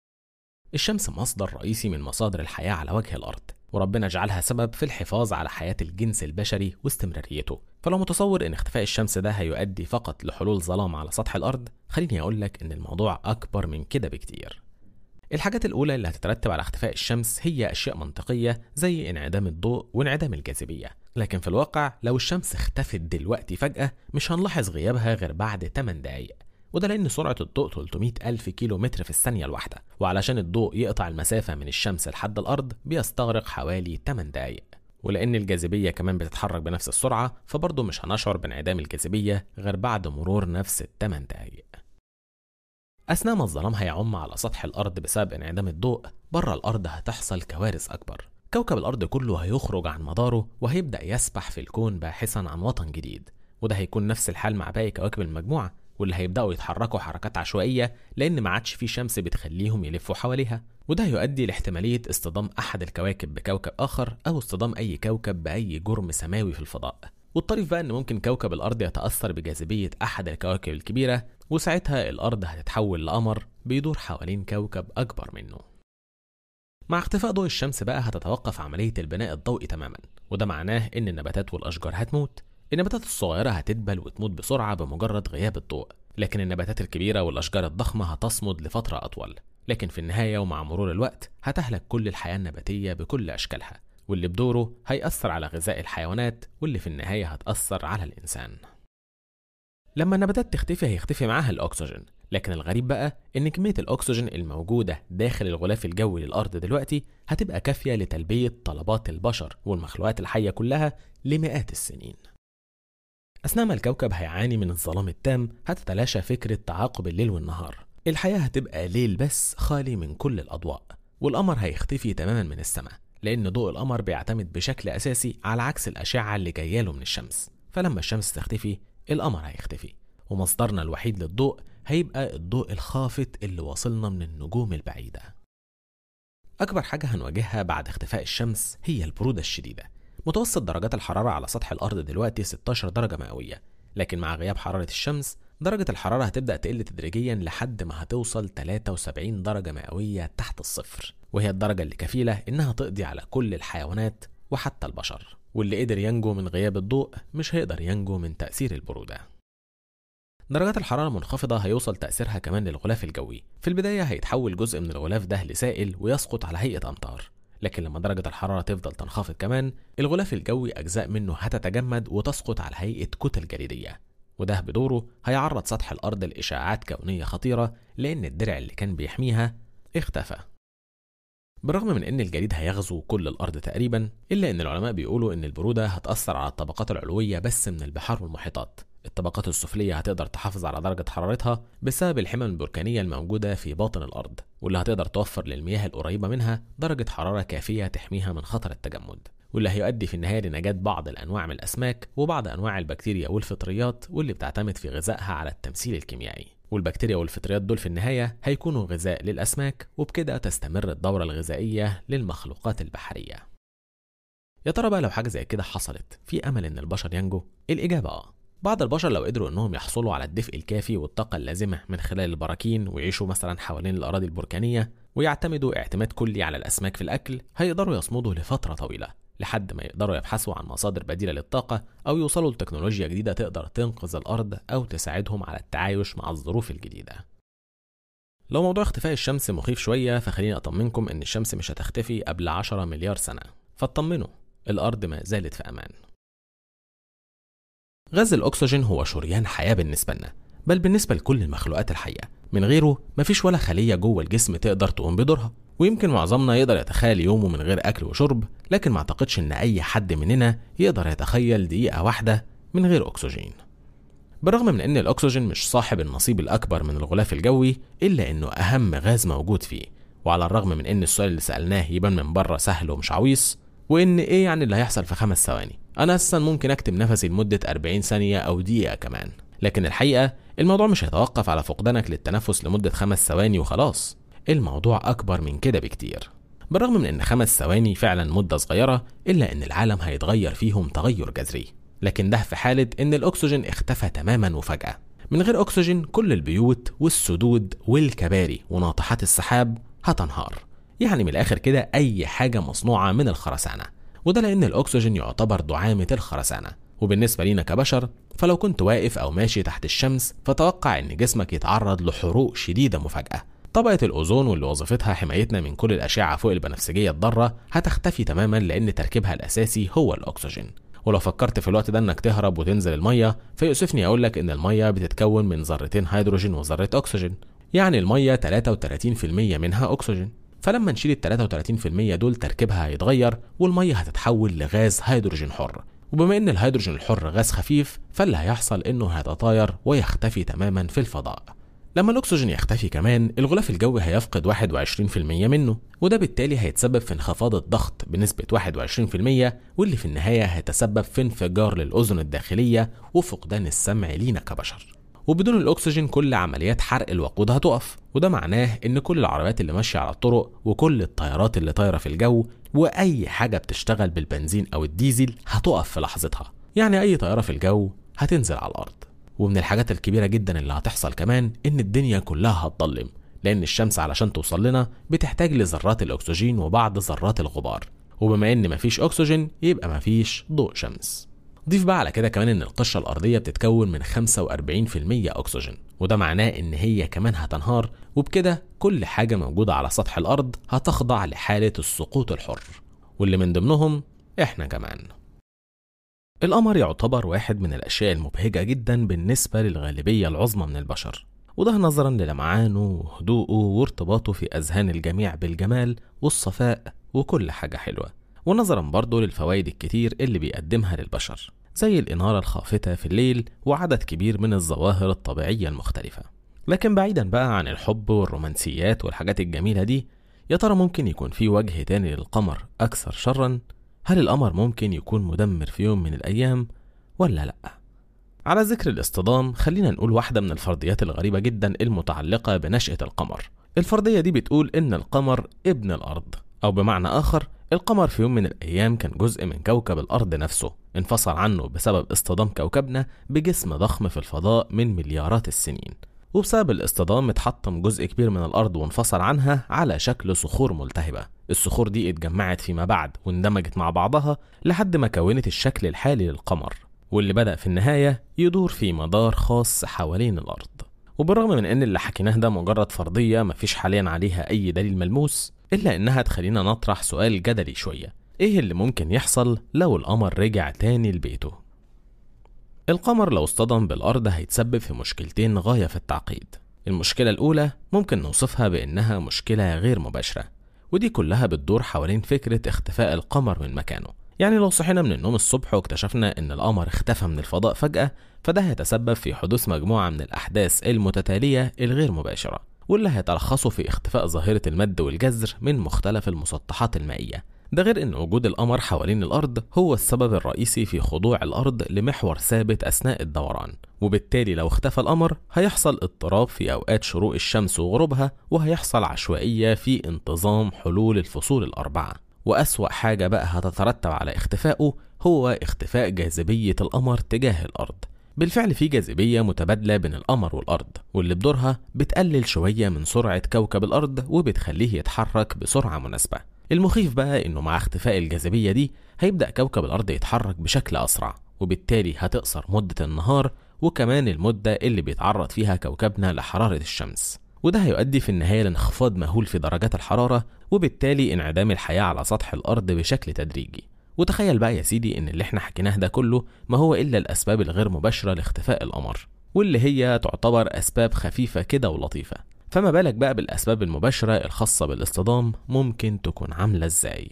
الشمس مصدر رئيسي من مصادر الحياة على وجه الأرض وربنا جعلها سبب في الحفاظ على حياة الجنس البشري واستمراريته فلو متصور ان اختفاء الشمس ده هيؤدي فقط لحلول ظلام على سطح الأرض خليني أقول لك ان الموضوع أكبر من كده بكتير الحاجات الأولى اللي هتترتب على اختفاء الشمس هي أشياء منطقية زي انعدام الضوء وانعدام الجاذبية لكن في الواقع لو الشمس اختفت دلوقتي فجأة مش هنلاحظ غيابها غير بعد 8 دقايق وده لأن سرعة الضوء 300 ألف كيلو متر في الثانية الواحدة وعلشان الضوء يقطع المسافة من الشمس لحد الأرض بيستغرق حوالي 8 دقايق ولأن الجاذبية كمان بتتحرك بنفس السرعة فبرضه مش هنشعر بانعدام الجاذبية غير بعد مرور نفس الثمان دقايق أثناء ما الظلام هيعم على سطح الأرض بسبب انعدام الضوء بره الأرض هتحصل كوارث أكبر كوكب الأرض كله هيخرج عن مداره وهيبدأ يسبح في الكون باحثا عن وطن جديد وده هيكون نفس الحال مع باقي كواكب المجموعة واللي هيبدأوا يتحركوا حركات عشوائية لأن ما عادش في شمس بتخليهم يلفوا حواليها وده يؤدي لاحتمالية اصطدام أحد الكواكب بكوكب آخر أو اصطدام أي كوكب بأي جرم سماوي في الفضاء والطريف بقى إن ممكن كوكب الأرض يتأثر بجاذبية أحد الكواكب الكبيرة وساعتها الأرض هتتحول لقمر بيدور حوالين كوكب أكبر منه مع اختفاء ضوء الشمس بقى هتتوقف عملية البناء الضوئي تماما وده معناه إن النباتات والأشجار هتموت النباتات الصغيرة هتدبل وتموت بسرعة بمجرد غياب الضوء لكن النباتات الكبيرة والأشجار الضخمة هتصمد لفترة أطول لكن في النهاية ومع مرور الوقت هتهلك كل الحياة النباتية بكل أشكالها واللي بدوره هيأثر على غذاء الحيوانات واللي في النهاية هتأثر على الإنسان لما النباتات تختفي هيختفي معاها الأكسجين لكن الغريب بقى إن كمية الأكسجين الموجودة داخل الغلاف الجوي للأرض دلوقتي هتبقى كافية لتلبية طلبات البشر والمخلوقات الحية كلها لمئات السنين أثناء ما الكوكب هيعاني من الظلام التام هتتلاشى فكرة تعاقب الليل والنهار الحياة هتبقى ليل بس خالي من كل الأضواء والقمر هيختفي تماما من السماء لأن ضوء القمر بيعتمد بشكل أساسي على عكس الأشعة اللي جاياله من الشمس فلما الشمس تختفي القمر هيختفي ومصدرنا الوحيد للضوء هيبقى الضوء الخافت اللي واصلنا من النجوم البعيدة أكبر حاجة هنواجهها بعد اختفاء الشمس هي البرودة الشديدة متوسط درجات الحرارة على سطح الأرض دلوقتي 16 درجة مئوية لكن مع غياب حرارة الشمس درجة الحرارة هتبدأ تقل تدريجيا لحد ما هتوصل 73 درجة مئوية تحت الصفر وهي الدرجة اللي كفيلة إنها تقضي على كل الحيوانات وحتى البشر واللي قدر ينجو من غياب الضوء مش هيقدر ينجو من تأثير البرودة درجات الحرارة المنخفضة هيوصل تأثيرها كمان للغلاف الجوي في البداية هيتحول جزء من الغلاف ده لسائل ويسقط على هيئة أمطار لكن لما درجة الحرارة تفضل تنخفض كمان الغلاف الجوي أجزاء منه هتتجمد وتسقط على هيئة كتل جليدية وده بدوره هيعرض سطح الأرض لإشعاعات كونية خطيرة لأن الدرع اللي كان بيحميها اختفى بالرغم من ان الجليد هيغزو كل الارض تقريبا الا ان العلماء بيقولوا ان البروده هتاثر على الطبقات العلويه بس من البحار والمحيطات الطبقات السفليه هتقدر تحافظ على درجه حرارتها بسبب الحمم البركانيه الموجوده في باطن الارض واللي هتقدر توفر للمياه القريبه منها درجه حراره كافيه تحميها من خطر التجمد واللي هيؤدي في النهايه لنجاه بعض الانواع من الاسماك وبعض انواع البكتيريا والفطريات واللي بتعتمد في غذائها على التمثيل الكيميائي والبكتيريا والفطريات دول في النهاية هيكونوا غذاء للأسماك وبكده تستمر الدورة الغذائية للمخلوقات البحرية يا ترى بقى لو حاجة زي كده حصلت في أمل إن البشر ينجوا؟ الإجابة آه بعض البشر لو قدروا انهم يحصلوا على الدفء الكافي والطاقة اللازمة من خلال البراكين ويعيشوا مثلا حوالين الأراضي البركانية ويعتمدوا اعتماد كلي على الأسماك في الأكل هيقدروا يصمدوا لفترة طويلة لحد ما يقدروا يبحثوا عن مصادر بديلة للطاقة أو يوصلوا لتكنولوجيا جديدة تقدر تنقذ الأرض أو تساعدهم على التعايش مع الظروف الجديدة. لو موضوع اختفاء الشمس مخيف شوية فخليني أطمنكم إن الشمس مش هتختفي قبل 10 مليار سنة، فاطمنوا الأرض ما زالت في أمان. غاز الأكسجين هو شريان حياة بالنسبة لنا، بل بالنسبة لكل المخلوقات الحية، من غيره مفيش ولا خلية جوه الجسم تقدر تقوم بدورها. ويمكن معظمنا يقدر يتخيل يومه من غير أكل وشرب لكن ما أعتقدش إن أي حد مننا يقدر يتخيل دقيقة واحدة من غير أكسجين بالرغم من إن الأكسجين مش صاحب النصيب الأكبر من الغلاف الجوي إلا إنه أهم غاز موجود فيه وعلى الرغم من إن السؤال اللي سألناه يبان من بره سهل ومش عويص وإن إيه يعني اللي هيحصل في خمس ثواني أنا أساسا ممكن أكتم نفسي لمدة 40 ثانية أو دقيقة كمان لكن الحقيقة الموضوع مش هيتوقف على فقدانك للتنفس لمدة خمس ثواني وخلاص الموضوع أكبر من كده بكتير بالرغم من إن خمس ثواني فعلا مدة صغيرة إلا إن العالم هيتغير فيهم تغير جذري لكن ده في حالة إن الأكسجين اختفى تماما وفجأة من غير أكسجين كل البيوت والسدود والكباري وناطحات السحاب هتنهار يعني من الآخر كده أي حاجة مصنوعة من الخرسانة وده لأن الأكسجين يعتبر دعامة الخرسانة وبالنسبة لينا كبشر فلو كنت واقف أو ماشي تحت الشمس فتوقع إن جسمك يتعرض لحروق شديدة مفاجأة طبقة الأوزون واللي وظيفتها حمايتنا من كل الأشعة فوق البنفسجية الضارة هتختفي تماما لأن تركيبها الأساسي هو الأكسجين ولو فكرت في الوقت ده انك تهرب وتنزل الميه فيؤسفني اقول لك ان الميه بتتكون من ذرتين هيدروجين وذره اكسجين يعني الميه 33% منها اكسجين فلما نشيل ال 33% دول تركيبها هيتغير والميه هتتحول لغاز هيدروجين حر وبما ان الهيدروجين الحر غاز خفيف فاللي هيحصل انه هيتطاير ويختفي تماما في الفضاء لما الاكسجين يختفي كمان الغلاف الجوي هيفقد 21% منه وده بالتالي هيتسبب في انخفاض الضغط بنسبة 21% واللي في النهاية هيتسبب في انفجار للأذن الداخلية وفقدان السمع لينا كبشر وبدون الأكسجين كل عمليات حرق الوقود هتقف وده معناه إن كل العربيات اللي ماشية على الطرق وكل الطيارات اللي طايرة في الجو وأي حاجة بتشتغل بالبنزين أو الديزل هتقف في لحظتها يعني أي طيارة في الجو هتنزل على الأرض ومن الحاجات الكبيرة جدا اللي هتحصل كمان إن الدنيا كلها هتضلم لأن الشمس علشان توصل لنا بتحتاج لذرات الأكسجين وبعض ذرات الغبار وبما إن مفيش أكسجين يبقى مفيش ضوء شمس ضيف بقى على كده كمان إن القشرة الأرضية بتتكون من 45% أكسجين وده معناه إن هي كمان هتنهار وبكده كل حاجة موجودة على سطح الأرض هتخضع لحالة السقوط الحر واللي من ضمنهم إحنا كمان القمر يعتبر واحد من الأشياء المبهجة جدا بالنسبة للغالبية العظمى من البشر وده نظرا للمعانه وهدوءه وارتباطه في أذهان الجميع بالجمال والصفاء وكل حاجة حلوة ونظرا برضه للفوائد الكتير اللي بيقدمها للبشر زي الإنارة الخافتة في الليل وعدد كبير من الظواهر الطبيعية المختلفة لكن بعيدا بقى عن الحب والرومانسيات والحاجات الجميلة دي يا ترى ممكن يكون في وجه تاني للقمر أكثر شرا هل القمر ممكن يكون مدمر في يوم من الأيام ولا لأ؟ على ذكر الاصطدام خلينا نقول واحدة من الفرضيات الغريبة جدا المتعلقة بنشأة القمر الفرضية دي بتقول إن القمر ابن الأرض أو بمعنى آخر القمر في يوم من الأيام كان جزء من كوكب الأرض نفسه انفصل عنه بسبب اصطدام كوكبنا بجسم ضخم في الفضاء من مليارات السنين وبسبب الاصطدام اتحطم جزء كبير من الأرض وانفصل عنها على شكل صخور ملتهبة الصخور دي اتجمعت فيما بعد واندمجت مع بعضها لحد ما كونت الشكل الحالي للقمر واللي بدأ في النهاية يدور في مدار خاص حوالين الأرض وبالرغم من ان اللي حكيناه ده مجرد فرضية مفيش حاليا عليها أي دليل ملموس إلا إنها تخلينا نطرح سؤال جدلي شوية إيه اللي ممكن يحصل لو القمر رجع تاني لبيته؟ القمر لو اصطدم بالأرض هيتسبب في مشكلتين غاية في التعقيد المشكلة الأولى ممكن نوصفها بإنها مشكلة غير مباشرة ودي كلها بتدور حوالين فكرة اختفاء القمر من مكانه يعني لو صحينا من النوم الصبح واكتشفنا ان القمر اختفى من الفضاء فجأة فده هيتسبب في حدوث مجموعة من الأحداث المتتالية الغير مباشرة واللي هيتلخصوا في اختفاء ظاهرة المد والجزر من مختلف المسطحات المائية ده غير ان وجود القمر حوالين الارض هو السبب الرئيسي في خضوع الارض لمحور ثابت اثناء الدوران وبالتالي لو اختفى القمر هيحصل اضطراب في اوقات شروق الشمس وغروبها وهيحصل عشوائيه في انتظام حلول الفصول الاربعه واسوا حاجه بقى هتترتب على اختفائه هو اختفاء جاذبيه القمر تجاه الارض بالفعل في جاذبية متبادلة بين القمر والأرض واللي بدورها بتقلل شوية من سرعة كوكب الأرض وبتخليه يتحرك بسرعة مناسبة المخيف بقى انه مع اختفاء الجاذبيه دي هيبدا كوكب الارض يتحرك بشكل اسرع وبالتالي هتقصر مده النهار وكمان المده اللي بيتعرض فيها كوكبنا لحراره الشمس وده هيؤدي في النهايه لانخفاض مهول في درجات الحراره وبالتالي انعدام الحياه على سطح الارض بشكل تدريجي وتخيل بقى يا سيدي ان اللي احنا حكيناه ده كله ما هو الا الاسباب الغير مباشره لاختفاء القمر واللي هي تعتبر اسباب خفيفه كده ولطيفه فما بالك بقى بالأسباب المباشرة الخاصة بالاصطدام ممكن تكون عاملة ازاي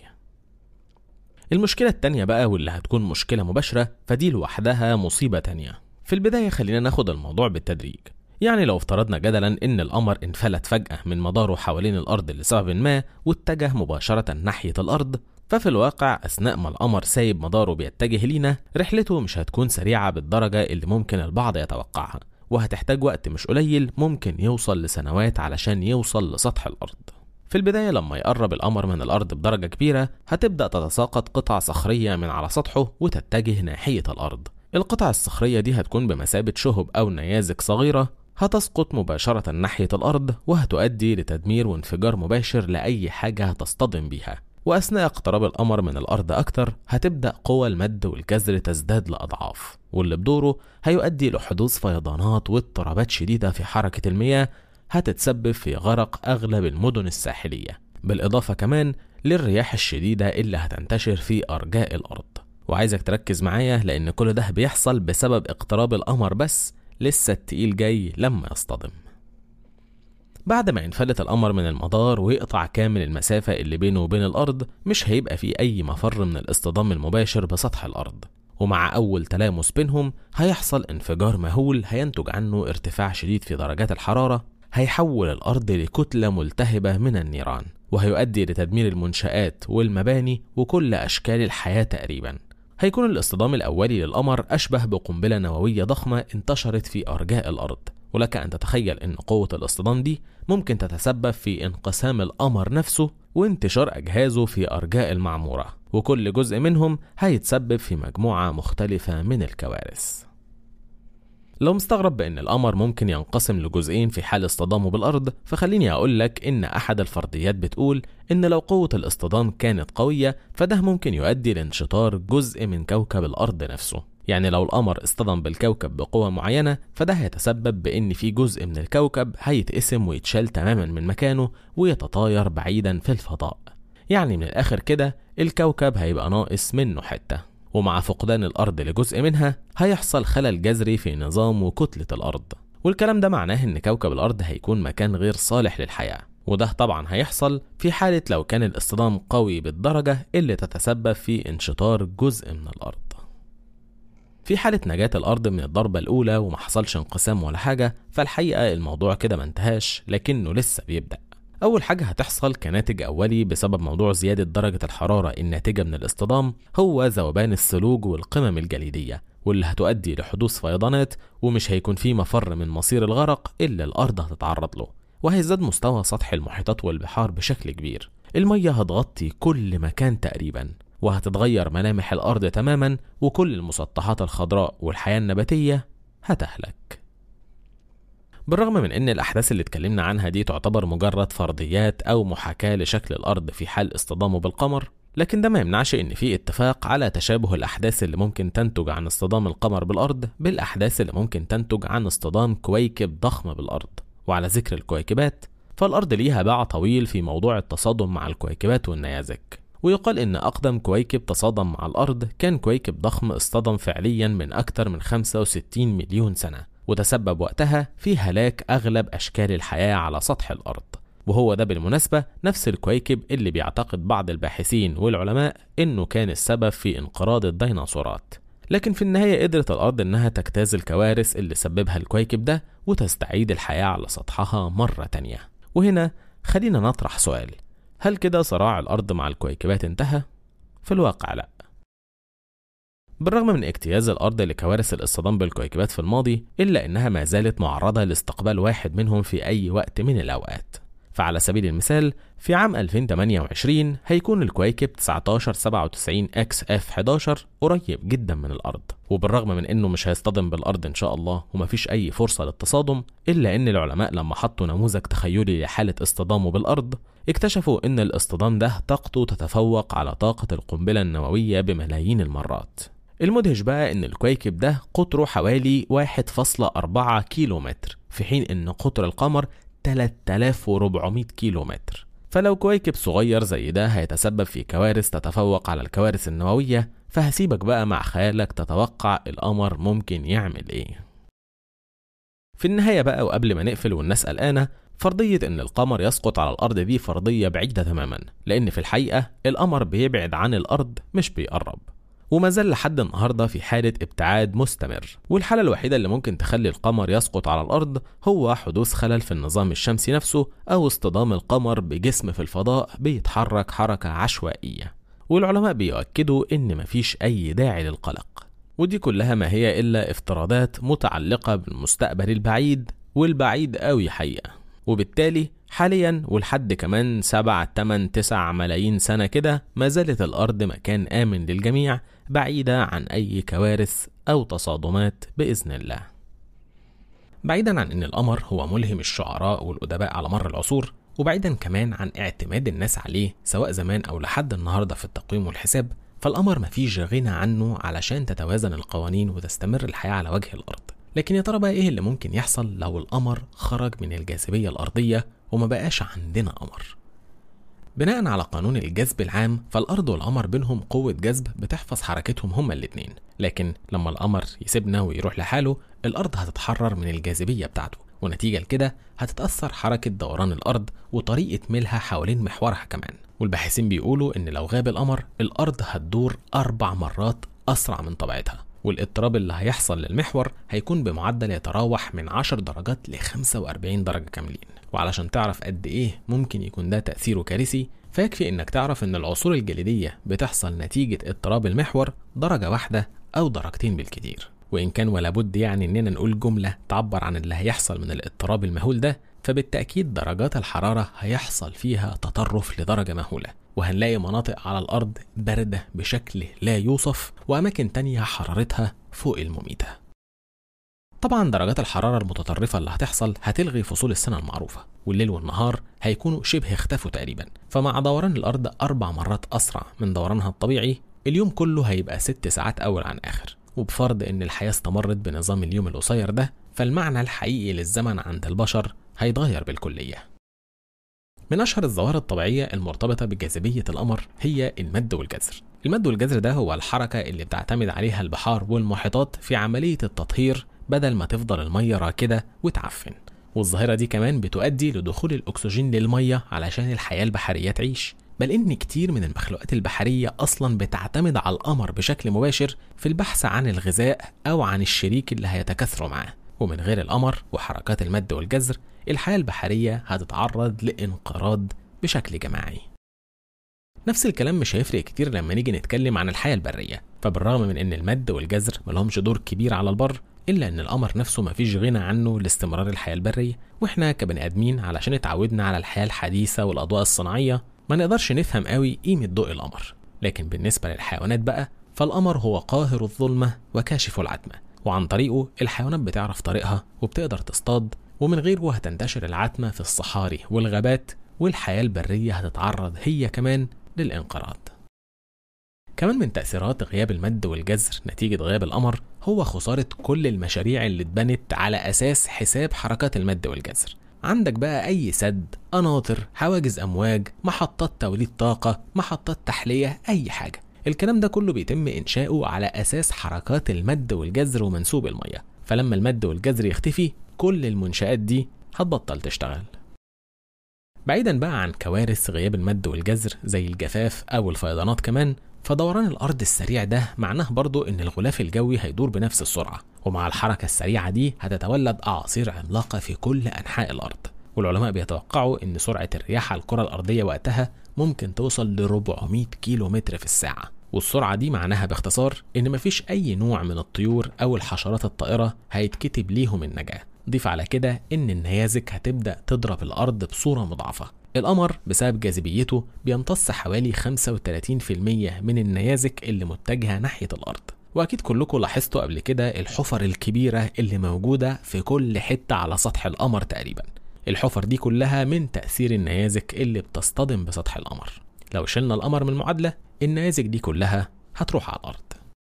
المشكلة التانية بقى واللي هتكون مشكلة مباشرة فدي لوحدها مصيبة تانية في البداية خلينا ناخد الموضوع بالتدريج يعني لو افترضنا جدلا ان القمر انفلت فجأة من مداره حوالين الارض لسبب ما واتجه مباشرة ناحية الارض ففي الواقع أثناء ما القمر سايب مداره بيتجه لينا رحلته مش هتكون سريعة بالدرجة اللي ممكن البعض يتوقعها وهتحتاج وقت مش قليل ممكن يوصل لسنوات علشان يوصل لسطح الأرض في البداية لما يقرب القمر من الأرض بدرجة كبيرة هتبدأ تتساقط قطع صخرية من على سطحه وتتجه ناحية الأرض القطع الصخرية دي هتكون بمثابة شهب أو نيازك صغيرة هتسقط مباشرة ناحية الأرض وهتؤدي لتدمير وانفجار مباشر لأي حاجة هتصطدم بيها وأثناء اقتراب القمر من الأرض أكتر هتبدأ قوى المد والجزر تزداد لأضعاف واللي بدوره هيؤدي لحدوث فيضانات واضطرابات شديدة في حركة المياه هتتسبب في غرق أغلب المدن الساحلية بالإضافة كمان للرياح الشديدة اللي هتنتشر في أرجاء الأرض وعايزك تركز معايا لأن كل ده بيحصل بسبب اقتراب القمر بس لسه التقيل جاي لما يصطدم بعد ما ينفلت القمر من المدار ويقطع كامل المسافة اللي بينه وبين الأرض مش هيبقى فيه أي مفر من الاصطدام المباشر بسطح الأرض ومع أول تلامس بينهم هيحصل انفجار مهول هينتج عنه ارتفاع شديد في درجات الحرارة هيحول الأرض لكتلة ملتهبة من النيران وهيؤدي لتدمير المنشآت والمباني وكل أشكال الحياة تقريبا هيكون الاصطدام الأولي للقمر أشبه بقنبلة نووية ضخمة انتشرت في أرجاء الأرض ولك أن تتخيل أن قوة الاصطدام دي ممكن تتسبب في انقسام القمر نفسه وانتشار أجهازه في أرجاء المعمورة وكل جزء منهم هيتسبب في مجموعة مختلفة من الكوارث لو مستغرب بأن القمر ممكن ينقسم لجزئين في حال اصطدامه بالأرض فخليني أقول لك إن أحد الفرضيات بتقول إن لو قوة الاصطدام كانت قوية فده ممكن يؤدي لانشطار جزء من كوكب الأرض نفسه يعني لو القمر اصطدم بالكوكب بقوة معينة فده هيتسبب بإن في جزء من الكوكب هيتقسم ويتشال تماما من مكانه ويتطاير بعيدا في الفضاء يعني من الآخر كده الكوكب هيبقى ناقص منه حتة ومع فقدان الأرض لجزء منها هيحصل خلل جذري في نظام وكتلة الأرض والكلام ده معناه إن كوكب الأرض هيكون مكان غير صالح للحياة وده طبعا هيحصل في حالة لو كان الاصطدام قوي بالدرجة اللي تتسبب في انشطار جزء من الأرض في حالة نجاة الأرض من الضربة الأولى وما حصلش انقسام ولا حاجة فالحقيقة الموضوع كده ما انتهاش لكنه لسه بيبدأ أول حاجة هتحصل كناتج أولي بسبب موضوع زيادة درجة الحرارة الناتجة من الاصطدام هو ذوبان الثلوج والقمم الجليدية واللي هتؤدي لحدوث فيضانات ومش هيكون في مفر من مصير الغرق إلا الأرض هتتعرض له وهيزداد مستوى سطح المحيطات والبحار بشكل كبير المية هتغطي كل مكان تقريبا وهتتغير ملامح الأرض تماما وكل المسطحات الخضراء والحياة النباتية هتهلك بالرغم من ان الاحداث اللي اتكلمنا عنها دي تعتبر مجرد فرضيات او محاكاة لشكل الارض في حال اصطدامه بالقمر لكن ده ما يمنعش ان في اتفاق على تشابه الاحداث اللي ممكن تنتج عن اصطدام القمر بالارض بالاحداث اللي ممكن تنتج عن اصطدام كويكب ضخم بالارض وعلى ذكر الكويكبات فالارض ليها باع طويل في موضوع التصادم مع الكويكبات والنيازك ويقال إن أقدم كويكب تصادم مع الأرض كان كويكب ضخم اصطدم فعليا من أكثر من 65 مليون سنة وتسبب وقتها في هلاك أغلب أشكال الحياة على سطح الأرض وهو ده بالمناسبة نفس الكويكب اللي بيعتقد بعض الباحثين والعلماء إنه كان السبب في انقراض الديناصورات لكن في النهاية قدرت الأرض إنها تجتاز الكوارث اللي سببها الكويكب ده وتستعيد الحياة على سطحها مرة تانية وهنا خلينا نطرح سؤال هل كده صراع الأرض مع الكويكبات انتهى؟ في الواقع لأ بالرغم من اجتياز الأرض لكوارث الاصطدام بالكويكبات في الماضي إلا أنها ما زالت معرضة لاستقبال واحد منهم في أي وقت من الأوقات فعلى سبيل المثال في عام 2028 هيكون الكويكب 1997 اكس اف 11 قريب جدا من الارض وبالرغم من انه مش هيصطدم بالارض ان شاء الله ومفيش اي فرصه للتصادم الا ان العلماء لما حطوا نموذج تخيلي لحاله اصطدامه بالارض اكتشفوا ان اصطدام ده طاقته تتفوق على طاقه القنبله النوويه بملايين المرات المدهش بقى ان الكويكب ده قطره حوالي 1.4 كيلو متر في حين ان قطر القمر 3400 كيلو متر فلو كويكب صغير زي ده هيتسبب في كوارث تتفوق على الكوارث النووية فهسيبك بقى مع خيالك تتوقع القمر ممكن يعمل ايه في النهاية بقى وقبل ما نقفل والناس قلقانة فرضية إن القمر يسقط على الأرض دي فرضية بعيدة تماما لأن في الحقيقة القمر بيبعد عن الأرض مش بيقرب وما زال لحد النهارده في حالة ابتعاد مستمر والحالة الوحيدة اللي ممكن تخلي القمر يسقط على الأرض هو حدوث خلل في النظام الشمسي نفسه أو اصطدام القمر بجسم في الفضاء بيتحرك حركة عشوائية والعلماء بيؤكدوا إن مفيش أي داعي للقلق ودي كلها ما هي إلا افتراضات متعلقة بالمستقبل البعيد والبعيد قوي حقيقة وبالتالي حاليا ولحد كمان 7 8 9 ملايين سنة كده ما زالت الأرض مكان آمن للجميع بعيدة عن أي كوارث أو تصادمات بإذن الله. بعيدا عن أن القمر هو ملهم الشعراء والأدباء على مر العصور وبعيدا كمان عن اعتماد الناس عليه سواء زمان أو لحد النهاردة في التقويم والحساب فالقمر مفيش غنى عنه علشان تتوازن القوانين وتستمر الحياة على وجه الأرض لكن يا ترى بقى ايه اللي ممكن يحصل لو القمر خرج من الجاذبية الأرضية وما بقاش عندنا قمر بناء على قانون الجذب العام فالأرض والقمر بينهم قوة جذب بتحفظ حركتهم هما الاتنين لكن لما القمر يسيبنا ويروح لحاله الأرض هتتحرر من الجاذبية بتاعته ونتيجة لكده هتتأثر حركة دوران الأرض وطريقة ميلها حوالين محورها كمان والباحثين بيقولوا إن لو غاب القمر الأرض هتدور أربع مرات أسرع من طبيعتها والاضطراب اللي هيحصل للمحور هيكون بمعدل يتراوح من 10 درجات ل 45 درجة كاملين وعلشان تعرف قد ايه ممكن يكون ده تأثيره كارثي فيكفي انك تعرف ان العصور الجليدية بتحصل نتيجة اضطراب المحور درجة واحدة او درجتين بالكتير وان كان ولا بد يعني اننا نقول جملة تعبر عن اللي هيحصل من الاضطراب المهول ده فبالتأكيد درجات الحرارة هيحصل فيها تطرف لدرجة مهولة وهنلاقي مناطق على الأرض باردة بشكل لا يوصف وأماكن تانية حرارتها فوق المميتة طبعا درجات الحرارة المتطرفة اللي هتحصل هتلغي فصول السنة المعروفة والليل والنهار هيكونوا شبه اختفوا تقريبا فمع دوران الأرض أربع مرات أسرع من دورانها الطبيعي اليوم كله هيبقى ست ساعات أول عن آخر وبفرض إن الحياة استمرت بنظام اليوم القصير ده فالمعنى الحقيقي للزمن عند البشر هيتغير بالكلية من أشهر الظواهر الطبيعية المرتبطة بجاذبية القمر هي المد والجزر المد والجزر ده هو الحركة اللي بتعتمد عليها البحار والمحيطات في عملية التطهير بدل ما تفضل المية راكدة وتعفن والظاهرة دي كمان بتؤدي لدخول الأكسجين للمية علشان الحياة البحرية تعيش بل إن كتير من المخلوقات البحرية أصلا بتعتمد على القمر بشكل مباشر في البحث عن الغذاء أو عن الشريك اللي هيتكاثروا معاه ومن غير القمر وحركات المد والجزر الحياة البحرية هتتعرض لانقراض بشكل جماعي نفس الكلام مش هيفرق كتير لما نيجي نتكلم عن الحياة البرية فبالرغم من ان المد والجزر ملهمش دور كبير على البر الا ان القمر نفسه مفيش غنى عنه لاستمرار الحياة البرية واحنا كبني ادمين علشان اتعودنا على الحياة الحديثة والاضواء الصناعية ما نقدرش نفهم قوي قيمة ضوء القمر لكن بالنسبة للحيوانات بقى فالقمر هو قاهر الظلمة وكاشف العتمة وعن طريقه الحيوانات بتعرف طريقها وبتقدر تصطاد ومن غيره هتنتشر العتمة في الصحاري والغابات والحياة البرية هتتعرض هي كمان للانقراض كمان من تأثيرات غياب المد والجزر نتيجة غياب القمر هو خسارة كل المشاريع اللي اتبنت على أساس حساب حركات المد والجزر عندك بقى أي سد قناطر حواجز أمواج محطات توليد طاقة محطات تحلية أي حاجة الكلام ده كله بيتم إنشاؤه على أساس حركات المد والجزر ومنسوب المية فلما المد والجزر يختفي كل المنشآت دي هتبطل تشتغل بعيدا بقى عن كوارث غياب المد والجزر زي الجفاف أو الفيضانات كمان فدوران الأرض السريع ده معناه برضو إن الغلاف الجوي هيدور بنفس السرعة ومع الحركة السريعة دي هتتولد أعاصير عملاقة في كل أنحاء الأرض والعلماء بيتوقعوا إن سرعة الرياح على الكرة الأرضية وقتها ممكن توصل ل 400 كيلو متر في الساعة والسرعة دي معناها باختصار إن مفيش أي نوع من الطيور أو الحشرات الطائرة هيتكتب ليهم النجاة ضيف على كده إن النيازك هتبدأ تضرب الأرض بصورة مضاعفة القمر بسبب جاذبيته بيمتص حوالي 35% من النيازك اللي متجهة ناحية الأرض وأكيد كلكم لاحظتوا قبل كده الحفر الكبيرة اللي موجودة في كل حتة على سطح القمر تقريبا الحفر دي كلها من تأثير النيازك اللي بتصطدم بسطح القمر لو شلنا القمر من المعادلة النيازك دي كلها هتروح على الأرض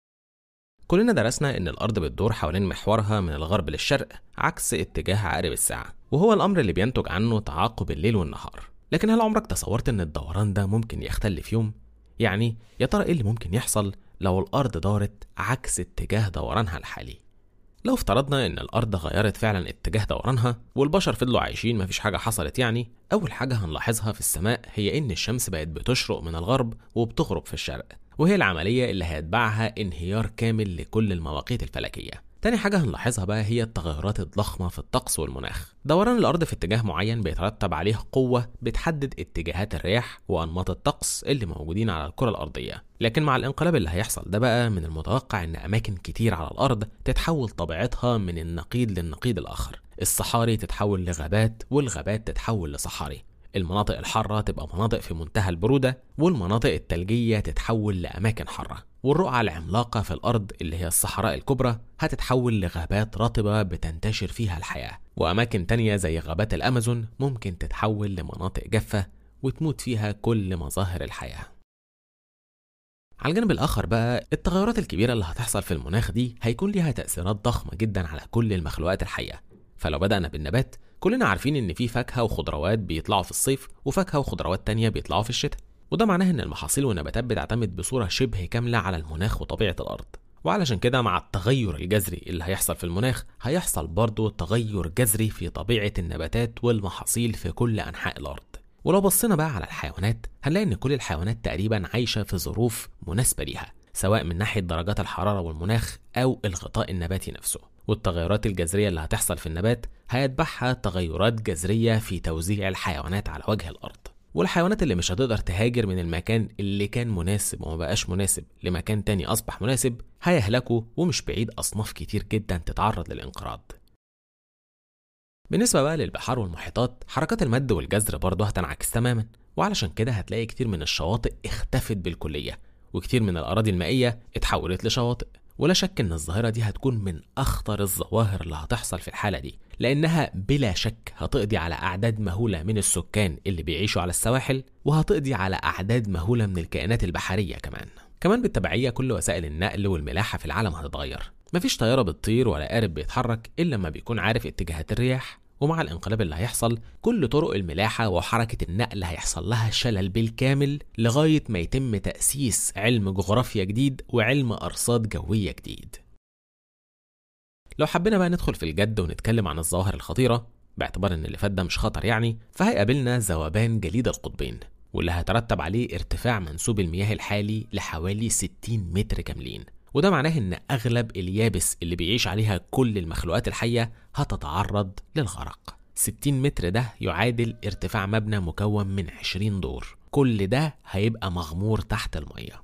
كلنا درسنا إن الأرض بتدور حوالين محورها من الغرب للشرق عكس اتجاه عقارب الساعة وهو الأمر اللي بينتج عنه تعاقب الليل والنهار لكن هل عمرك تصورت إن الدوران ده ممكن يختل في يوم؟ يعني يا ترى إيه اللي ممكن يحصل لو الأرض دارت عكس اتجاه دورانها الحالي؟ لو افترضنا ان الارض غيرت فعلا اتجاه دورانها والبشر فضلوا عايشين مفيش حاجه حصلت يعني اول حاجه هنلاحظها في السماء هي ان الشمس بقت بتشرق من الغرب وبتغرب في الشرق وهي العمليه اللي هيتبعها انهيار كامل لكل المواقيت الفلكيه تاني حاجة هنلاحظها بقى هي التغيرات الضخمة في الطقس والمناخ دوران الأرض في اتجاه معين بيترتب عليه قوة بتحدد اتجاهات الرياح وأنماط الطقس اللي موجودين على الكرة الأرضية لكن مع الانقلاب اللي هيحصل ده بقى من المتوقع إن أماكن كتير على الأرض تتحول طبيعتها من النقيض للنقيض الآخر الصحاري تتحول لغابات والغابات تتحول لصحاري المناطق الحارة تبقى مناطق في منتهى البرودة والمناطق التلجية تتحول لأماكن حارة والرقعة العملاقة في الأرض اللي هي الصحراء الكبرى هتتحول لغابات رطبة بتنتشر فيها الحياة وأماكن تانية زي غابات الأمازون ممكن تتحول لمناطق جافة وتموت فيها كل مظاهر الحياة على الجانب الآخر بقى التغيرات الكبيرة اللي هتحصل في المناخ دي هيكون ليها تأثيرات ضخمة جدا على كل المخلوقات الحية فلو بدأنا بالنبات كلنا عارفين إن في فاكهة وخضروات بيطلعوا في الصيف وفاكهة وخضروات تانية بيطلعوا في الشتاء وده معناه إن المحاصيل والنباتات بتعتمد بصورة شبه كاملة على المناخ وطبيعة الأرض وعلشان كده مع التغير الجذري اللي هيحصل في المناخ هيحصل برضه تغير جذري في طبيعة النباتات والمحاصيل في كل أنحاء الأرض ولو بصينا بقى على الحيوانات هنلاقي إن كل الحيوانات تقريبا عايشة في ظروف مناسبة ليها سواء من ناحية درجات الحرارة والمناخ أو الغطاء النباتي نفسه والتغيرات الجذرية اللي هتحصل في النبات هيتبعها تغيرات جذرية في توزيع الحيوانات على وجه الأرض والحيوانات اللي مش هتقدر تهاجر من المكان اللي كان مناسب وما بقاش مناسب لمكان تاني أصبح مناسب هيهلكوا ومش بعيد أصناف كتير جدا تتعرض للانقراض بالنسبة بقى للبحار والمحيطات حركات المد والجزر برضه هتنعكس تماما وعلشان كده هتلاقي كتير من الشواطئ اختفت بالكلية وكتير من الأراضي المائية اتحولت لشواطئ ولا شك ان الظاهرة دي هتكون من أخطر الظواهر اللي هتحصل في الحالة دي لأنها بلا شك هتقضي على أعداد مهولة من السكان اللي بيعيشوا على السواحل وهتقضي على أعداد مهولة من الكائنات البحرية كمان كمان بالتبعية كل وسائل النقل والملاحة في العالم هتتغير مفيش طيارة بتطير ولا قارب بيتحرك إلا لما بيكون عارف اتجاهات الرياح ومع الانقلاب اللي هيحصل كل طرق الملاحة وحركة النقل هيحصل لها شلل بالكامل لغاية ما يتم تأسيس علم جغرافيا جديد وعلم أرصاد جوية جديد لو حبينا بقى ندخل في الجد ونتكلم عن الظواهر الخطيرة باعتبار ان اللي فات ده مش خطر يعني فهيقابلنا ذوبان جليد القطبين واللي هيترتب عليه ارتفاع منسوب المياه الحالي لحوالي 60 متر كاملين وده معناه ان اغلب اليابس اللي بيعيش عليها كل المخلوقات الحيه هتتعرض للغرق 60 متر ده يعادل ارتفاع مبنى مكون من 20 دور كل ده هيبقى مغمور تحت الميه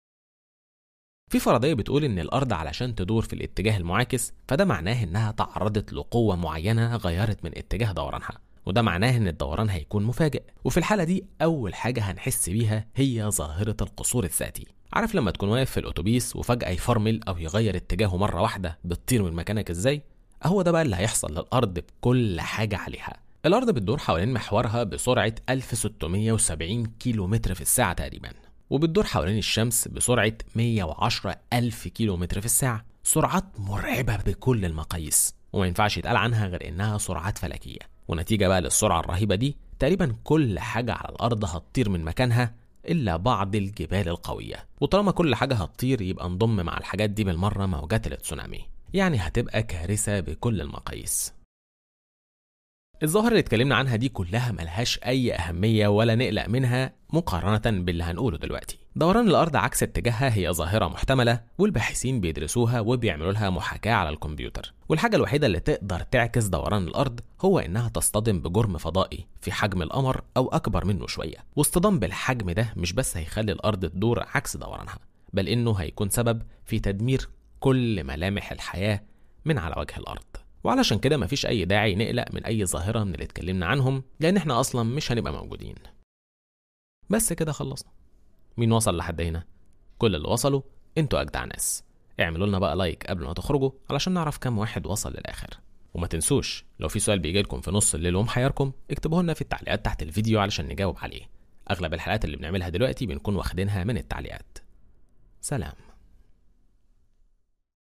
في فرضية بتقول إن الأرض علشان تدور في الاتجاه المعاكس فده معناه إنها تعرضت لقوة معينة غيرت من اتجاه دورانها وده معناه إن الدوران هيكون مفاجئ وفي الحالة دي أول حاجة هنحس بيها هي ظاهرة القصور الذاتي عارف لما تكون واقف في الأتوبيس وفجأة يفرمل أو يغير اتجاهه مرة واحدة بتطير من مكانك إزاي أهو ده بقى اللي هيحصل للأرض بكل حاجة عليها الأرض بتدور حوالين محورها بسرعة 1670 كيلو متر في الساعة تقريبا وبتدور حوالين الشمس بسرعة 110 ألف كيلو متر في الساعة سرعات مرعبة بكل المقاييس وما ينفعش يتقال عنها غير إنها سرعات فلكية ونتيجة بقى للسرعة الرهيبة دي تقريبا كل حاجة على الأرض هتطير من مكانها إلا بعض الجبال القوية وطالما كل حاجة هتطير يبقى نضم مع الحاجات دي بالمرة موجات التسونامي يعني هتبقى كارثة بكل المقاييس الظاهرة اللي اتكلمنا عنها دي كلها ملهاش أي أهمية ولا نقلق منها مقارنة باللي هنقوله دلوقتي. دوران الأرض عكس اتجاهها هي ظاهرة محتملة والباحثين بيدرسوها وبيعملوا لها محاكاة على الكمبيوتر، والحاجة الوحيدة اللي تقدر تعكس دوران الأرض هو إنها تصطدم بجرم فضائي في حجم القمر أو أكبر منه شوية، واصطدام بالحجم ده مش بس هيخلي الأرض تدور عكس دورانها، بل إنه هيكون سبب في تدمير كل ملامح الحياة من على وجه الأرض. وعلشان كده مفيش أي داعي نقلق من أي ظاهرة من اللي اتكلمنا عنهم لأن احنا أصلا مش هنبقى موجودين بس كده خلصنا مين وصل لحد هنا؟ كل اللي وصلوا انتوا أجدع ناس اعملوا لنا بقى لايك قبل ما تخرجوا علشان نعرف كام واحد وصل للآخر وما تنسوش لو في سؤال بيجي لكم في نص الليل ومحيركم اكتبوه لنا في التعليقات تحت الفيديو علشان نجاوب عليه أغلب الحلقات اللي بنعملها دلوقتي بنكون واخدينها من التعليقات سلام